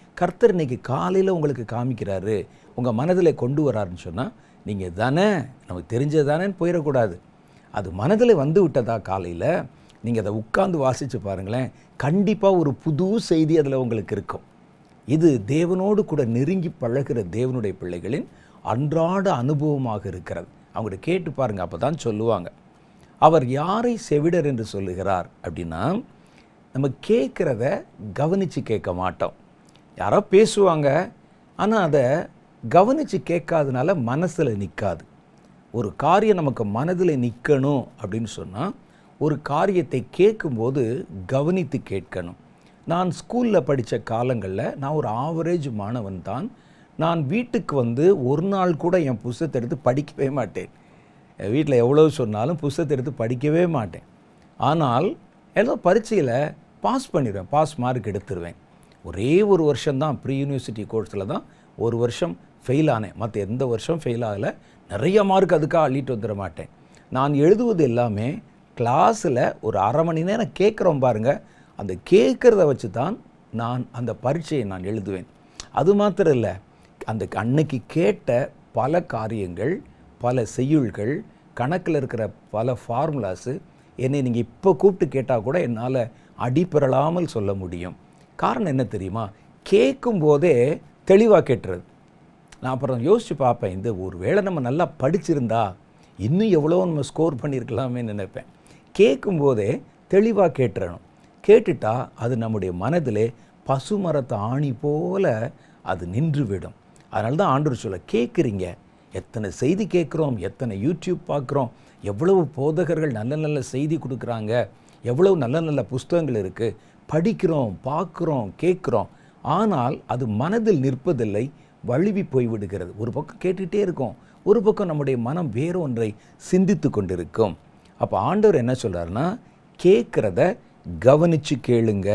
கர்த்தர் இன்னைக்கு காலையில் உங்களுக்கு காமிக்கிறாரு உங்கள் மனதில் கொண்டு வராருன்னு சொன்னால் நீங்கள் தானே நமக்கு தெரிஞ்சது தானேன்னு போயிடக்கூடாது அது மனதில் வந்து விட்டதா காலையில் நீங்கள் அதை உட்கார்ந்து வாசித்து பாருங்களேன் கண்டிப்பாக ஒரு புது செய்தி அதில் உங்களுக்கு இருக்கும் இது தேவனோடு கூட நெருங்கி பழகுற தேவனுடைய பிள்ளைகளின் அன்றாட அனுபவமாக இருக்கிறது அவங்கள்ட்ட கேட்டு பாருங்க அப்போ தான் சொல்லுவாங்க அவர் யாரை செவிடர் என்று சொல்லுகிறார் அப்படின்னா நம்ம கேட்குறத கவனித்து கேட்க மாட்டோம் யாரோ பேசுவாங்க ஆனால் அதை கவனித்து கேட்காதனால மனசில் நிற்காது ஒரு காரியம் நமக்கு மனதில் நிற்கணும் அப்படின்னு சொன்னால் ஒரு காரியத்தை கேட்கும்போது கவனித்து கேட்கணும் நான் ஸ்கூலில் படித்த காலங்களில் நான் ஒரு ஆவரேஜ் மாணவன் தான் நான் வீட்டுக்கு வந்து ஒரு நாள் கூட என் புஸ்தகத்தை எடுத்து படிக்கவே மாட்டேன் வீட்டில் எவ்வளவு சொன்னாலும் புஸ்தகத்தை எடுத்து படிக்கவே மாட்டேன் ஆனால் ஏதோ பரீட்சையில் பாஸ் பண்ணிடுவேன் பாஸ் மார்க் எடுத்துருவேன் ஒரே ஒரு வருஷம்தான் ப்ரீ யூனிவர்சிட்டி கோர்ஸில் தான் ஒரு வருஷம் ஃபெயில் ஆனேன் மற்ற எந்த வருஷம் ஃபெயில் ஆகலை நிறைய மார்க் அதுக்காக அள்ளிட்டு வந்துட மாட்டேன் நான் எழுதுவது எல்லாமே கிளாஸில் ஒரு அரை மணி நேரம் கேட்குறோம் பாருங்க அந்த கேட்குறத வச்சு தான் நான் அந்த பரீட்சையை நான் எழுதுவேன் அது மாத்திரம் இல்லை அந்த அன்னைக்கு கேட்ட பல காரியங்கள் பல செய்யுள்கள் கணக்கில் இருக்கிற பல ஃபார்முலாஸு என்னை நீங்கள் இப்போ கூப்பிட்டு கேட்டால் கூட என்னால் அடிபெறலாமல் சொல்ல முடியும் காரணம் என்ன தெரியுமா கேட்கும் போதே தெளிவாக கேட்டுறது நான் அப்புறம் யோசித்து பார்ப்பேன் இந்த ஒரு வேளை நம்ம நல்லா படிச்சிருந்தா இன்னும் எவ்வளோ நம்ம ஸ்கோர் பண்ணியிருக்கலாமே நினைப்பேன் கேட்கும்போதே தெளிவாக கேட்டுறணும் கேட்டுட்டா அது நம்முடைய மனதிலே பசுமரத்தை ஆணி போல அது நின்று விடும் அதனால தான் ஆண்டவர் சொல்ல கேட்குறீங்க எத்தனை செய்தி கேட்குறோம் எத்தனை யூடியூப் பார்க்குறோம் எவ்வளவு போதகர்கள் நல்ல நல்ல செய்தி கொடுக்குறாங்க எவ்வளவு நல்ல நல்ல புஸ்தகங்கள் இருக்குது படிக்கிறோம் பார்க்குறோம் கேட்குறோம் ஆனால் அது மனதில் நிற்பதில்லை வழுவி போய்விடுகிறது ஒரு பக்கம் கேட்டுகிட்டே இருக்கோம் ஒரு பக்கம் நம்முடைய மனம் வேறொன்றை சிந்தித்து கொண்டிருக்கும் அப்போ ஆண்டவர் என்ன சொல்றாருன்னா கேட்குறத கவனித்து கேளுங்க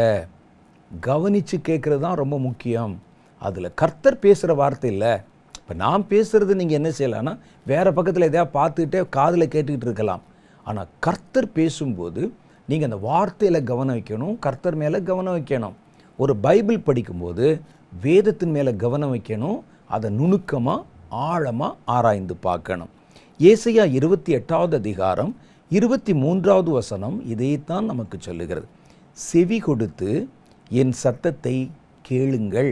கவனித்து கேட்குறது தான் ரொம்ப முக்கியம் அதில் கர்த்தர் பேசுகிற வார்த்தை இல்லை இப்போ நான் பேசுகிறது நீங்கள் என்ன செய்யலாம்னா வேறு பக்கத்தில் எதையா பார்த்துக்கிட்டே காதில் கேட்டுக்கிட்டு இருக்கலாம் ஆனால் கர்த்தர் பேசும்போது நீங்கள் அந்த வார்த்தையில் கவனம் வைக்கணும் கர்த்தர் மேலே கவனம் வைக்கணும் ஒரு பைபிள் படிக்கும்போது வேதத்தின் மேலே கவனம் வைக்கணும் அதை நுணுக்கமாக ஆழமாக ஆராய்ந்து பார்க்கணும் ஏசையா இருபத்தி எட்டாவது அதிகாரம் இருபத்தி மூன்றாவது வசனம் இதைத்தான் நமக்கு சொல்லுகிறது செவி கொடுத்து என் சத்தத்தை கேளுங்கள்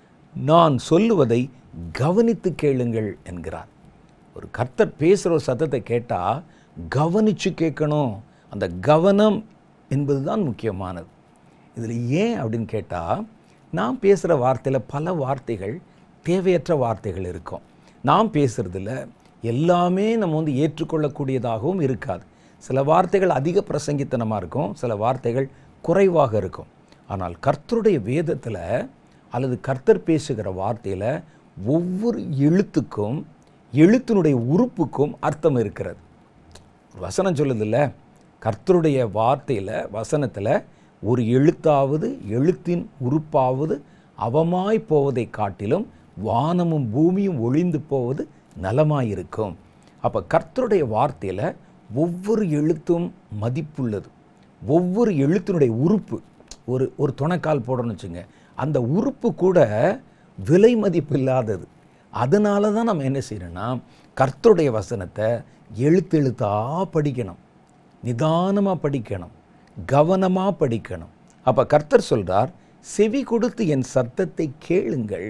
நான் சொல்லுவதை கவனித்து கேளுங்கள் என்கிறார் ஒரு கர்த்தர் பேசுகிற ஒரு சத்தத்தை கேட்டால் கவனித்து கேட்கணும் அந்த கவனம் என்பது தான் முக்கியமானது இதில் ஏன் அப்படின்னு கேட்டால் நான் பேசுகிற வார்த்தையில் பல வார்த்தைகள் தேவையற்ற வார்த்தைகள் இருக்கும் நான் பேசுகிறதுல எல்லாமே நம்ம வந்து ஏற்றுக்கொள்ளக்கூடியதாகவும் இருக்காது சில வார்த்தைகள் அதிக பிரசங்கித்தனமாக இருக்கும் சில வார்த்தைகள் குறைவாக இருக்கும் ஆனால் கர்த்தருடைய வேதத்தில் அல்லது கர்த்தர் பேசுகிற வார்த்தையில் ஒவ்வொரு எழுத்துக்கும் எழுத்தினுடைய உறுப்புக்கும் அர்த்தம் இருக்கிறது ஒரு வசனம் சொல்லுதில்ல கர்த்தருடைய வார்த்தையில் வசனத்தில் ஒரு எழுத்தாவது எழுத்தின் உறுப்பாவது அவமாய் போவதை காட்டிலும் வானமும் பூமியும் ஒளிந்து போவது நலமாயிருக்கும் அப்போ கர்த்தருடைய வார்த்தையில் ஒவ்வொரு எழுத்தும் மதிப்புள்ளது ஒவ்வொரு எழுத்தினுடைய உறுப்பு ஒரு ஒரு துணைக்கால் போடணும்னு வச்சுங்க அந்த உறுப்பு கூட விலை மதிப்பு இல்லாதது அதனால தான் நம்ம என்ன செய்யணும்னா கர்த்தருடைய வசனத்தை எழுத்து எழுத்தாக படிக்கணும் நிதானமாக படிக்கணும் கவனமாக படிக்கணும் அப்போ கர்த்தர் சொல்றார் செவி கொடுத்து என் சத்தத்தை கேளுங்கள்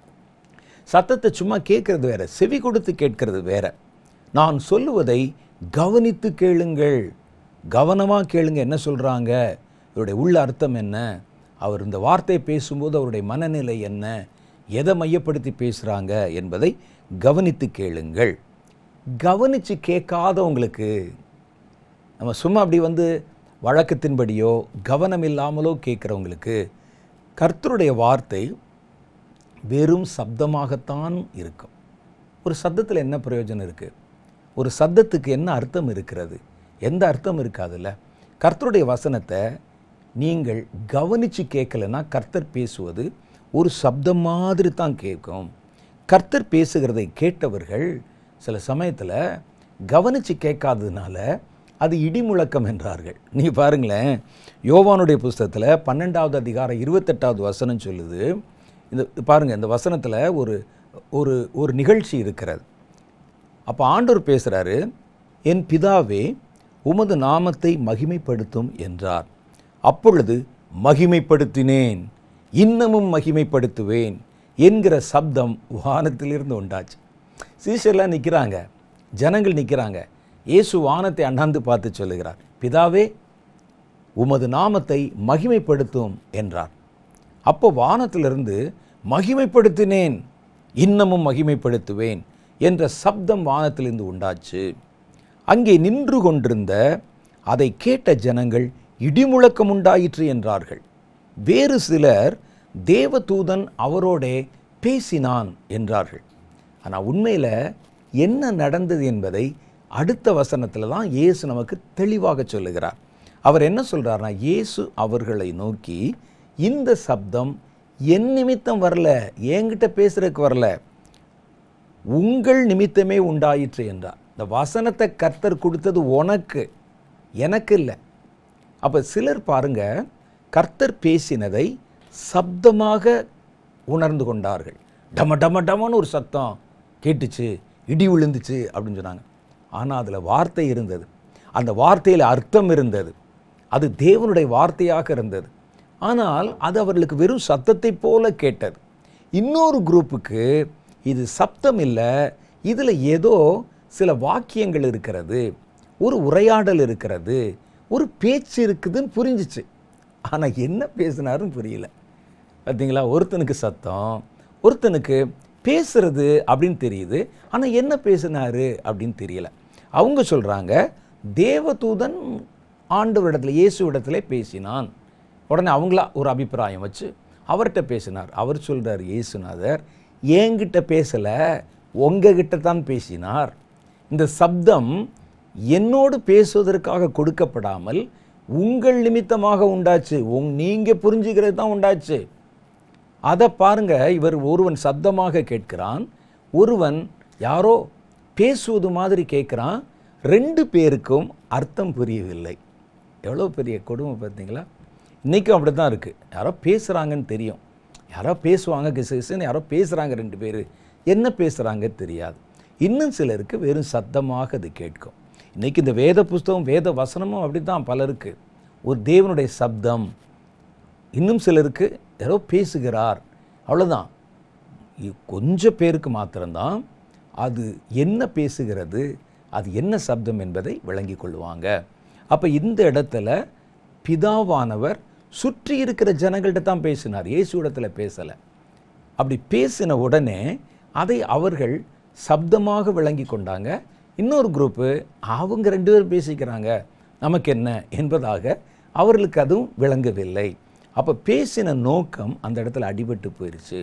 சத்தத்தை சும்மா கேட்கறது வேற செவி கொடுத்து கேட்கறது வேற நான் சொல்லுவதை கவனித்து கேளுங்கள் கவனமாக கேளுங்க என்ன சொல்கிறாங்க இவருடைய உள்ள அர்த்தம் என்ன அவர் இந்த வார்த்தை பேசும்போது அவருடைய மனநிலை என்ன எதை மையப்படுத்தி பேசுகிறாங்க என்பதை கவனித்து கேளுங்கள் கவனித்து கேட்காதவங்களுக்கு நம்ம சும்மா அப்படி வந்து வழக்கத்தின்படியோ கவனம் இல்லாமலோ கேட்குறவங்களுக்கு கர்த்தருடைய வார்த்தை வெறும் சப்தமாகத்தான் இருக்கும் ஒரு சத்தத்தில் என்ன பிரயோஜனம் இருக்குது ஒரு சத்தத்துக்கு என்ன அர்த்தம் இருக்கிறது எந்த அர்த்தம் இருக்காதுல்ல கர்த்தருடைய வசனத்தை நீங்கள் கவனித்து கேட்கலன்னா கர்த்தர் பேசுவது ஒரு சப்தம் மாதிரி தான் கேட்கும் கர்த்தர் பேசுகிறதை கேட்டவர்கள் சில சமயத்தில் கவனித்து கேட்காததுனால அது இடிமுழக்கம் என்றார்கள் நீ பாருங்களேன் யோவானுடைய புஸ்தகத்தில் பன்னெண்டாவது அதிகாரம் இருபத்தெட்டாவது வசனம் சொல்லுது இந்த பாருங்கள் இந்த வசனத்தில் ஒரு ஒரு ஒரு நிகழ்ச்சி இருக்கிறது அப்போ ஆண்டவர் பேசுகிறாரு என் பிதாவே உமது நாமத்தை மகிமைப்படுத்தும் என்றார் அப்பொழுது மகிமைப்படுத்தினேன் இன்னமும் மகிமைப்படுத்துவேன் என்கிற சப்தம் வானத்திலிருந்து உண்டாச்சு சீஷர்லாம் நிற்கிறாங்க ஜனங்கள் நிற்கிறாங்க இயேசு வானத்தை அண்ணாந்து பார்த்து சொல்லுகிறார் பிதாவே உமது நாமத்தை மகிமைப்படுத்தும் என்றார் அப்போ வானத்திலிருந்து மகிமைப்படுத்தினேன் இன்னமும் மகிமைப்படுத்துவேன் என்ற சப்தம் வானத்திலிருந்து உண்டாச்சு அங்கே நின்று கொண்டிருந்த அதை கேட்ட ஜனங்கள் இடிமுழக்கம் உண்டாயிற்று என்றார்கள் வேறு சிலர் தேவதூதன் அவரோடே பேசினான் என்றார்கள் ஆனால் உண்மையில் என்ன நடந்தது என்பதை அடுத்த வசனத்தில் தான் இயேசு நமக்கு தெளிவாக சொல்லுகிறார் அவர் என்ன சொல்றாருன்னா இயேசு அவர்களை நோக்கி இந்த சப்தம் என் நிமித்தம் வரல என்கிட்ட பேசுறதுக்கு வரல உங்கள் நிமித்தமே உண்டாயிற்று என்றார் இந்த வசனத்தை கர்த்தர் கொடுத்தது உனக்கு எனக்கு இல்லை அப்போ சிலர் பாருங்க கர்த்தர் பேசினதை சப்தமாக உணர்ந்து கொண்டார்கள் டம டம டமன்னு ஒரு சத்தம் கேட்டுச்சு இடி விழுந்துச்சு அப்படின்னு சொன்னாங்க ஆனால் அதில் வார்த்தை இருந்தது அந்த வார்த்தையில் அர்த்தம் இருந்தது அது தேவனுடைய வார்த்தையாக இருந்தது ஆனால் அது அவர்களுக்கு வெறும் சத்தத்தை போல கேட்டது இன்னொரு குரூப்புக்கு இது சப்தம் இல்லை இதில் ஏதோ சில வாக்கியங்கள் இருக்கிறது ஒரு உரையாடல் இருக்கிறது ஒரு பேச்சு இருக்குதுன்னு புரிஞ்சிச்சு ஆனால் என்ன பேசினாருன்னு புரியல பார்த்தீங்களா ஒருத்தனுக்கு சத்தம் ஒருத்தனுக்கு பேசுறது அப்படின்னு தெரியுது ஆனால் என்ன பேசினாரு அப்படின்னு தெரியல அவங்க சொல்கிறாங்க தேவதூதன் ஆண்டவரிடத்தில் இயேசுவிடத்தில் பேசினான் உடனே அவங்களா ஒரு அபிப்பிராயம் வச்சு அவர்கிட்ட பேசினார் அவர் சொல்கிறார் இயேசுநாதர் என்கிட்ட பேசலை உங்ககிட்ட தான் பேசினார் இந்த சப்தம் என்னோடு பேசுவதற்காக கொடுக்கப்படாமல் உங்கள் நிமித்தமாக உண்டாச்சு உங் நீங்கள் புரிஞ்சுக்கிறது தான் உண்டாச்சு அதை பாருங்க இவர் ஒருவன் சப்தமாக கேட்கிறான் ஒருவன் யாரோ பேசுவது மாதிரி கேட்குறான் ரெண்டு பேருக்கும் அர்த்தம் புரியவில்லை எவ்வளோ பெரிய கொடுமை பார்த்தீங்களா இன்றைக்கும் அப்படி தான் இருக்குது யாரோ பேசுகிறாங்கன்னு தெரியும் யாரோ பேசுவாங்க கிசு கிசுன்னு யாரோ பேசுகிறாங்க ரெண்டு பேர் என்ன பேசுகிறாங்க தெரியாது இன்னும் சிலருக்கு வெறும் சத்தமாக அது கேட்கும் இன்றைக்கி இந்த வேத புஸ்தகம் வேத வசனமும் அப்படி தான் பலருக்கு ஒரு தேவனுடைய சப்தம் இன்னும் சிலருக்கு யாரோ பேசுகிறார் அவ்வளோதான் இ- கொஞ்சம் பேருக்கு மாத்திரம்தான் அது என்ன பேசுகிறது அது என்ன சப்தம் என்பதை விளங்கி கொள்வாங்க அப்போ இந்த இடத்துல பிதாவானவர் சுற்றி இருக்கிற ஜனங்கள்கிட்ட தான் பேசினார் இயேசு இடத்துல பேசலை அப்படி பேசின உடனே அதை அவர்கள் சப்தமாக விளங்கி கொண்டாங்க இன்னொரு குரூப்பு அவங்க ரெண்டு பேரும் பேசிக்கிறாங்க நமக்கு என்ன என்பதாக அவர்களுக்கு அதுவும் விளங்கவில்லை அப்போ பேசின நோக்கம் அந்த இடத்துல அடிபட்டு போயிருச்சு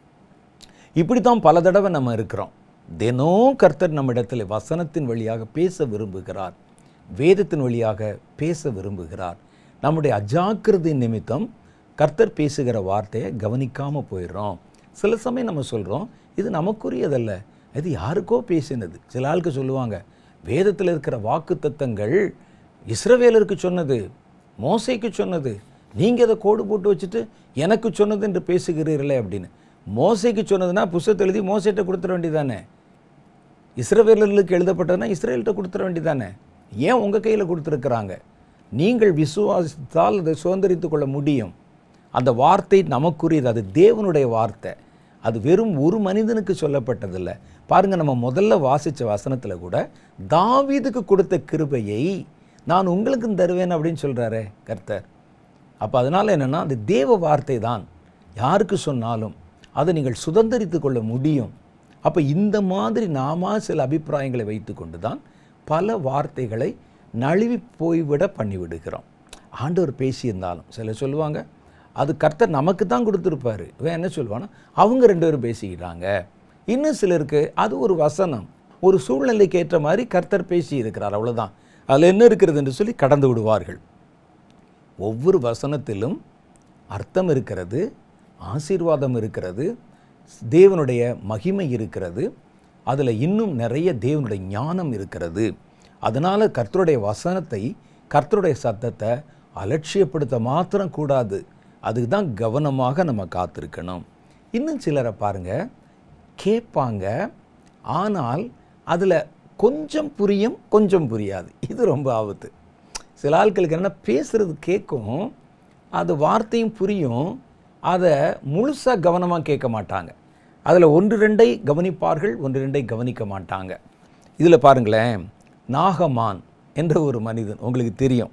இப்படி தான் பல தடவை நம்ம இருக்கிறோம் தினம் கர்த்தர் நம்ம இடத்துல வசனத்தின் வழியாக பேச விரும்புகிறார் வேதத்தின் வழியாக பேச விரும்புகிறார் நம்முடைய அஜாக்கிரதை நிமித்தம் கர்த்தர் பேசுகிற வார்த்தையை கவனிக்காமல் போயிடுறோம் சில சமயம் நம்ம சொல்கிறோம் இது நமக்குரியதல்ல இது யாருக்கோ பேசினது சில ஆளுக்கு சொல்லுவாங்க வேதத்தில் இருக்கிற வாக்கு தத்தங்கள் இஸ்ரவேலருக்கு சொன்னது மோசைக்கு சொன்னது நீங்கள் அதை கோடு போட்டு வச்சுட்டு எனக்கு சொன்னது என்று பேசுகிறீர்களே அப்படின்னு மோசைக்கு சொன்னதுன்னா புஸ்தகத்தை எழுதி மோசைட்ட கொடுத்துட வேண்டியதானே இஸ்ரவேலர்களுக்கு எழுதப்பட்டதுன்னா இஸ்ரேல்கிட்ட கொடுத்துட வேண்டியதானே ஏன் உங்கள் கையில் கொடுத்துருக்குறாங்க நீங்கள் விசுவாசித்தால் அதை சுதந்திரித்து கொள்ள முடியும் அந்த வார்த்தை நமக்குரியது அது தேவனுடைய வார்த்தை அது வெறும் ஒரு மனிதனுக்கு சொல்லப்பட்டதில்லை பாருங்க நம்ம முதல்ல வாசித்த வசனத்தில் கூட தாவீதுக்கு கொடுத்த கிருபையை நான் உங்களுக்கும் தருவேன் அப்படின்னு சொல்கிறாரே கர்த்தர் அப்போ அதனால் என்னென்னா அது தேவ வார்த்தை தான் யாருக்கு சொன்னாலும் அதை நீங்கள் சுதந்திரித்து கொள்ள முடியும் அப்போ இந்த மாதிரி நாம சில அபிப்பிராயங்களை வைத்துக்கொண்டு தான் பல வார்த்தைகளை நழுவி போய்விட பண்ணிவிடுகிறோம் ஆண்டவர் பேசியிருந்தாலும் சிலர் சொல்லுவாங்க அது கர்த்தர் நமக்கு தான் கொடுத்துருப்பாரு இவன் என்ன சொல்லுவானா அவங்க ரெண்டு பேரும் பேசிக்கிறாங்க இன்னும் சிலருக்கு அது ஒரு வசனம் ஒரு சூழ்நிலைக்கு ஏற்ற மாதிரி கர்த்தர் பேசி இருக்கிறார் அவ்வளவுதான் அதில் என்ன இருக்கிறது என்று சொல்லி கடந்து விடுவார்கள் ஒவ்வொரு வசனத்திலும் அர்த்தம் இருக்கிறது ஆசீர்வாதம் இருக்கிறது தேவனுடைய மகிமை இருக்கிறது அதில் இன்னும் நிறைய தேவனுடைய ஞானம் இருக்கிறது அதனால் கர்த்தருடைய வசனத்தை கர்த்தருடைய சத்தத்தை அலட்சியப்படுத்த மாத்திரம் கூடாது அதுக்கு தான் கவனமாக நம்ம காத்திருக்கணும் இன்னும் சிலரை பாருங்க கேட்பாங்க ஆனால் அதில் கொஞ்சம் புரியும் கொஞ்சம் புரியாது இது ரொம்ப ஆபத்து சில ஆட்களுக்கு என்ன பேசுறது கேட்கும் அது வார்த்தையும் புரியும் அதை முழுசாக கவனமாக கேட்க மாட்டாங்க அதில் ஒன்று ரெண்டை கவனிப்பார்கள் ஒன்று ரெண்டை கவனிக்க மாட்டாங்க இதில் பாருங்களேன் நாகமான் என்ற ஒரு மனிதன் உங்களுக்கு தெரியும்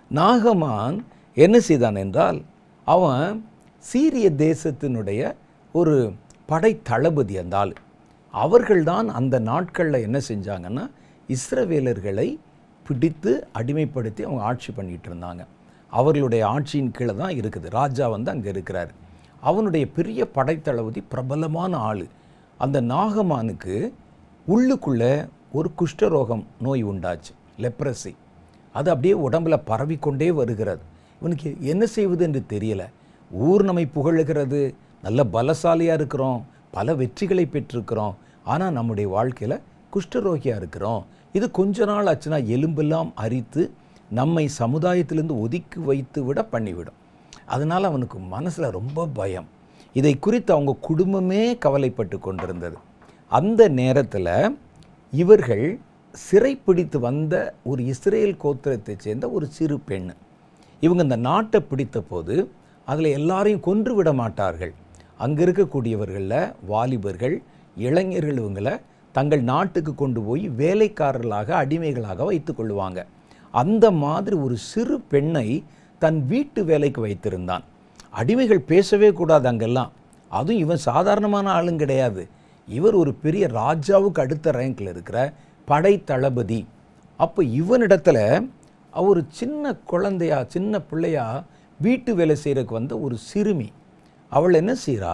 நாகமான் என்ன செய்தான் என்றால் அவன் சீரிய தேசத்தினுடைய ஒரு படை தளபதி அந்த ஆள் அவர்கள்தான் அந்த நாட்களில் என்ன செஞ்சாங்கன்னா இஸ்ரவேலர்களை பிடித்து அடிமைப்படுத்தி அவங்க ஆட்சி பண்ணிட்டு இருந்தாங்க அவர்களுடைய ஆட்சியின் கீழே தான் இருக்குது ராஜா வந்து அங்கே இருக்கிறார் அவனுடைய பெரிய படைத்தளபதி பிரபலமான ஆள் அந்த நாகமானுக்கு உள்ளுக்குள்ளே ஒரு குஷ்டரோகம் நோய் உண்டாச்சு லெப்ரசி அது அப்படியே உடம்புல பரவிக்கொண்டே வருகிறது இவனுக்கு என்ன செய்வது என்று தெரியல ஊர் நம்மை புகழுகிறது நல்ல பலசாலியாக இருக்கிறோம் பல வெற்றிகளை பெற்றிருக்கிறோம் ஆனால் நம்முடைய வாழ்க்கையில் குஷ்டரோகியாக இருக்கிறோம் இது கொஞ்ச நாள் ஆச்சுன்னா எலும்பெல்லாம் அரித்து நம்மை சமுதாயத்திலிருந்து ஒதுக்கி வைத்து விட பண்ணிவிடும் அதனால் அவனுக்கு மனசில் ரொம்ப பயம் இதை குறித்து அவங்க குடும்பமே கவலைப்பட்டு கொண்டிருந்தது அந்த நேரத்தில் இவர்கள் சிறைப்பிடித்து வந்த ஒரு இஸ்ரேல் கோத்திரத்தைச் சேர்ந்த ஒரு சிறு பெண் இவங்க இந்த நாட்டை பிடித்த போது அதில் எல்லாரையும் கொன்று விட மாட்டார்கள் அங்கே இருக்கக்கூடியவர்களில் வாலிபர்கள் இளைஞர்கள் இவங்களை தங்கள் நாட்டுக்கு கொண்டு போய் வேலைக்காரர்களாக அடிமைகளாக வைத்துக் கொள்வாங்க அந்த மாதிரி ஒரு சிறு பெண்ணை தன் வீட்டு வேலைக்கு வைத்திருந்தான் அடிமைகள் பேசவே கூடாது அங்கெல்லாம் அதுவும் இவன் சாதாரணமான ஆளும் கிடையாது இவர் ஒரு பெரிய ராஜாவுக்கு அடுத்த ரேங்கில் இருக்கிற படை தளபதி அப்போ இவனிடத்துல ஒரு சின்ன குழந்தையா சின்ன பிள்ளையா வீட்டு வேலை செய்கிறதுக்கு வந்த ஒரு சிறுமி அவள் என்ன செய்கிறா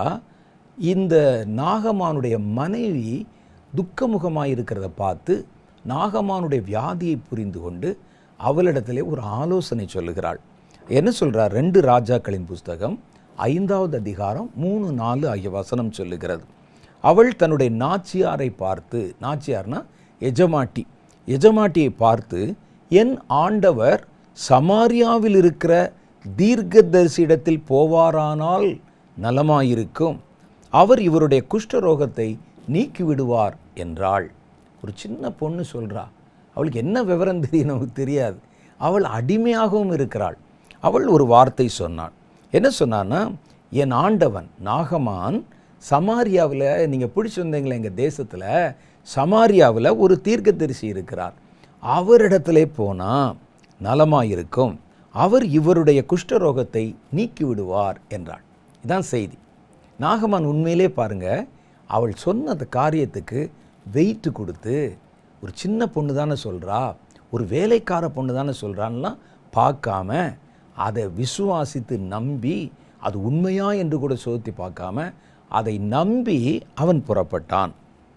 இந்த நாகமானுடைய மனைவி துக்கமுகமாக இருக்கிறத பார்த்து நாகமானுடைய வியாதியை புரிந்து கொண்டு அவளிடத்திலே ஒரு ஆலோசனை சொல்லுகிறாள் என்ன சொல்றா ரெண்டு ராஜாக்களின் புஸ்தகம் ஐந்தாவது அதிகாரம் மூணு நாலு ஆகிய வசனம் சொல்லுகிறது அவள் தன்னுடைய நாச்சியாரை பார்த்து நாச்சியார்னா எஜமாட்டி எஜமாட்டியை பார்த்து என் ஆண்டவர் சமாரியாவில் இருக்கிற தீர்க்கதரிசியிடத்தில் போவாரானால் நலமாயிருக்கும் அவர் இவருடைய குஷ்டரோகத்தை நீக்கி விடுவார் என்றாள் ஒரு சின்ன பொண்ணு சொல்றா அவளுக்கு என்ன விவரம் தெரியும் நமக்கு தெரியாது அவள் அடிமையாகவும் இருக்கிறாள் அவள் ஒரு வார்த்தை சொன்னாள் என்ன சொன்னான்னா என் ஆண்டவன் நாகமான் சமாரியாவில் நீங்கள் பிடிச்சி வந்தீங்களே எங்கள் தேசத்தில் சமாரியாவில் ஒரு தீர்க்கதரிசி இருக்கிறார் அவரிடத்திலே போனால் நலமாயிருக்கும் அவர் இவருடைய குஷ்டரோகத்தை நீக்கி விடுவார் என்றாள் இதான் செய்தி நாகமான் உண்மையிலே பாருங்க அவள் சொன்ன அந்த காரியத்துக்கு வெயிட் கொடுத்து ஒரு சின்ன பொண்ணு தானே சொல்கிறா ஒரு வேலைக்கார பொண்ணு தானே சொல்கிறான்லாம் பார்க்காம அதை விசுவாசித்து நம்பி அது உண்மையா என்று கூட சோதித்து பார்க்காம அதை நம்பி அவன் புறப்பட்டான்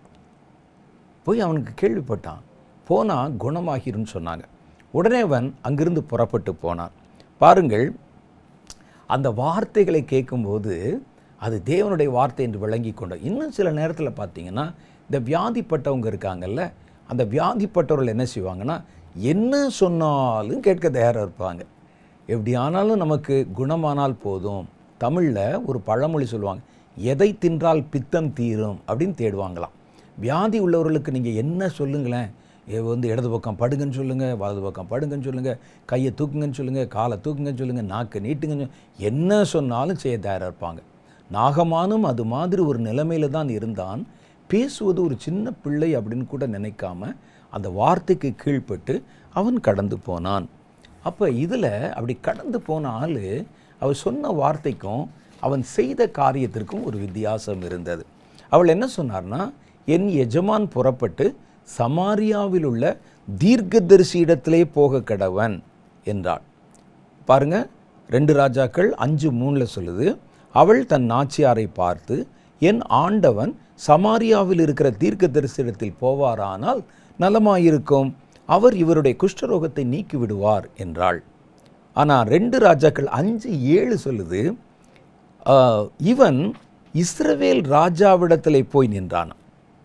போய் அவனுக்கு கேள்விப்பட்டான் போனால் குணமாகிருன்னு சொன்னாங்க உடனே அவன் அங்கிருந்து புறப்பட்டு போனான் பாருங்கள் அந்த வார்த்தைகளை கேட்கும்போது அது தேவனுடைய வார்த்தை என்று விளங்கி கொண்டோம் இன்னும் சில நேரத்தில் பார்த்தீங்கன்னா இந்த வியாதிப்பட்டவங்க இருக்காங்கல்ல அந்த வியாதிப்பட்டவர்கள் என்ன செய்வாங்கன்னா என்ன சொன்னாலும் கேட்க தயாராக இருப்பாங்க எப்படி ஆனாலும் நமக்கு குணமானால் போதும் தமிழில் ஒரு பழமொழி சொல்லுவாங்க எதை தின்றால் பித்தம் தீரும் அப்படின்னு தேடுவாங்களாம் வியாதி உள்ளவர்களுக்கு நீங்கள் என்ன சொல்லுங்களேன் ஏ வந்து இடது பக்கம் படுங்கன்னு சொல்லுங்கள் வலது பக்கம் படுங்கன்னு சொல்லுங்கள் கையை தூக்குங்கன்னு சொல்லுங்கள் காலை தூக்குங்கன்னு சொல்லுங்கள் நாக்கை நீட்டுங்கன்னு சொல்லு- என்ன சொன்னாலும் செய்ய தயாராக இருப்பாங்க நாகமானும் அது மாதிரி ஒரு நிலைமையில தான் இருந்தான் பேசுவது ஒரு சின்ன பிள்ளை அப்படின்னு கூட நினைக்காம அந்த வார்த்தைக்கு கீழ்ப்பட்டு அவன் கடந்து போனான் அப்போ இதில் அப்படி கடந்து போன ஆள் அவர் சொன்ன வார்த்தைக்கும் அவன் செய்த காரியத்திற்கும் ஒரு வித்தியாசம் இருந்தது அவள் என்ன சொன்னார்னா என் எஜமான் புறப்பட்டு சமாரியாவில் உள்ள தீர்க்கதரிசியிடத்திலே போக கடவன் என்றாள் பாருங்க ரெண்டு ராஜாக்கள் அஞ்சு மூணில் சொல்லுது அவள் தன் நாச்சியாரை பார்த்து என் ஆண்டவன் சமாரியாவில் இருக்கிற தீர்க்கதரிசியிடத்தில் போவாரானால் நலமாயிருக்கும் அவர் இவருடைய குஷ்டரோகத்தை நீக்கி விடுவார் என்றாள் ஆனால் ரெண்டு ராஜாக்கள் அஞ்சு ஏழு சொல்லுது ஆஹ், இவன் இஸ்ரவேல் ராஜாவிடத்திலே போய் நின்றானாம்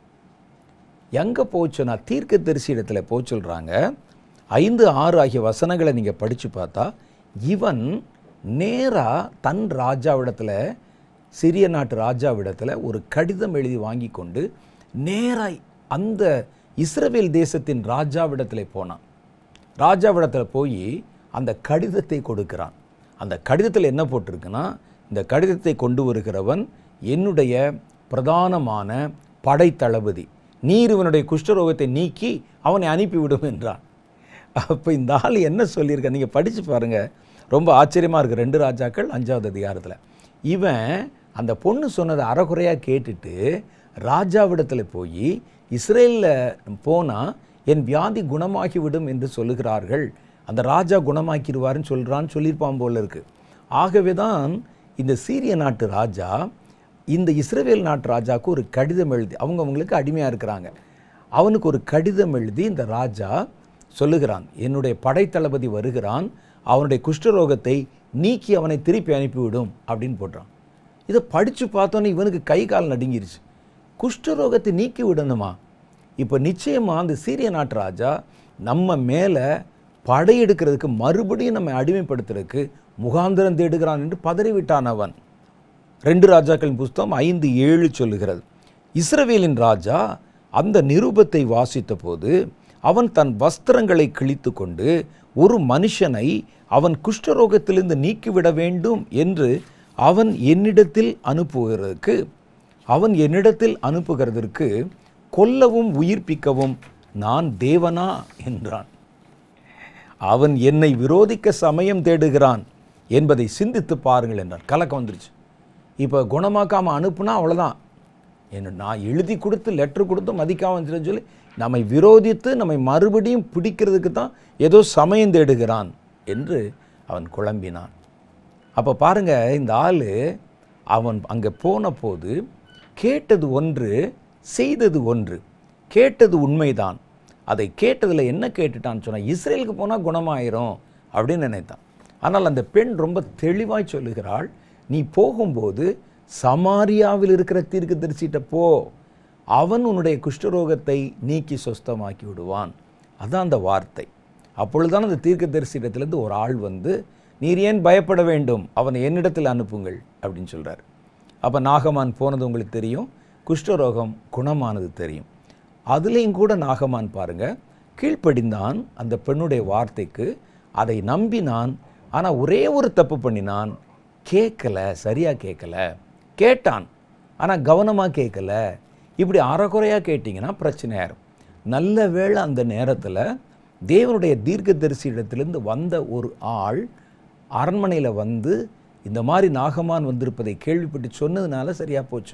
எங்கே போச்சுன்னா தீர்க்கதரிசி இடத்துல போய் சொல்கிறாங்க ஐந்து ஆறு ஆகிய வசனங்களை நீங்கள் படித்து பார்த்தா இவன் நேராக தன் ராஜாவிடத்தில் சிரிய நாட்டு ராஜாவிடத்தில் ஒரு கடிதம் எழுதி வாங்கி கொண்டு நேராய் அந்த இஸ்ரவேல் தேசத்தின் ராஜாவிடத்தில் போனான் ராஜாவிடத்தில் போய் அந்த கடிதத்தை கொடுக்கிறான் அந்த கடிதத்தில் என்ன போட்டிருக்குன்னா இந்த கடிதத்தை கொண்டு வருகிறவன் என்னுடைய பிரதானமான படைத்தளபதி நீர் இவனுடைய குஷ்டரோகத்தை நீக்கி அவனை அனுப்பிவிடும் என்றான் அப்போ இந்த ஆள் என்ன சொல்லியிருக்க நீங்கள் படித்து பாருங்கள் ரொம்ப ஆச்சரியமாக இருக்குது ரெண்டு ராஜாக்கள் அஞ்சாவது அதிகாரத்தில் இவன் அந்த பொண்ணு சொன்னதை அறகுறையாக கேட்டுட்டு ராஜாவிடத்தில் போய் இஸ்ரேலில் போனால் என் வியாதி குணமாகிவிடும் என்று சொல்லுகிறார்கள் அந்த ராஜா குணமாக்கிடுவாருன்னு சொல்கிறான்னு சொல்லியிருப்பான் போல இருக்கு ஆகவே தான் இந்த சீரிய நாட்டு ராஜா இந்த இஸ்ரேல் நாட்டு ராஜாவுக்கு ஒரு கடிதம் எழுதி அவங்க அவங்களுக்கு அடிமையாக இருக்கிறாங்க அவனுக்கு ஒரு கடிதம் எழுதி இந்த ராஜா சொல்லுகிறான் என்னுடைய படைத்தளபதி வருகிறான் அவனுடைய குஷ்டரோகத்தை நீக்கி அவனை திருப்பி அனுப்பிவிடும் அப்படின்னு போடுறான் இதை படித்து பார்த்தோன்னே இவனுக்கு கை கால் நடுங்கிருச்சு குஷ்டரோகத்தை நீக்கி விடணுமா இப்போ நிச்சயமாக அந்த சீரிய நாட்டு ராஜா நம்ம மேலே படையெடுக்கிறதுக்கு மறுபடியும் நம்ம அடிமைப்படுத்துறதுக்கு முகாந்திரம் தேடுகிறான் என்று பதறிவிட்டான் அவன் ரெண்டு ராஜாக்களின் புஸ்தகம் ஐந்து ஏழு சொல்லுகிறது இஸ்ரவேலின் ராஜா அந்த நிருபத்தை வாசித்த போது அவன் தன் வஸ்திரங்களை கிழித்து கொண்டு ஒரு மனுஷனை அவன் குஷ்டரோகத்திலிருந்து நீக்கிவிட வேண்டும் என்று அவன் என்னிடத்தில் அனுப்புகிறதுக்கு அவன் என்னிடத்தில் அனுப்புகிறதற்கு கொல்லவும் உயிர்ப்பிக்கவும் நான் தேவனா என்றான் அவன் என்னை விரோதிக்க சமயம் தேடுகிறான் என்பதை சிந்தித்து பாருங்கள் என்றார் கலக்கம் வந்துருச்சு இப்போ குணமாக்காமல் அனுப்புனா அவ்வளோதான் என்ன நான் எழுதி கொடுத்து லெட்ரு கொடுத்து மதிக்காமல் சொல்லி நம்மை விரோதித்து நம்மை மறுபடியும் பிடிக்கிறதுக்கு தான் ஏதோ சமயம் தேடுகிறான் என்று அவன் குழம்பினான் அப்போ பாருங்க இந்த ஆள் அவன் அங்கே போன போது கேட்டது ஒன்று செய்தது ஒன்று கேட்டது உண்மைதான் அதை கேட்டதில் என்ன கேட்டுட்டான்னு சொன்னால் இஸ்ரேலுக்கு போனால் குணமாயிரும் அப்படின்னு நினைத்தான் ஆனால் அந்த பெண் ரொம்ப தெளிவாய் சொல்லுகிறாள் நீ போகும்போது சமாரியாவில் இருக்கிற தீர்க்கதரிசிட்ட போ அவன் உன்னுடைய குஷ்டரோகத்தை நீக்கி சொஸ்தமாக்கி விடுவான் அதான் அந்த வார்த்தை அப்பொழுதுதான் அந்த தீர்க்கதரிசியிடத்திலிருந்து ஒரு ஆள் வந்து நீர் ஏன் பயப்பட வேண்டும் அவனை என்னிடத்தில் அனுப்புங்கள் அப்படின்னு சொல்றார் அப்போ நாகமான் போனது உங்களுக்கு தெரியும் குஷ்டரோகம் குணமானது தெரியும் அதுலேயும் கூட நாகமான் பாருங்க கீழ்ப்படிந்தான் அந்த பெண்ணுடைய வார்த்தைக்கு அதை நம்பினான் ஆனால் ஒரே ஒரு தப்பு பண்ணினான் கேட்கல சரியாக கேட்கல கேட்டான் ஆனால் கவனமாக கேட்கல இப்படி அறகுறையாக கேட்டிங்கன்னா பிரச்சனையாயிரும் நல்ல வேளை அந்த நேரத்தில் தேவனுடைய தீர்க்கதரிசி இடத்திலிருந்து வந்த ஒரு ஆள் அரண்மனையில் வந்து இந்த மாதிரி நாகமான் வந்திருப்பதை கேள்விப்பட்டு சொன்னதுனால சரியாக போச்சு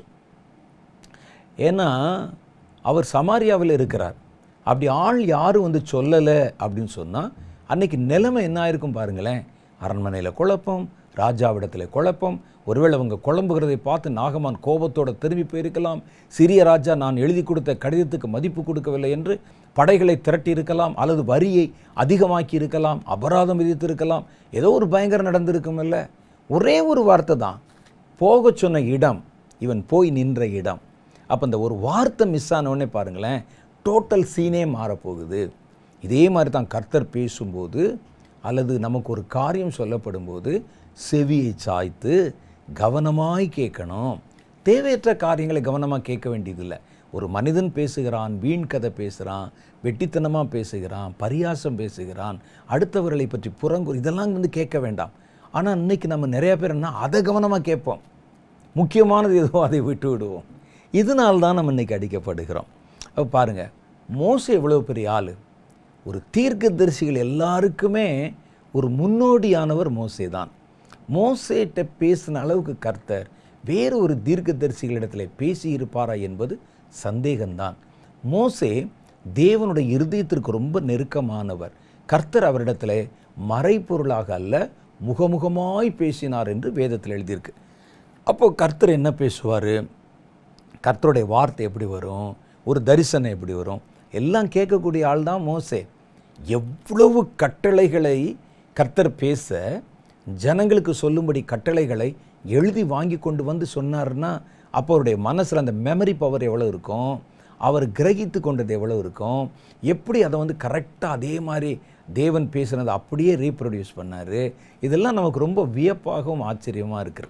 ஏன்னா அவர் சமாரியாவில் இருக்கிறார் அப்படி ஆள் யாரும் வந்து சொல்லலை அப்படின்னு சொன்னால் அன்னைக்கு நிலைமை என்ன ஆயிருக்கும் பாருங்களேன் அரண்மனையில் குழப்பம் ராஜாவிடத்தில் குழப்பம் ஒருவேளை அவங்க குழம்புகிறதை பார்த்து நாகமான் கோபத்தோட திரும்பி போயிருக்கலாம் சிறிய ராஜா நான் எழுதி கொடுத்த கடிதத்துக்கு மதிப்பு கொடுக்கவில்லை என்று படைகளை திரட்டி இருக்கலாம் அல்லது வரியை அதிகமாக்கி இருக்கலாம் அபராதம் விதித்திருக்கலாம் ஏதோ ஒரு பயங்கரம் நடந்திருக்கும் இல்லை ஒரே ஒரு வார்த்தை தான் போக சொன்ன இடம் இவன் போய் நின்ற இடம் அப்போ இந்த ஒரு வார்த்தை மிஸ் ஆன உடனே பாருங்களேன் டோட்டல் சீனே மாறப்போகுது இதே மாதிரி தான் கர்த்தர் பேசும்போது அல்லது நமக்கு ஒரு காரியம் சொல்லப்படும் போது செவியை சாய்த்து கவனமாய் கேட்கணும் தேவையற்ற காரியங்களை கவனமாக கேட்க வேண்டியதில்லை ஒரு மனிதன் பேசுகிறான் வீண் கதை பேசுகிறான் வெட்டித்தனமாக பேசுகிறான் பரியாசம் பேசுகிறான் அடுத்தவர்களை பற்றி புறங்கு இதெல்லாம் வந்து கேட்க வேண்டாம் ஆனால் இன்னைக்கு நம்ம நிறைய பேர் என்ன அதை கவனமாக கேட்போம் முக்கியமானது எதுவோ அதை விட்டு விடுவோம் இதனால் தான் நம்ம இன்னைக்கு அடிக்கப்படுகிறோம் அப்போ பாருங்கள் மோசே எவ்வளோ பெரிய ஆள் ஒரு தீர்க்கதரிசிகள் எல்லாருக்குமே ஒரு முன்னோடியானவர் மோசே தான் மோசேட்ட பேசின அளவுக்கு கர்த்தர் வேறு ஒரு தீர்க்கதரிசிகளிடத்தில் பேசி இருப்பாரா என்பது சந்தேகம்தான் மோசே தேவனுடைய இருதயத்திற்கு ரொம்ப நெருக்கமானவர் கர்த்தர் அவரிடத்தில் மறைப்பொருளாக அல்ல முகமுகமாய் பேசினார் என்று வேதத்தில் எழுதியிருக்கு அப்போ கர்த்தர் என்ன பேசுவார் கர்த்தருடைய வார்த்தை எப்படி வரும் ஒரு தரிசனம் எப்படி வரும் எல்லாம் கேட்கக்கூடிய ஆள் தான் மோசே எவ்வளவு கட்டளைகளை கர்த்தர் பேச ஜனங்களுக்கு சொல்லும்படி கட்டளைகளை எழுதி வாங்கி கொண்டு வந்து சொன்னார்னா அப்போ அவருடைய மனசில் அந்த மெமரி பவர் எவ்வளோ இருக்கும் அவர் கிரகித்து கொண்டது எவ்வளோ இருக்கும் எப்படி அதை வந்து கரெக்டாக அதே மாதிரி தேவன் பேசுனதை அப்படியே ரீப்ரொடியூஸ் பண்ணார் இதெல்லாம் நமக்கு ரொம்ப வியப்பாகவும் ஆச்சரியமாக இருக்குது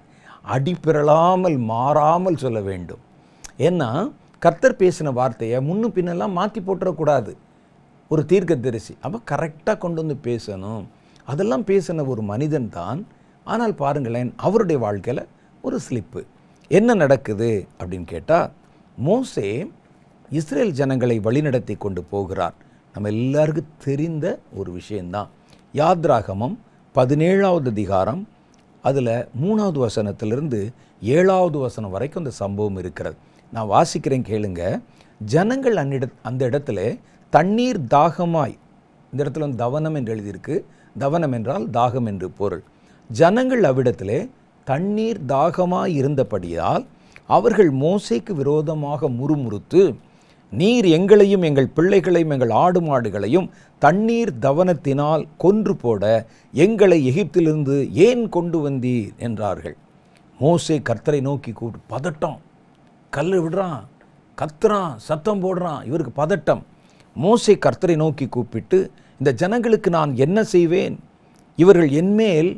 அடிப்பிரளாமல் மாறாமல் சொல்ல வேண்டும் ஏன்னா கர்த்தர் பேசின வார்த்தையை முன்னும் பின்னெல்லாம் மாற்றி போட்டுறக்கூடாது ஒரு தீர்க்கதரிசி அப்போ கரெக்டாக கொண்டு வந்து பேசணும் அதெல்லாம் பேசின ஒரு மனிதன் தான் ஆனால் பாருங்களேன் அவருடைய வாழ்க்கையில் ஒரு ஸ்லிப்பு என்ன நடக்குது அப்படின்னு கேட்டால் மோசே இஸ்ரேல் ஜனங்களை வழிநடத்தி கொண்டு போகிறார் நம்ம எல்லாருக்கும் தெரிந்த ஒரு விஷயந்தான் யாத்ராகமம் பதினேழாவது அதிகாரம் அதில் மூணாவது வசனத்திலிருந்து ஏழாவது வசனம் வரைக்கும் அந்த சம்பவம் இருக்கிறது நான் வாசிக்கிறேன் கேளுங்க ஜனங்கள் அந்நிட அந்த இடத்துல தண்ணீர் தாகமாய் இந்த இடத்துல வந்து தவனம் என்று எழுதியிருக்கு தவனம் என்றால் தாகம் என்று பொருள் ஜனங்கள் அவ்விடத்திலே தண்ணீர் தாகமாய் இருந்தபடியால் அவர்கள் மோசேக்கு விரோதமாக முறுமுறுத்து நீர் எங்களையும் எங்கள் பிள்ளைகளையும் எங்கள் ஆடு மாடுகளையும் தண்ணீர் தவனத்தினால் கொன்று போட எங்களை எகிப்திலிருந்து ஏன் கொண்டு வந்தீர் என்றார்கள் மோசே கர்த்தரை நோக்கி கூப்பிட்டு பதட்டம் கல் விடுறான் கத்துறான் சத்தம் போடுறான் இவருக்கு பதட்டம் மோசே கர்த்தரை நோக்கி கூப்பிட்டு இந்த ஜனங்களுக்கு நான் என்ன செய்வேன் இவர்கள் என்மேல்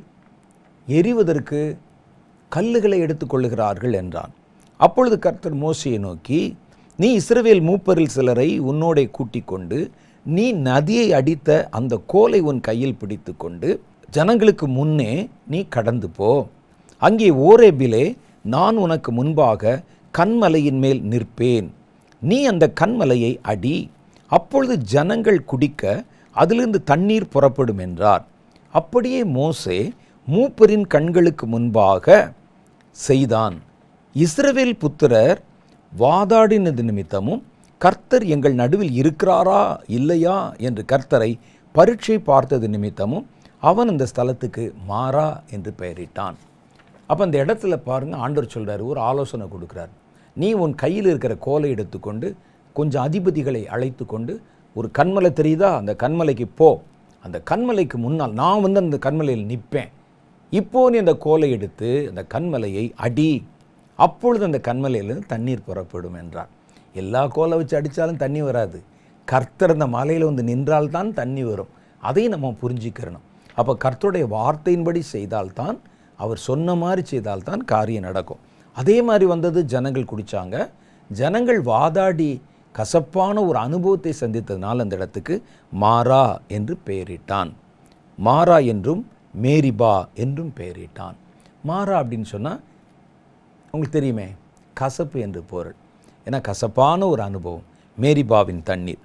எரிவதற்கு கல்லுகளை எடுத்துக்கொள்ளுகிறார்கள் என்றான் அப்பொழுது கர்த்தர் மோசையை நோக்கி நீ இஸ்ரவேல் மூப்பரில் சிலரை உன்னோடே கூட்டிக் கொண்டு நீ நதியை அடித்த அந்த கோலை உன் கையில் பிடித்து கொண்டு ஜனங்களுக்கு முன்னே நீ கடந்து போ அங்கே ஓரேபிலே நான் உனக்கு முன்பாக கண்மலையின் மேல் நிற்பேன் நீ அந்த கண்மலையை அடி அப்பொழுது ஜனங்கள் குடிக்க அதிலிருந்து தண்ணீர் புறப்படும் என்றார் அப்படியே மோசே மூப்பரின் கண்களுக்கு முன்பாக செய்தான் இஸ்ரவேல் புத்திரர் வாதாடினது நிமித்தமும் கர்த்தர் எங்கள் நடுவில் இருக்கிறாரா இல்லையா என்று கர்த்தரை பரீட்சை பார்த்தது நிமித்தமும் அவன் அந்த ஸ்தலத்துக்கு மாறா என்று பெயரிட்டான் அப்போ அந்த இடத்துல பாருங்க ஆண்டவர் சொல்றாரு ஒரு ஆலோசனை கொடுக்குறார் நீ உன் கையில் இருக்கிற கோலை எடுத்துக்கொண்டு கொஞ்சம் அதிபதிகளை அழைத்து கொண்டு ஒரு கண்மலை தெரியுதா அந்த கண்மலைக்கு போ அந்த கண்மலைக்கு முன்னால் நான் வந்து அந்த கண்மலையில் நிற்பேன் இப்போ நீ அந்த கோலை எடுத்து அந்த கண்மலையை அடி அப்பொழுது அந்த கண்மலையிலிருந்து தண்ணீர் புறப்படும் என்றார் எல்லா கோலை வச்சு அடித்தாலும் தண்ணி வராது கர்த்தர் அந்த மலையில் வந்து நின்றால்தான் தண்ணி வரும் அதையும் நம்ம புரிஞ்சுக்கிறணும் அப்போ கர்த்தருடைய வார்த்தையின்படி செய்தால்தான் அவர் சொன்ன மாதிரி செய்தால்தான் காரியம் நடக்கும் அதே மாதிரி வந்தது ஜனங்கள் குடித்தாங்க ஜனங்கள் வாதாடி கசப்பான ஒரு அனுபவத்தை சந்தித்ததுனால அந்த இடத்துக்கு மாறா என்று பெயரிட்டான் மாறா என்றும் மேரிபா என்றும் பெயரிட்டான் மாறா அப்படின்னு சொன்னால் உங்களுக்கு தெரியுமே கசப்பு என்று பொருள் ஏன்னா கசப்பான ஒரு அனுபவம் மேரிபாவின் தண்ணீர்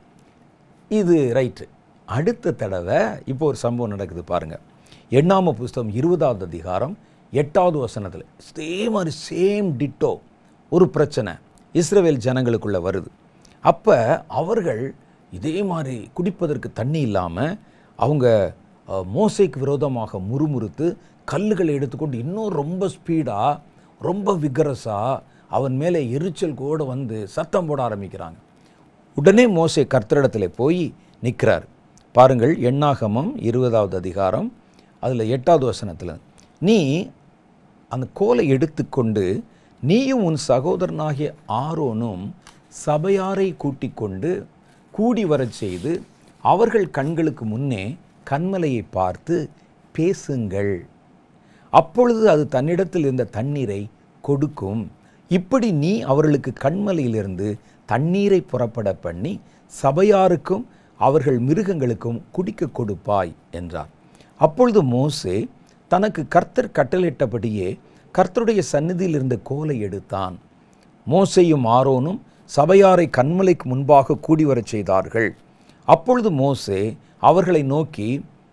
இது ரைட்டு அடுத்த தடவை இப்போ ஒரு சம்பவம் நடக்குது பாருங்க எண்ணாம புஸ்தகம் இருபதாவது அதிகாரம் எட்டாவது வசனத்தில் இதே மாதிரி சேம் டிட்டோ ஒரு பிரச்சனை இஸ்ரவேல் ஜனங்களுக்குள்ள வருது அப்போ அவர்கள் இதே மாதிரி குடிப்பதற்கு தண்ணி இல்லாமல் அவங்க அஹ், மோசேக்கு விரோதமாக முறுமுறுத்து கல்லுகளை எடுத்துக்கொண்டு இன்னும் ரொம்ப ஸ்பீடாக ரொம்ப விகரஸாக அவன் மேலே எரிச்சல் கூட வந்து சத்தம் போட ஆரம்பிக்கிறாங்க உடனே மோசே கர்த்தரிடத்தில் போய் நிற்கிறார் பாருங்கள் எண்ணாகமம் இருபதாவது அதிகாரம் அதில் எட்டாவது வசனத்தில் நீ அந்த கோலை எடுத்துக்கொண்டு நீயும் உன் சகோதரனாகிய ஆரோனும் சபையாரை கூட்டிக் கொண்டு கூடி வரச் செய்து அவர்கள் கண்களுக்கு முன்னே கண்மலையை பார்த்து பேசுங்கள் அப்பொழுது அது தன்னிடத்தில் இருந்த தண்ணீரை கொடுக்கும் இப்படி நீ அவர்களுக்கு கண்மலையிலிருந்து தண்ணீரை புறப்பட பண்ணி சபையாருக்கும் அவர்கள் மிருகங்களுக்கும் குடிக்க கொடுப்பாய் என்றார் அப்பொழுது மோசே தனக்கு கர்த்தர் கட்டளையிட்டபடியே கர்த்தருடைய சந்நிதியில் இருந்த கோலை எடுத்தான் மோசேயும் ஆரோனும் சபையாரை கண்மலைக்கு முன்பாக கூடி வரச் செய்தார்கள் அப்பொழுது மோசே அவர்களை நோக்கி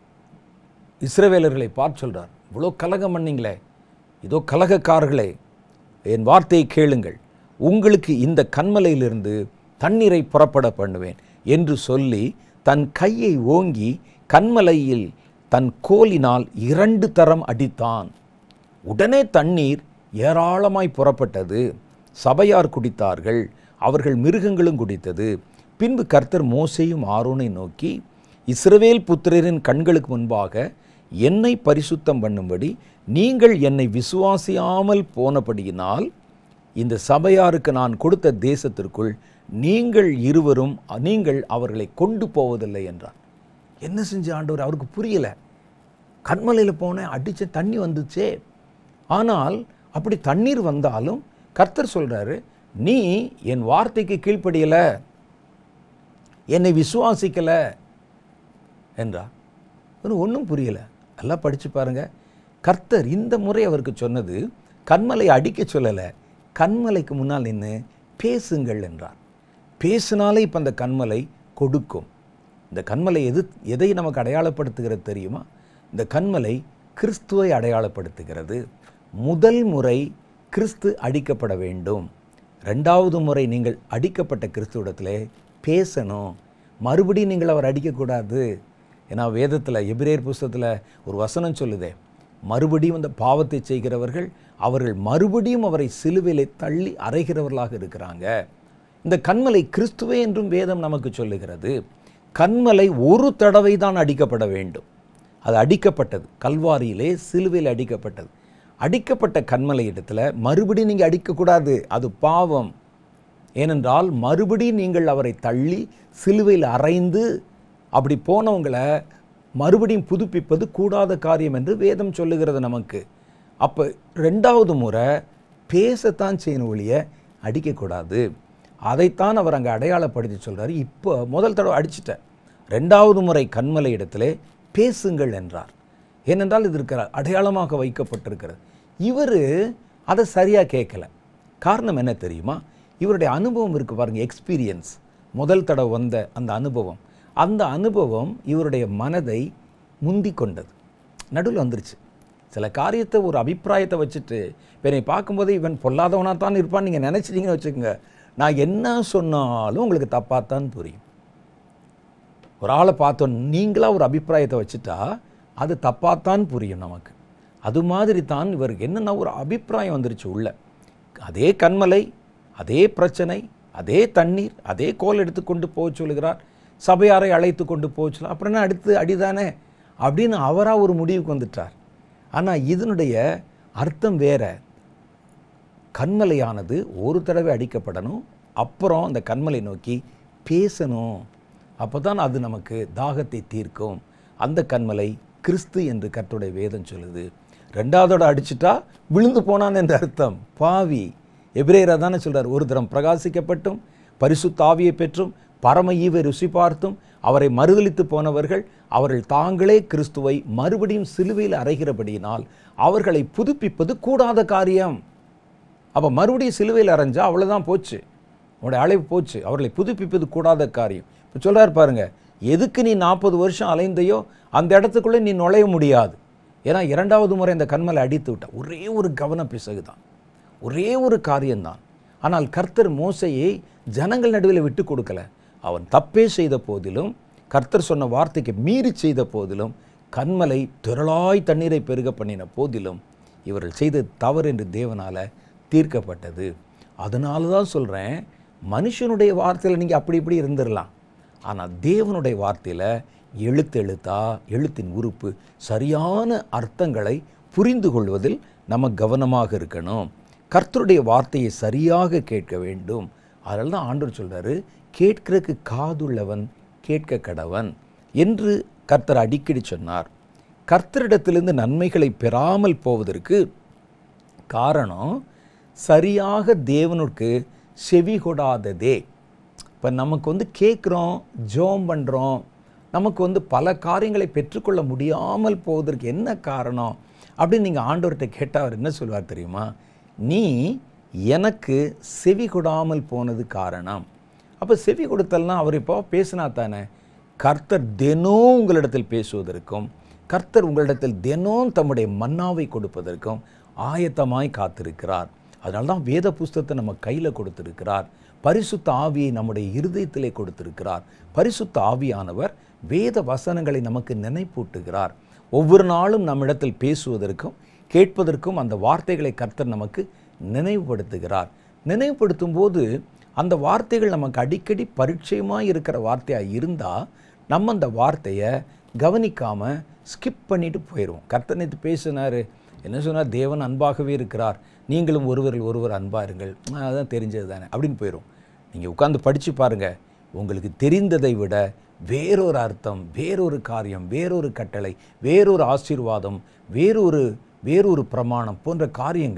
இஸ்ரவேலர்களை பார்த்து சொல்றார் இவ்வளோ கலகம் பண்ணீங்களே இதோ கலகக்காரர்களே என் வார்த்தையை கேளுங்கள் உங்களுக்கு இந்த கண்மலையிலிருந்து தண்ணீரை புறப்பட பண்ணுவேன் என்று சொல்லி தன் கையை ஓங்கி கண்மலையில் தன் கோலினால் இரண்டு தரம் அடித்தான் உடனே தண்ணீர் ஏராளமாய் புறப்பட்டது சபையார் குடித்தார்கள் அவர்கள் மிருகங்களும் குடித்தது பின்பு கர்த்தர் மோசேயும் ஆரோனை நோக்கி இஸ்ரவேல் புத்திரரின் கண்களுக்கு முன்பாக என்னை பரிசுத்தம் பண்ணும்படி நீங்கள் என்னை விசுவாசியாமல் போனபடியினால் இந்த சபையாருக்கு நான் கொடுத்த தேசத்திற்குள் நீங்கள் இருவரும் நீங்கள் அவர்களை கொண்டு போவதில்லை என்றார் என்ன செஞ்ச ஆண்டவர் அவருக்கு புரியலை கண்மலையில் போனேன் அடித்த தண்ணி வந்துச்சே ஆனால் அப்படி தண்ணீர் வந்தாலும் கர்த்தர் சொல்றாரு நீ என் வார்த்தைக்கு கீழ்ப்படியல என்னை விசுவாசிக்கல என்றார் ஒன்றும் ஒன்றும் புரியல நல்லா படிச்சு பாருங்க கர்த்தர் இந்த முறை அவருக்கு சொன்னது கண்மலை அடிக்க சொல்லலை கண்மலைக்கு முன்னால் நின்று பேசுங்கள் என்றார் பேசினாலே இப்போ அந்த கண்மலை கொடுக்கும் இந்த கண்மலை எது எதை நமக்கு அடையாளப்படுத்துகிறது தெரியுமா இந்த கண்மலை கிறிஸ்துவை அடையாளப்படுத்துகிறது முதல் முறை கிறிஸ்து அடிக்கப்பட வேண்டும் ரெண்டாவது முறை நீங்கள் அடிக்கப்பட்ட கிறிஸ்துவிடத்தில் பேசணும் மறுபடியும் நீங்கள் அவர் அடிக்கக்கூடாது ஏன்னா வேதத்தில் எபிரேர் புஸ்தகத்தில் ஒரு வசனம் சொல்லுதே மறுபடியும் அந்த பாவத்தை செய்கிறவர்கள் அவர்கள் மறுபடியும் அவரை சிலுவையிலே தள்ளி அறைகிறவர்களாக இருக்கிறாங்க இந்த கண்மலை கிறிஸ்துவே என்றும் வேதம் நமக்கு சொல்லுகிறது கண்மலை ஒரு தடவை தான் அடிக்கப்பட வேண்டும் அது அடிக்கப்பட்டது கல்வாரியிலே சிலுவையில் அடிக்கப்பட்டது அடிக்கப்பட்ட கண்மலை இடத்துல மறுபடியும் நீங்கள் அடிக்கக்கூடாது அது பாவம் ஏனென்றால் மறுபடியும் நீங்கள் அவரை தள்ளி சிலுவையில் அறைந்து அப்படி போனவங்களை மறுபடியும் புதுப்பிப்பது கூடாத காரியம் என்று வேதம் சொல்லுகிறது நமக்கு அப்போ ரெண்டாவது முறை பேசத்தான் செய்யணும் ஒழிய அடிக்கக்கூடாது அதைத்தான் அவர் அங்கே அடையாளப்படுத்தி சொல்றாரு இப்போ முதல் தடவை அடிச்சிட்டேன் ரெண்டாவது முறை கண்மலை இடத்திலே பேசுங்கள் என்றார் ஏனென்றால் இது இருக்கிற அடையாளமாக வைக்கப்பட்டிருக்கிறது இவர் அதை சரியாக கேட்கல காரணம் என்ன தெரியுமா இவருடைய அனுபவம் இருக்கு பாருங்க எக்ஸ்பீரியன்ஸ் முதல் தடவை வந்த அந்த அனுபவம் அந்த அனுபவம் இவருடைய மனதை முந்தி கொண்டது நடுவில் வந்துருச்சு சில காரியத்தை ஒரு அபிப்பிராயத்தை வச்சுட்டு இப்போ என்னை பார்க்கும்போது இவன் பொல்லாதவனாக தான் இருப்பான்னு நீங்கள் நினச்சிட்டீங்கன்னு வச்சுக்கோங்க நான் என்ன சொன்னாலும் உங்களுக்கு தப்பாக தான் புரியும் ஒரு ஆளை பார்த்தோம் நீங்களாக ஒரு அபிப்பிராயத்தை வச்சுட்டா அது தப்பாகத்தான் புரியும் நமக்கு அது மாதிரி தான் இவருக்கு என்னென்ன ஒரு அபிப்பிராயம் வந்துருச்சு உள்ள அதே கண்மலை அதே பிரச்சனை அதே தண்ணீர் அதே கோல் எடுத்து கொண்டு போக சொல்லுகிறார் சபையாரை அழைத்து கொண்டு போக சொல்ல அப்புறம் அடுத்து அடிதானே அப்படின்னு அவராக ஒரு முடிவுக்கு வந்துட்டார் ஆனால் இதனுடைய அர்த்தம் வேற கண்மலையானது ஒரு தடவை அடிக்கப்படணும் அப்புறம் அந்த கண்மலை நோக்கி பேசணும் அப்போ தான் அது நமக்கு தாகத்தை தீர்க்கும் அந்த கண்மலை கிறிஸ்து என்று கர்த்தருடைய வேதம் சொல்லுது ரெண்டாவதோட அடிச்சிட்டா விழுந்து போனான் என்ற அர்த்தம் பாவி எபிரேயரா தானே சொல்றார் ஒரு தரம் பிரகாசிக்கப்பட்டும் பரிசுத்த ஆவியை பெற்றும் பரம ஈவை ருசி பார்த்தும் அவரை மறுதலித்து போனவர்கள் அவர்கள் தாங்களே கிறிஸ்துவை மறுபடியும் சிலுவையில் அறைகிறபடியினால் அவர்களை புதுப்பிப்பது கூடாத காரியம் அப்போ மறுபடியும் சிலுவையில் அரைஞ்சா அவ்வளோதான் போச்சு உங்களுடைய அழைப்பு போச்சு அவர்களை புதுப்பிப்பது கூடாத காரியம் இப்போ சொல்றாரு பாருங்க எதுக்கு நீ நாற்பது வருஷம் அலைந்தையோ அந்த இடத்துக்குள்ளே நீ நுழைய முடியாது ஏன்னா இரண்டாவது முறை இந்த கண்மலை அடித்து விட்டா ஒரே ஒரு கவன பிசகு தான் ஒரே ஒரு காரியம்தான் ஆனால் கர்த்தர் மோசையை ஜனங்கள் நடுவில் விட்டு கொடுக்கல அவன் தப்பே செய்த போதிலும் கர்த்தர் சொன்ன வார்த்தைக்கு மீறி செய்த போதிலும் கண்மலை திரளாய் தண்ணீரை பெருக பண்ணின போதிலும் இவர்கள் செய்த தவறு என்று தேவனால தீர்க்கப்பட்டது அதனால தான் சொல்கிறேன் மனுஷனுடைய வார்த்தையில் நீங்கள் அப்படி இப்படி இருந்துடலாம் ஆனால் தேவனுடைய வார்த்தையில் எழுத்து எழுத்தா எழுத்தின் உறுப்பு சரியான அர்த்தங்களை புரிந்து கொள்வதில் நம்ம கவனமாக இருக்கணும் கர்த்தருடைய வார்த்தையை சரியாக கேட்க வேண்டும் அதனால தான் ஆண்டவர் சொல்றாரு கேட்கிறதுக்கு காதுள்ளவன் கேட்க கடவன் என்று கர்த்தர் அடிக்கடி சொன்னார் கர்த்தரிடத்திலிருந்து நன்மைகளை பெறாமல் போவதற்கு காரணம் சரியாக தேவனுக்கு செவி கொடாததே இப்போ நமக்கு வந்து கேட்குறோம் ஜோம் பண்ணுறோம் நமக்கு வந்து பல காரியங்களை பெற்றுக்கொள்ள முடியாமல் போவதற்கு என்ன காரணம் அப்படின்னு நீங்கள் ஆண்டவர்கிட்ட கேட்டால் அவர் என்ன சொல்வார் தெரியுமா நீ எனக்கு செவி கொடாமல் போனது காரணம் அப்போ செவி கொடுத்தல்னா அவர் இப்போ பேசினா தானே கர்த்தர் தினம் உங்களிடத்தில் பேசுவதற்கும் கர்த்தர் உங்களிடத்தில் தினம் தம்முடைய மன்னாவை கொடுப்பதற்கும் ஆயத்தமாய் காத்திருக்கிறார் அதனால தான் வேத புஸ்தகத்தை நம்ம கையில் கொடுத்திருக்கிறார் பரிசுத்த ஆவியை நம்முடைய இருதயத்திலே கொடுத்திருக்கிறார் பரிசுத்த ஆவியானவர் வேத வசனங்களை நமக்கு நினைப்பூட்டுகிறார் ஒவ்வொரு நாளும் நம்மிடத்தில் பேசுவதற்கும் கேட்பதற்கும் அந்த வார்த்தைகளை கர்த்தர் நமக்கு நினைவுபடுத்துகிறார் நினைவுபடுத்தும் போது அந்த வார்த்தைகள் நமக்கு அடிக்கடி பரிச்சயமாக இருக்கிற வார்த்தையாக இருந்தால் நம்ம அந்த வார்த்தையை கவனிக்காமல் ஸ்கிப் பண்ணிட்டு போயிடுவோம் கர்த்தர் நேற்று பேசினார் என்ன சொன்னார் தேவன் அன்பாகவே இருக்கிறார் நீங்களும் ஒருவரில் ஒருவர் அன்பாக இருங்கள் ஆ, அதான் தெரிஞ்சது தானே அப்படின்னு போயிடும் நீங்கள் உட்காந்து படித்து பாருங்கள் உங்களுக்கு தெரிந்ததை விட வேறொரு அர்த்தம் வேறொரு காரியம் வேறொரு கட்டளை வேறொரு ஆசீர்வாதம் வேறொரு வேறொரு பிரமாணம் போன்ற காரியங்கள்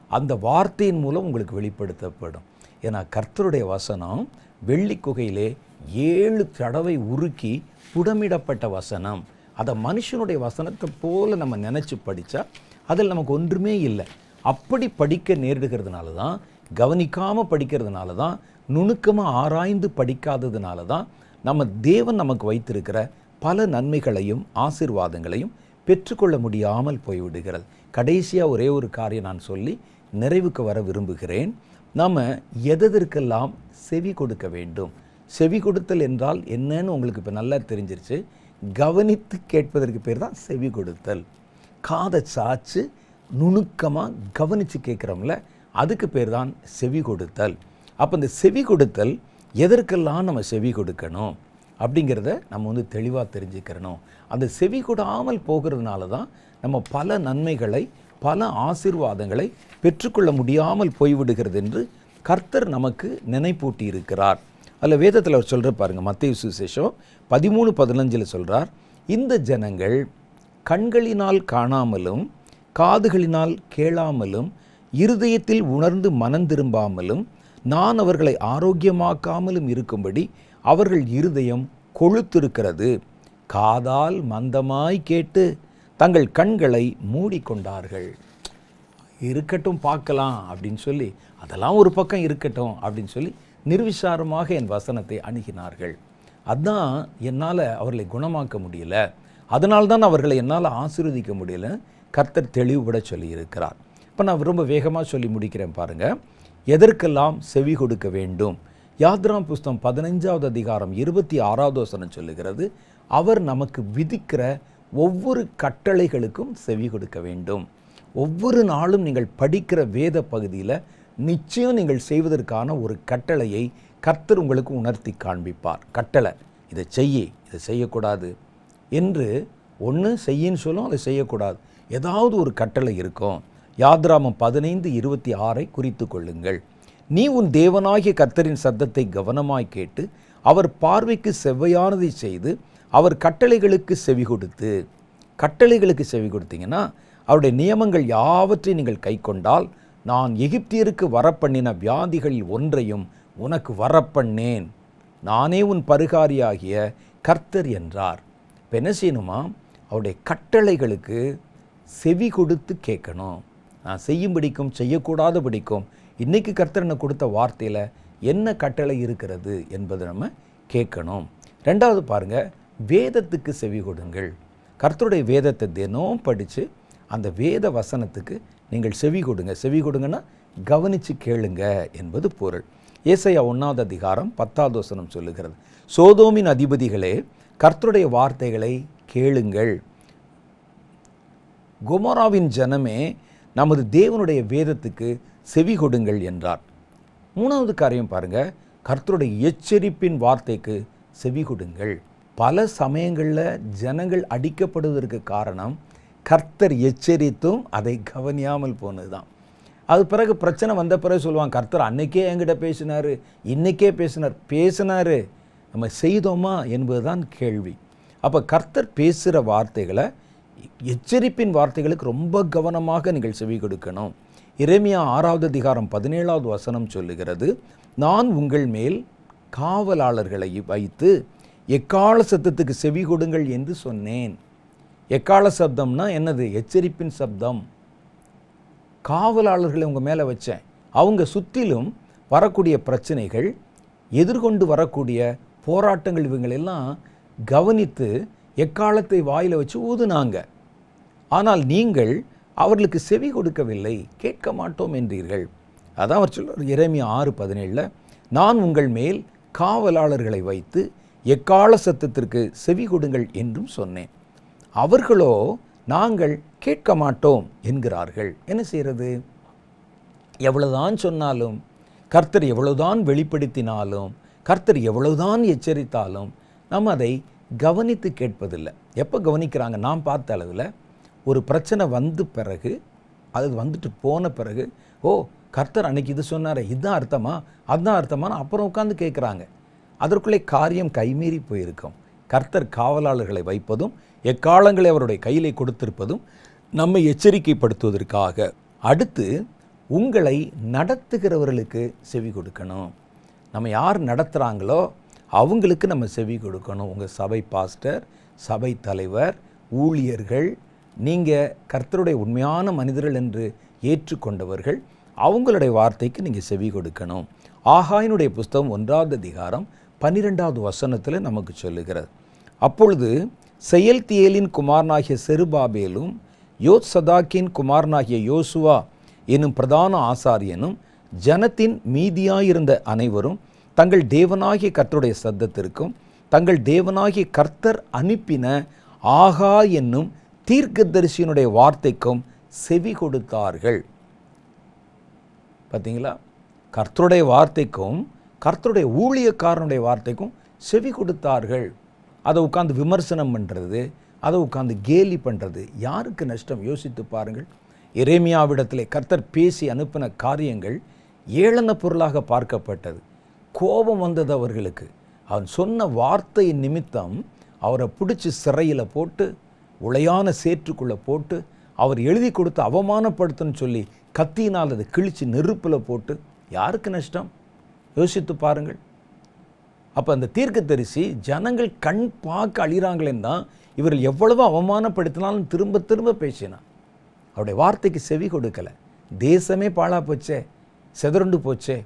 அந்த வார்த்தையின் மூலம் உங்களுக்கு வெளிப்படுத்தப்படும் ஏன்னா கர்த்தருடைய வசனம் வெள்ளி குகையிலே ஏழு தடவை உருக்கி புடமிடப்பட்ட வசனம் அதை மனுஷனுடைய வசனத்தை போல நம்ம நினச்சி படித்தா அதில் நமக்கு ஒன்றுமே இல்லை அப்படி படிக்க நேரிடுகிறதுனால தான் கவனிக்காமல் படிக்கிறதுனால தான் நுணுக்கமாக ஆராய்ந்து படிக்காததுனால தான் நம்ம தேவன் நமக்கு வைத்திருக்கிற பல நன்மைகளையும் ஆசீர்வாதங்களையும் பெற்றுக்கொள்ள முடியாமல் போய்விடுகிறது கடைசியாக ஒரே ஒரு காரியம் நான் சொல்லி நிறைவுக்கு வர விரும்புகிறேன் நாம் எதற்கெல்லாம் செவி கொடுக்க வேண்டும் செவி கொடுத்தல் என்றால் என்னன்னு உங்களுக்கு இப்போ நல்லா தெரிஞ்சிருச்சு கவனித்து கேட்பதற்கு பேர் தான் செவி கொடுத்தல் காதை சாச்சு நுணுக்கமாக கவனித்து கேட்குறோம்ல அதுக்கு பேர் தான் செவி கொடுத்தல் அப்போ இந்த செவி கொடுத்தல் எதற்கெல்லாம் நம்ம செவி கொடுக்கணும் அப்படிங்கிறத நம்ம வந்து தெளிவாக தெரிஞ்சுக்கிறணும் அந்த செவி கொடாமல் போகிறதுனால தான் நம்ம பல நன்மைகளை பல ஆசீர்வாதங்களை பெற்றுக்கொள்ள முடியாமல் போய்விடுகிறது என்று கர்த்தர் நமக்கு நினைப்பூட்டி இருக்கிறார் அதில் வேதத்தில் அவர் சொல்கிற பாருங்க மத்திய சுசேஷம் பதிமூணு பதினஞ்சில் சொல்கிறார் இந்த ஜனங்கள் கண்களினால் காணாமலும் காதுகளினால் கேளாமலும் இருதயத்தில் உணர்ந்து மனம் திரும்பாமலும் நான் அவர்களை ஆரோக்கியமாக்காமலும் இருக்கும்படி அவர்கள் இருதயம் கொழுத்திருக்கிறது காதால் மந்தமாய் கேட்டு தங்கள் கண்களை மூடிக்கொண்டார்கள் இருக்கட்டும் பார்க்கலாம் அப்படின்னு சொல்லி அதெல்லாம் ஒரு பக்கம் இருக்கட்டும் அப்படின்னு சொல்லி நிர்விசாரமாக என் வசனத்தை அணுகினார்கள் அதான் என்னால் அவர்களை குணமாக்க முடியல அதனால்தான் அவர்களை என்னால் ஆசீர்வதிக்க முடியல கர்த்தர் தெளிவுபட சொல்லியிருக்கிறார் இப்போ நான் ரொம்ப வேகமாக சொல்லி முடிக்கிறேன் பாருங்கள் எதற்கெல்லாம் செவி கொடுக்க வேண்டும் யாத்ராம் புஸ்தகம் பதினைஞ்சாவது அதிகாரம் இருபத்தி ஆறாவது வசனம் சொல்லுகிறது அவர் நமக்கு விதிக்கிற ஒவ்வொரு கட்டளைகளுக்கும் செவி கொடுக்க வேண்டும் ஒவ்வொரு நாளும் நீங்கள் படிக்கிற வேத பகுதியில் நிச்சயம் நீங்கள் செய்வதற்கான ஒரு கட்டளையை கர்த்தர் உங்களுக்கு உணர்த்தி காண்பிப்பார் கட்டளை இதை செய்யி இதை செய்யக்கூடாது என்று ஒன்று செய்யின்னு சொல்லும் அதை செய்யக்கூடாது ஏதாவது ஒரு கட்டளை இருக்கும் யாத்ராமம் பதினைந்து இருபத்தி ஆறை குறித்து கொள்ளுங்கள் நீ உன் தேவனாகிய கர்த்தரின் சத்தத்தை கவனமாய் கேட்டு அவர் பார்வைக்கு செவ்வையானதை செய்து அவர் கட்டளைகளுக்கு செவி கொடுத்து கட்டளைகளுக்கு செவி கொடுத்தீங்கன்னா அவருடைய நியமங்கள் யாவற்றையும் நீங்கள் கைக்கொண்டால் நான் எகிப்தியருக்கு வரப்பண்ணின வியாதிகளில் ஒன்றையும் உனக்கு வரப்பண்ணேன் நானே உன் பருகாரியாகிய கர்த்தர் என்றார் இப்போ என்ன செய்யணுமா அவருடைய கட்டளைகளுக்கு செவி கொடுத்து கேட்கணும் நான் செய்யும்படிக்கும் செய்யக்கூடாதபடிக்கும் இன்னைக்கு கர்த்தர் எனக்கு கொடுத்த வார்த்தையில் என்ன கட்டளை இருக்கிறது என்பதை நம்ம கேட்கணும் ரெண்டாவது பாருங்க வேதத்துக்கு செவி கொடுங்கள் கர்த்தருடைய வேதத்தை தினம் படித்து அந்த வேத வசனத்துக்கு நீங்கள் செவி கொடுங்க செவி கொடுங்கன்னா கவனித்து கேளுங்க என்பது பொருள் ஏசையா ஒன்றாவது அதிகாரம் பத்தாவது வசனம் சொல்லுகிறது சோதோமின் அதிபதிகளே கர்த்தருடைய வார்த்தைகளை கேளுங்கள் குமராவின் ஜனமே நமது தேவனுடைய வேதத்துக்கு செவி கொடுங்கள் என்றார் மூணாவது காரியம் பாருங்க கர்த்தருடைய எச்சரிப்பின் வார்த்தைக்கு செவி கொடுங்கள் பல சமயங்களில் ஜனங்கள் அடிக்கப்படுவதற்கு காரணம் கர்த்தர் எச்சரித்தும் அதை கவனியாமல் போனது தான் அது பிறகு பிரச்சனை வந்த பிறகு சொல்லுவாங்க கர்த்தர் அன்னைக்கே என்கிட்ட பேசினார் இன்னைக்கே பேசினார் பேசினாரு நம்ம செய்தோமா என்பதுதான் கேள்வி அப்போ கர்த்தர் பேசுகிற வார்த்தைகளை எச்சரிப்பின் வார்த்தைகளுக்கு ரொம்ப கவனமாக நீங்கள் செவி கொடுக்கணும் இறைமையா ஆறாவது அதிகாரம் பதினேழாவது வசனம் சொல்லுகிறது நான் உங்கள் மேல் காவலாளர்களை வைத்து எக்கால சத்தத்துக்கு செவி கொடுங்கள் என்று சொன்னேன் எக்கால சப்தம்னா என்னது எச்சரிப்பின் சப்தம் காவலாளர்களை உங்கள் மேலே வச்சேன் அவங்க சுற்றிலும் வரக்கூடிய பிரச்சனைகள் எதிர்கொண்டு வரக்கூடிய போராட்டங்கள் இவங்களெல்லாம் கவனித்து எக்காலத்தை வாயில் வச்சு ஊதுனாங்க ஆனால் நீங்கள் அவர்களுக்கு செவி கொடுக்கவில்லை கேட்க மாட்டோம் என்றீர்கள் அதான் அவர் சொல்றார் இறைமையா ஆறு பதினேழில் நான் உங்கள் மேல் காவலாளர்களை வைத்து எக்கால சத்தத்திற்கு செவி கொடுங்கள் என்றும் சொன்னேன் அவர்களோ நாங்கள் கேட்க மாட்டோம் என்கிறார்கள் என்ன செய்கிறது எவ்வளவுதான் சொன்னாலும் கர்த்தர் எவ்வளவுதான் வெளிப்படுத்தினாலும் கர்த்தர் எவ்வளவுதான் எச்சரித்தாலும் நம்ம அதை கவனித்து கேட்பதில்லை எப்போ கவனிக்கிறாங்க நான் பார்த்த அளவில் ஒரு பிரச்சனை வந்த பிறகு அது வந்துட்டு போன பிறகு ஓ கர்த்தர் அன்னைக்கு இது சொன்னாரே இதுதான் அர்த்தமா அதுதான் அர்த்தமான்னு அப்புறம் உட்காந்து கேட்குறாங்க அதற்குள்ளே காரியம் கைமீறி போயிருக்கும் கர்த்தர் காவலாளர்களை வைப்பதும் எக்காலங்களை அவருடைய கையிலே கொடுத்திருப்பதும் நம்மை எச்சரிக்கைப்படுத்துவதற்காக அடுத்து உங்களை நடத்துகிறவர்களுக்கு செவி கொடுக்கணும் நம்ம யார் நடத்துகிறாங்களோ அவங்களுக்கு நம்ம செவி கொடுக்கணும் உங்கள் சபை பாஸ்டர் சபை தலைவர் ஊழியர்கள் நீங்கள் கர்த்தருடைய உண்மையான மனிதர்கள் என்று ஏற்றுக்கொண்டவர்கள் அவங்களுடைய வார்த்தைக்கு நீங்கள் செவி கொடுக்கணும் ஆகாயினுடைய புஸ்தகம் ஒன்றாவது அதிகாரம் பன்னிரெண்டாவது வசனத்தில் நமக்கு சொல்லுகிறது அப்பொழுது செயல்தியேலின் குமாரனாகிய செருபாபேலும் யோத் சதாக்கின் குமாரனாகிய யோசுவா எனும் பிரதான ஆசாரியனும் ஜனத்தின் மீதியாயிருந்த அனைவரும் தங்கள் தேவனாகிய கர்த்தருடைய சத்தத்திற்கும் தங்கள் தேவனாகிய கர்த்தர் அனுப்பின ஆகா என்னும் தீர்க்கதரிசியினுடைய வார்த்தைக்கும் செவி கொடுத்தார்கள் பார்த்தீங்களா கர்த்தருடைய வார்த்தைக்கும் கர்த்தருடைய ஊழியக்காரனுடைய வார்த்தைக்கும் செவி கொடுத்தார்கள் அதை உட்காந்து விமர்சனம் பண்ணுறது அதை உட்காந்து கேலி பண்ணுறது யாருக்கு நஷ்டம் யோசித்து பாருங்கள் எரேமியாவிடத்திலே கர்த்தர் பேசி அனுப்பின காரியங்கள் ஏளன பொருளாக பார்க்கப்பட்டது கோபம் வந்தது அவர்களுக்கு அவன் சொன்ன வார்த்தையின் நிமித்தம் அவரை பிடிச்சி சிறையில் போட்டு உளையான சேற்றுக்குள்ளே போட்டு அவர் எழுதி கொடுத்து அவமானப்படுத்துன்னு சொல்லி கத்தியினால் அதை கிழிச்சு நெருப்பில் போட்டு யாருக்கு நஷ்டம் யோசித்து பாருங்கள் அப்போ அந்த தீர்க்கதரிசி ஜனங்கள் கண் பார்க்க அழிகிறாங்களேன்னு தான் இவர்கள் எவ்வளவு அவமானப்படுத்தினாலும் திரும்ப திரும்ப பேசினான் அவருடைய வார்த்தைக்கு செவி கொடுக்கல தேசமே பாழா போச்சே செதறுண்டு போச்சே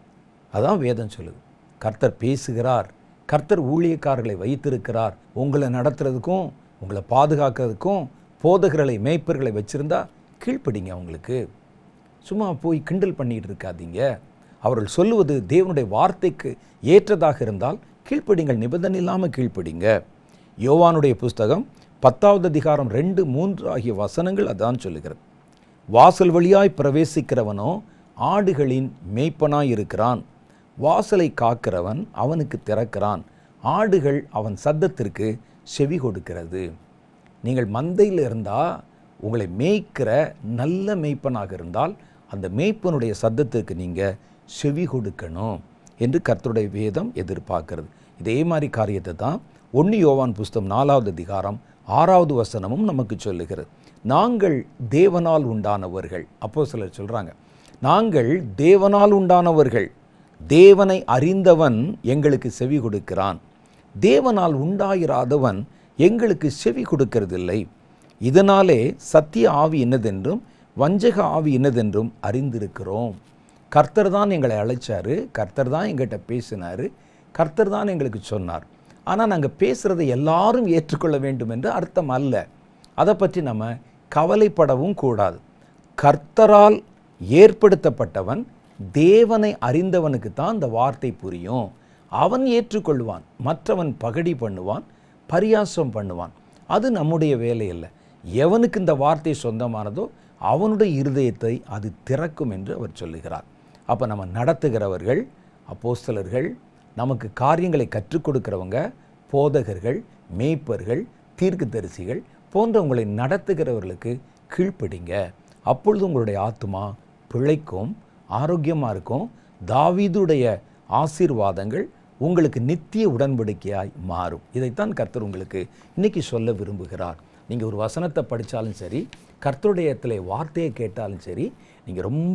அதான் வேதம் சொல்லுது கர்த்தர் பேசுகிறார் கர்த்தர் ஊழியக்காரர்களை வைத்திருக்கிறார் உங்களை நடத்துறதுக்கும் உங்களை பாதுகாக்கிறதுக்கும் போதகர்களை மேய்ப்பர்களை வச்சிருந்தா கீழ்ப்படிங்க அவங்களுக்கு சும்மா போய் கிண்டல் பண்ணிட்டு இருக்காதீங்க அவர்கள் சொல்லுவது தேவனுடைய வார்த்தைக்கு ஏற்றதாக இருந்தால் கீழ்ப்படிங்கள் நிபந்தனை இல்லாமல் கீழ்ப்படிங்க யோவானுடைய புஸ்தகம் பத்தாவது அதிகாரம் ரெண்டு மூன்று ஆகிய வசனங்கள் அதான் சொல்லுகிறது வாசல் வழியாய் பிரவேசிக்கிறவனோ ஆடுகளின் மேய்ப்பனாய் இருக்கிறான் வாசலை காக்கிறவன் அவனுக்கு திறக்கிறான் ஆடுகள் அவன் சத்தத்திற்கு செவி கொடுக்கிறது நீங்கள் மந்தையில் இருந்தால் உங்களை மேய்க்கிற நல்ல மேய்ப்பனாக இருந்தால் அந்த மேய்ப்பனுடைய சத்தத்திற்கு நீங்கள் செவி கொடுக்கணும் என்று கர்த்தருடைய வேதம் எதிர்பார்க்கிறது இதே மாதிரி காரியத்தை தான் ஒன்று யோவான் புஸ்தகம் நாலாவது அதிகாரம் ஆறாவது வசனமும் நமக்கு சொல்லுகிறது நாங்கள் தேவனால் உண்டானவர்கள் அப்போ சிலர் சொல்கிறாங்க நாங்கள் தேவனால் உண்டானவர்கள் தேவனை அறிந்தவன் எங்களுக்கு செவி கொடுக்கிறான் தேவனால் உண்டாயிராதவன் எங்களுக்கு செவி கொடுக்கிறதில்லை இதனாலே சத்திய ஆவி என்னதென்றும் வஞ்சக ஆவி என்னதென்றும் அறிந்திருக்கிறோம் கர்த்தர் தான் எங்களை அழைச்சாரு கர்த்தர் தான் எங்கிட்ட பேசினார் கர்த்தர் தான் எங்களுக்கு சொன்னார் ஆனால் நாங்கள் பேசுகிறதை எல்லாரும் ஏற்றுக்கொள்ள வேண்டும் என்று அர்த்தம் அல்ல அதை பற்றி நம்ம கவலைப்படவும் கூடாது கர்த்தரால் ஏற்படுத்தப்பட்டவன் தேவனை அறிந்தவனுக்கு தான் அந்த வார்த்தை புரியும் அவன் ஏற்றுக்கொள்வான் மற்றவன் பகடி பண்ணுவான் பரியாசம் பண்ணுவான் அது நம்முடைய வேலை இல்லை எவனுக்கு இந்த வார்த்தை சொந்தமானதோ அவனுடைய இருதயத்தை அது திறக்கும் என்று அவர் சொல்லுகிறார் அப்போ நம்ம நடத்துகிறவர்கள் அப்போஸ்தலர்கள் நமக்கு காரியங்களை கற்றுக் கொடுக்கிறவங்க போதகர்கள் மேய்ப்பர்கள் தீர்க்கதரிசிகள் போன்றவங்களை நடத்துகிறவர்களுக்கு கீழ்ப்படிங்க அப்பொழுது உங்களுடைய ஆத்மா பிழைக்கும் ஆரோக்கியமாக இருக்கும் தாவீதுடைய ஆசீர்வாதங்கள் உங்களுக்கு நித்திய உடன்படிக்கையாய் மாறும் இதைத்தான் கர்த்தர் உங்களுக்கு இன்னைக்கு சொல்ல விரும்புகிறார் நீங்கள் ஒரு வசனத்தை படித்தாலும் சரி கர்த்தருடையத்தில் வார்த்தையை கேட்டாலும் சரி நீங்கள் ரொம்ப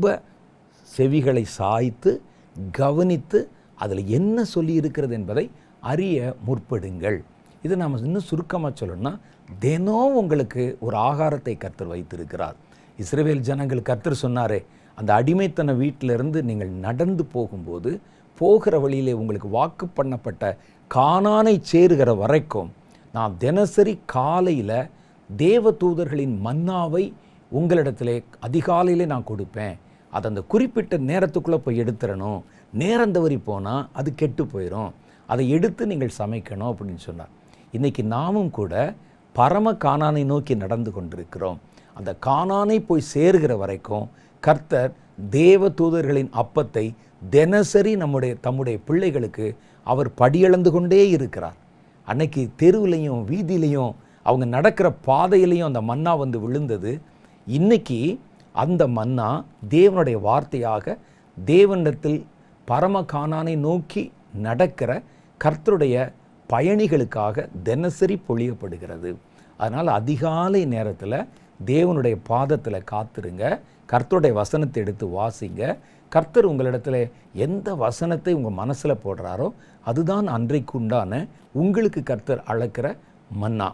செவிகளை சாய்த்து கவனித்து அதில் என்ன சொல்லி இருக்கிறது என்பதை அறிய முற்படுங்கள் இது நாம் இன்னும் சுருக்கமாக சொல்லணும்னா தினம் உங்களுக்கு ஒரு ஆகாரத்தை கர்த்தர் வைத்திருக்கிறார் இஸ்ரவேல் ஜனங்கள் கர்த்தர் சொன்னாரே அந்த அடிமைத்தன வீட்டிலிருந்து நீங்கள் நடந்து போகும்போது போகிற வழியிலே உங்களுக்கு வாக்கு பண்ணப்பட்ட கானானை சேருகிற வரைக்கும் நான் தினசரி காலையில் தேவ தூதர்களின் மன்னாவை உங்களிடத்திலே அதிகாலையிலே நான் கொடுப்பேன் அதை அந்த குறிப்பிட்ட நேரத்துக்குள்ளே போய் எடுத்துடணும் நேரம் தவறி போனால் அது கெட்டு போயிடும் அதை எடுத்து நீங்கள் சமைக்கணும் அப்படின்னு சொன்னார் இன்றைக்கி நாமும் கூட பரம கானானை நோக்கி நடந்து கொண்டிருக்கிறோம் அந்த கானானை போய் சேர்கிற வரைக்கும் கர்த்தர் தேவ தூதர்களின் அப்பத்தை தினசரி நம்முடைய தம்முடைய பிள்ளைகளுக்கு அவர் படியளந்து கொண்டே இருக்கிறார் அன்னைக்கு தெருவுலையும் வீதியிலையும் அவங்க நடக்கிற பாதையிலையும் அந்த மன்னா வந்து விழுந்தது இன்னைக்கு அந்த மன்னா தேவனுடைய வார்த்தையாக தேவனிடத்தில் பரம கானானை நோக்கி நடக்கிற கர்த்தருடைய பயணிகளுக்காக தினசரி பொழியப்படுகிறது அதனால் அதிகாலை நேரத்தில் தேவனுடைய பாதத்தில் காத்துருங்க கர்த்தருடைய வசனத்தை எடுத்து வாசிங்க கர்த்தர் உங்களிடத்துல எந்த வசனத்தை உங்கள் மனசில் போடுறாரோ அதுதான் அன்றைக்கு உண்டான உங்களுக்கு கர்த்தர் அளக்கிற மன்னா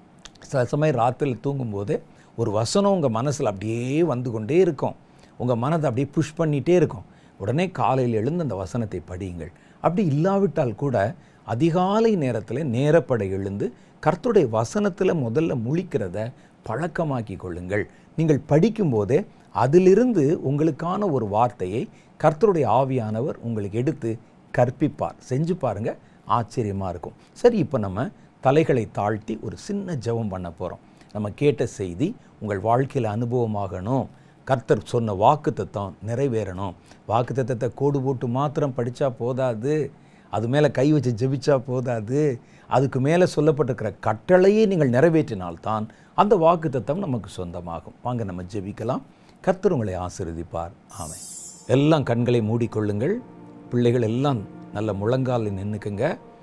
சில சமயம் ராத்திரியில் தூங்கும்போது ஒரு வசனம் உங்கள் மனசில் அப்படியே வந்து கொண்டே இருக்கும் உங்கள் மனதை அப்படியே புஷ் பண்ணிகிட்டே இருக்கும் உடனே காலையில் எழுந்து அந்த வசனத்தை படியுங்கள் அப்படி இல்லாவிட்டால் கூட அதிகாலை நேரத்தில் நேரப்பட எழுந்து கர்த்தருடைய வசனத்தில் முதல்ல முழிக்கிறத பழக்கமாக்கி கொள்ளுங்கள் நீங்கள் படிக்கும்போதே அதிலிருந்து உங்களுக்கான ஒரு வார்த்தையை கர்த்தருடைய ஆவியானவர் உங்களுக்கு எடுத்து கற்பிப்பார் செஞ்சு பாருங்க ஆச்சரியமாக இருக்கும் சரி இப்போ நம்ம தலைகளை தாழ்த்தி ஒரு சின்ன ஜெபம் பண்ண போகிறோம் நம்ம கேட்ட செய்தி உங்கள் வாழ்க்கையில் அனுபவமாகணும் கர்த்தர் சொன்ன வாக்கு தத்துவம் நிறைவேறணும் வாக்கு தத்தத்தை கோடு போட்டு மாத்திரம் படித்தா போதாது அது மேலே கை வச்சு ஜெபிச்சா போதாது அதுக்கு மேலே சொல்லப்பட்டிருக்கிற கட்டளையை நீங்கள் நிறைவேற்றினால்தான் அந்த வாக்கு தத்தம் நமக்கு சொந்தமாகும் வாங்க நம்ம ஜெபிக்கலாம் கர்த்தர் உங்களை ஆசீர்வதிப்பார் ஆமென் எல்லாம் கண்களை மூடிக்கொள்ளுங்கள் பிள்ளைகள் எல்லாம் நல்ல முழங்காலில் நின்றுக்குங்க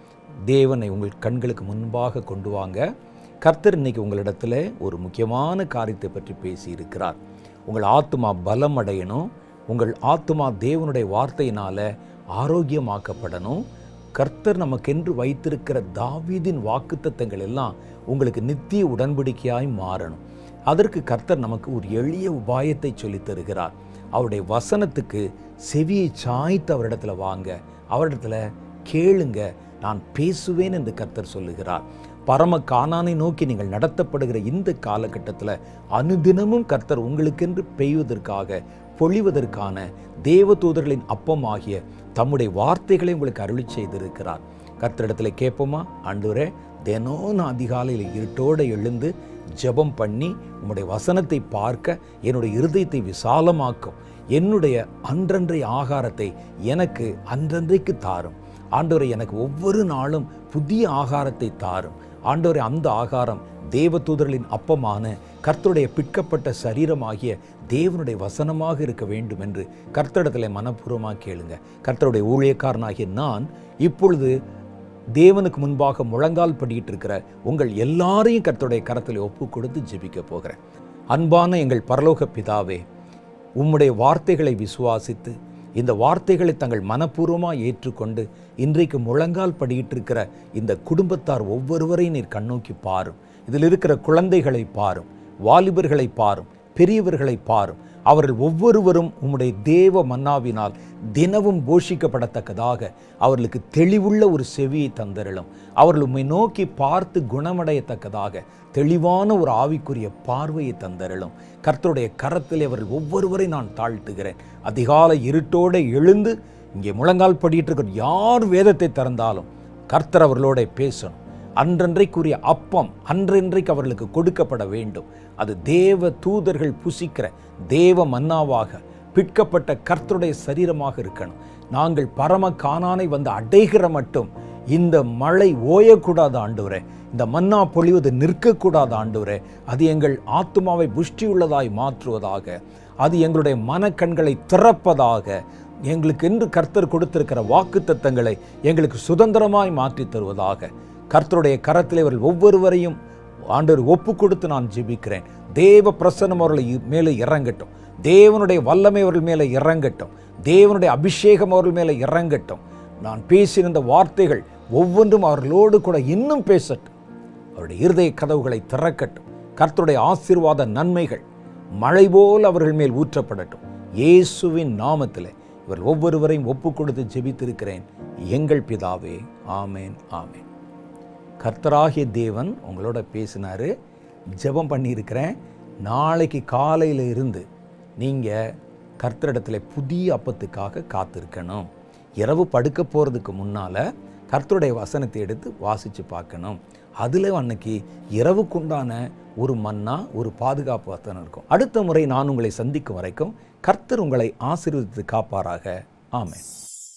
தேவனை உங்கள் கண்களுக்கு முன்பாக கொண்டு வாங்க கர்த்தர் இன்னைக்கு உங்களிடத்துல ஒரு முக்கியமான காரியத்தை பற்றி பேசியிருக்கிறார் உங்கள் ஆத்துமா பலம் அடையணும் உங்கள் ஆத்துமா தேவனுடைய வார்த்தையினால ஆரோக்கியமாக்கப்படணும் கர்த்தர் நமக்கென்று வைத்திருக்கிற தாவீதின் வாக்குத்தத்தங்கள் எல்லாம் உங்களுக்கு நித்திய உடன்படிக்கையாய் மாறணும் அதற்கு கர்த்தர் நமக்கு ஒரு எளிய உபாயத்தை சொல்லித் தருகிறார் அவருடைய வசனத்துக்கு செவியை சாய்த்து அவரிடத்துல வாங்க அவரிடத்துல கேளுங்க நான் பேசுவேன் என்று கர்த்தர் சொல்லுகிறார் பரம கானானை நோக்கி நீங்கள் நடத்தப்படுகிற இந்த காலகட்டத்தில் அனுதினமும் கர்த்தர் உங்களுக்கென்று பெய்வதற்காக பொழிவதற்கான தேவதூதர்களின் அப்பமாகிய தம்முடைய வார்த்தைகளை உங்களுக்கு அருளி செய்திருக்கிறார் கர்த்தரிடத்துல கேட்போமா ஆண்டவரே தினம் நான் அதிகாலையில் இருட்டோடு எழுந்து ஜெபம் பண்ணி உம்முடைய வசனத்தை பார்க்க என்னுடைய இருதயத்தை விசாலமாக்கும் என்னுடைய அன்றன்றைய ஆகாரத்தை எனக்கு அன்றன்றைக்கு தாரும் ஆண்டவரை எனக்கு ஒவ்வொரு நாளும் புதிய ஆகாரத்தை தாரும் ஆண்டவரை அந்த ஆகாரம் தேவதூதர்களின் அப்பமான கர்த்தருடைய பிற்கப்பட்ட சரீரமாகிய தேவனுடைய வசனமாக இருக்க வேண்டும் என்று கர்த்தரிடத்தில் மனப்பூர்வமாக கேளுங்க கர்த்தருடைய ஊழியக்காரனாகிய நான் இப்பொழுது தேவனுக்கு முன்பாக முழங்கால் படியிட்டு இருக்கிற உங்கள் எல்லாரையும் கர்த்தருடைய கரத்தில் ஒப்பு கொடுத்து ஜெபிக்க போகிறேன் அன்பான எங்கள் பரலோக பிதாவே உம்முடைய வார்த்தைகளை விசுவாசித்து இந்த வார்த்தைகளை தங்கள் மனப்பூர்வமாக ஏற்றுக்கொண்டு இன்றைக்கு முழங்கால் படியிட்டு இருக்கிற இந்த குடும்பத்தார் ஒவ்வொருவரையும் நீர் கண்ணோக்கி பாரும் இதில் இருக்கிற குழந்தைகளை பாரும் வாலிபர்களை பாரும் பெரியவர்களை பாரும் அவர்கள் ஒவ்வொருவரும் உம்முடைய தேவ மன்னாவினால் தினமும் போஷிக்கப்படத்தக்கதாக அவர்களுக்கு தெளிவுள்ள ஒரு செவியை தந்தருளும் அவர்கள் உம்மை நோக்கி பார்த்து குணமடையத்தக்கதாக தெளிவான ஒரு ஆவிக்குரிய பார்வையை தந்தருளும் கர்த்தருடைய கரத்தில் அவர்கள் ஒவ்வொருவரை நான் தாழ்த்துகிறேன் அதிகாலை இருட்டோடு எழுந்து இங்கே முழங்கால் படியிட்டு இருக்கிற யார் வேதத்தை திறந்தாலும் கர்த்தர் அவர்களோட பேசணும் அன்றன்றைக்குரிய அப்பம் அன்றன்றைக்கு அவர்களுக்கு கொடுக்கப்பட வேண்டும் அது தேவ தூதர்கள் புசிக்கிற தேவ மன்னாவாக பிற்கப்பட்ட கர்த்தருடைய சரீரமாக இருக்கணும் நாங்கள் பரம காணானை வந்து அடைகிற மட்டும் இந்த மழை ஓயக்கூடாது ஆண்டவரே இந்த மன்னா பொழிவது நிற்கக்கூடாது ஆண்டவரே அது எங்கள் ஆத்மாவை புஷ்டியுள்ளதாய் மாற்றுவதாக அது எங்களுடைய மனக்கண்களை திறப்பதாக எங்களுக்கு என்று கர்த்தர் கொடுத்திருக்கிற வாக்குத்தத்தங்களை எங்களுக்கு சுதந்திரமாய் மாற்றித் தருவதாக கர்த்தருடைய கரத்தில் இவர்கள் ஒவ்வொருவரையும் ஆண்டவர் ஒப்பு கொடுத்து நான் ஜெபிக்கிறேன் தேவ பிரசன்னம் அவர்களை இ- மேலே இறங்கட்டும் தேவனுடைய வல்லமை அவர்கள் மேலே இறங்கட்டும் தேவனுடைய அபிஷேகம் அவர்கள் மேலே இறங்கட்டும் நான் பேசியிருந்த வார்த்தைகள் ஒவ்வொன்றும் அவர்களோடு கூட இன்னும் பேசட்டும் அவருடைய இருதய கதவுகளை திறக்கட்டும் கர்த்தருடைய ஆசீர்வாத நன்மைகள் மழை போல் அவர்கள் மேல் ஊற்றப்படட்டும் இயேசுவின் நாமத்திலே இவர் ஒவ்வொருவரையும் ஒப்பு கொடுத்து ஜெபித்திருக்கிறேன் எங்கள் பிதாவே ஆமேன் ஆமேன் கர்த்தராகிய தேவன் உங்களோட பேசினாரு ஜெபம் பண்ணியிருக்கிறேன் நாளைக்கு காலையில் இருந்து நீங்கள் கர்த்தரிடத்தில் புதிய அப்பத்துக்காக காத்திருக்கணும் இரவு படுக்க போகிறதுக்கு முன்னால் கர்த்தருடைய வசனத்தை எடுத்து வாசித்து பார்க்கணும் அதில் அன்னைக்கு இரவுக்குண்டான ஒரு மன்னா ஒரு பாதுகாப்பு வசனம் இருக்கும் அடுத்த முறை நான் உங்களை சந்திக்கும் வரைக்கும் கர்த்தர் உங்களை ஆசீர்வதித்து காப்பாராக ஆமென்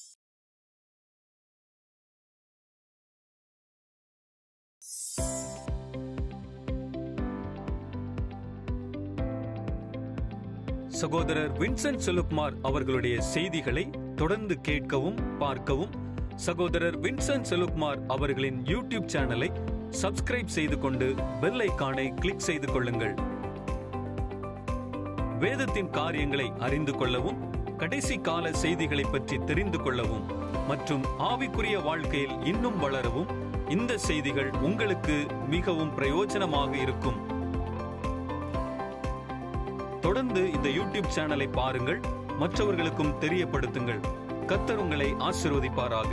சகோதரர் வின்சென்ட் செலுக்குமார் அவர்களுடைய செய்திகளை தொடர்ந்து கேட்கவும் பார்க்கவும் சகோதரர் வின்சென்ட் செலுக்குமார் அவர்களின் யூடியூப் சேனலை சப்ஸ்கிரைப் செய்து கொண்டு பெல் ஐகானை கிளிக் செய்து கொள்ளுங்கள் வேதத்தின் காரியங்களை அறிந்து கொள்ளவும் கடைசி கால செய்திகளை பற்றி தெரிந்து கொள்ளவும் மற்றும் ஆவிக்குரிய வாழ்க்கையில் இன்னும் வளரவும் இந்த செய்திகள் உங்களுக்கு மிகவும் பிரயோஜனமாக இருக்கும் தொடர்ந்து இந்த யூடியூப் சேனலை பாருங்கள் மற்றவர்களுக்கும் தெரியப்படுத்துங்கள் கத்தர் உங்களை ஆசிர்வதிப்பாராக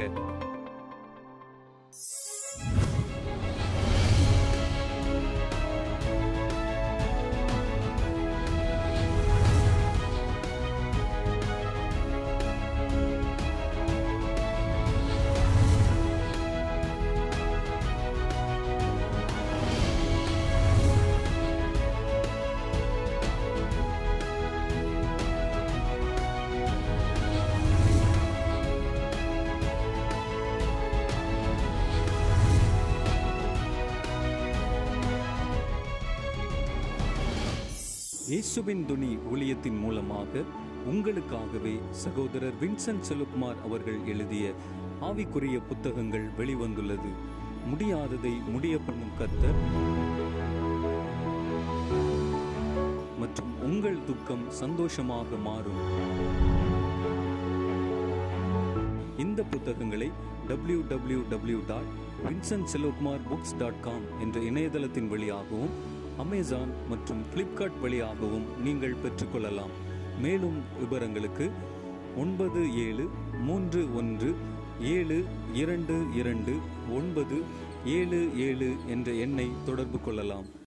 இயேசுவின் துணி ஊழியத்தின் மூலமாக உங்களுக்காகவே சகோதரர் வின்சென்ட் செலுக்குமார் அவர்கள் எழுதிய ஆவிக்குரிய புத்தகங்கள் வெளிவந்துள்ளது முடியாததை முடிய பண்ணும் கர்த்தர் மற்றும் உங்கள் துக்கம் சந்தோஷமாக மாறும் இந்த புத்தகங்களை W W W dot Vincent Selvakumar books dot com என்ற இணையதளத்தின் வழியாகவும் அமேசான் மற்றும் ஃப்ளிப்கார்ட் வழியாகவும் நீங்கள் பெற்றுக்கொள்ளலாம் மேலும் விவரங்களுக்கு ஒன்பது ஏழு மூன்று ஒன்று ஏழு இரண்டு இரண்டு ஒன்பது ஏழு ஏழு என்ற எண்ணை தொடர்பு கொள்ளலாம்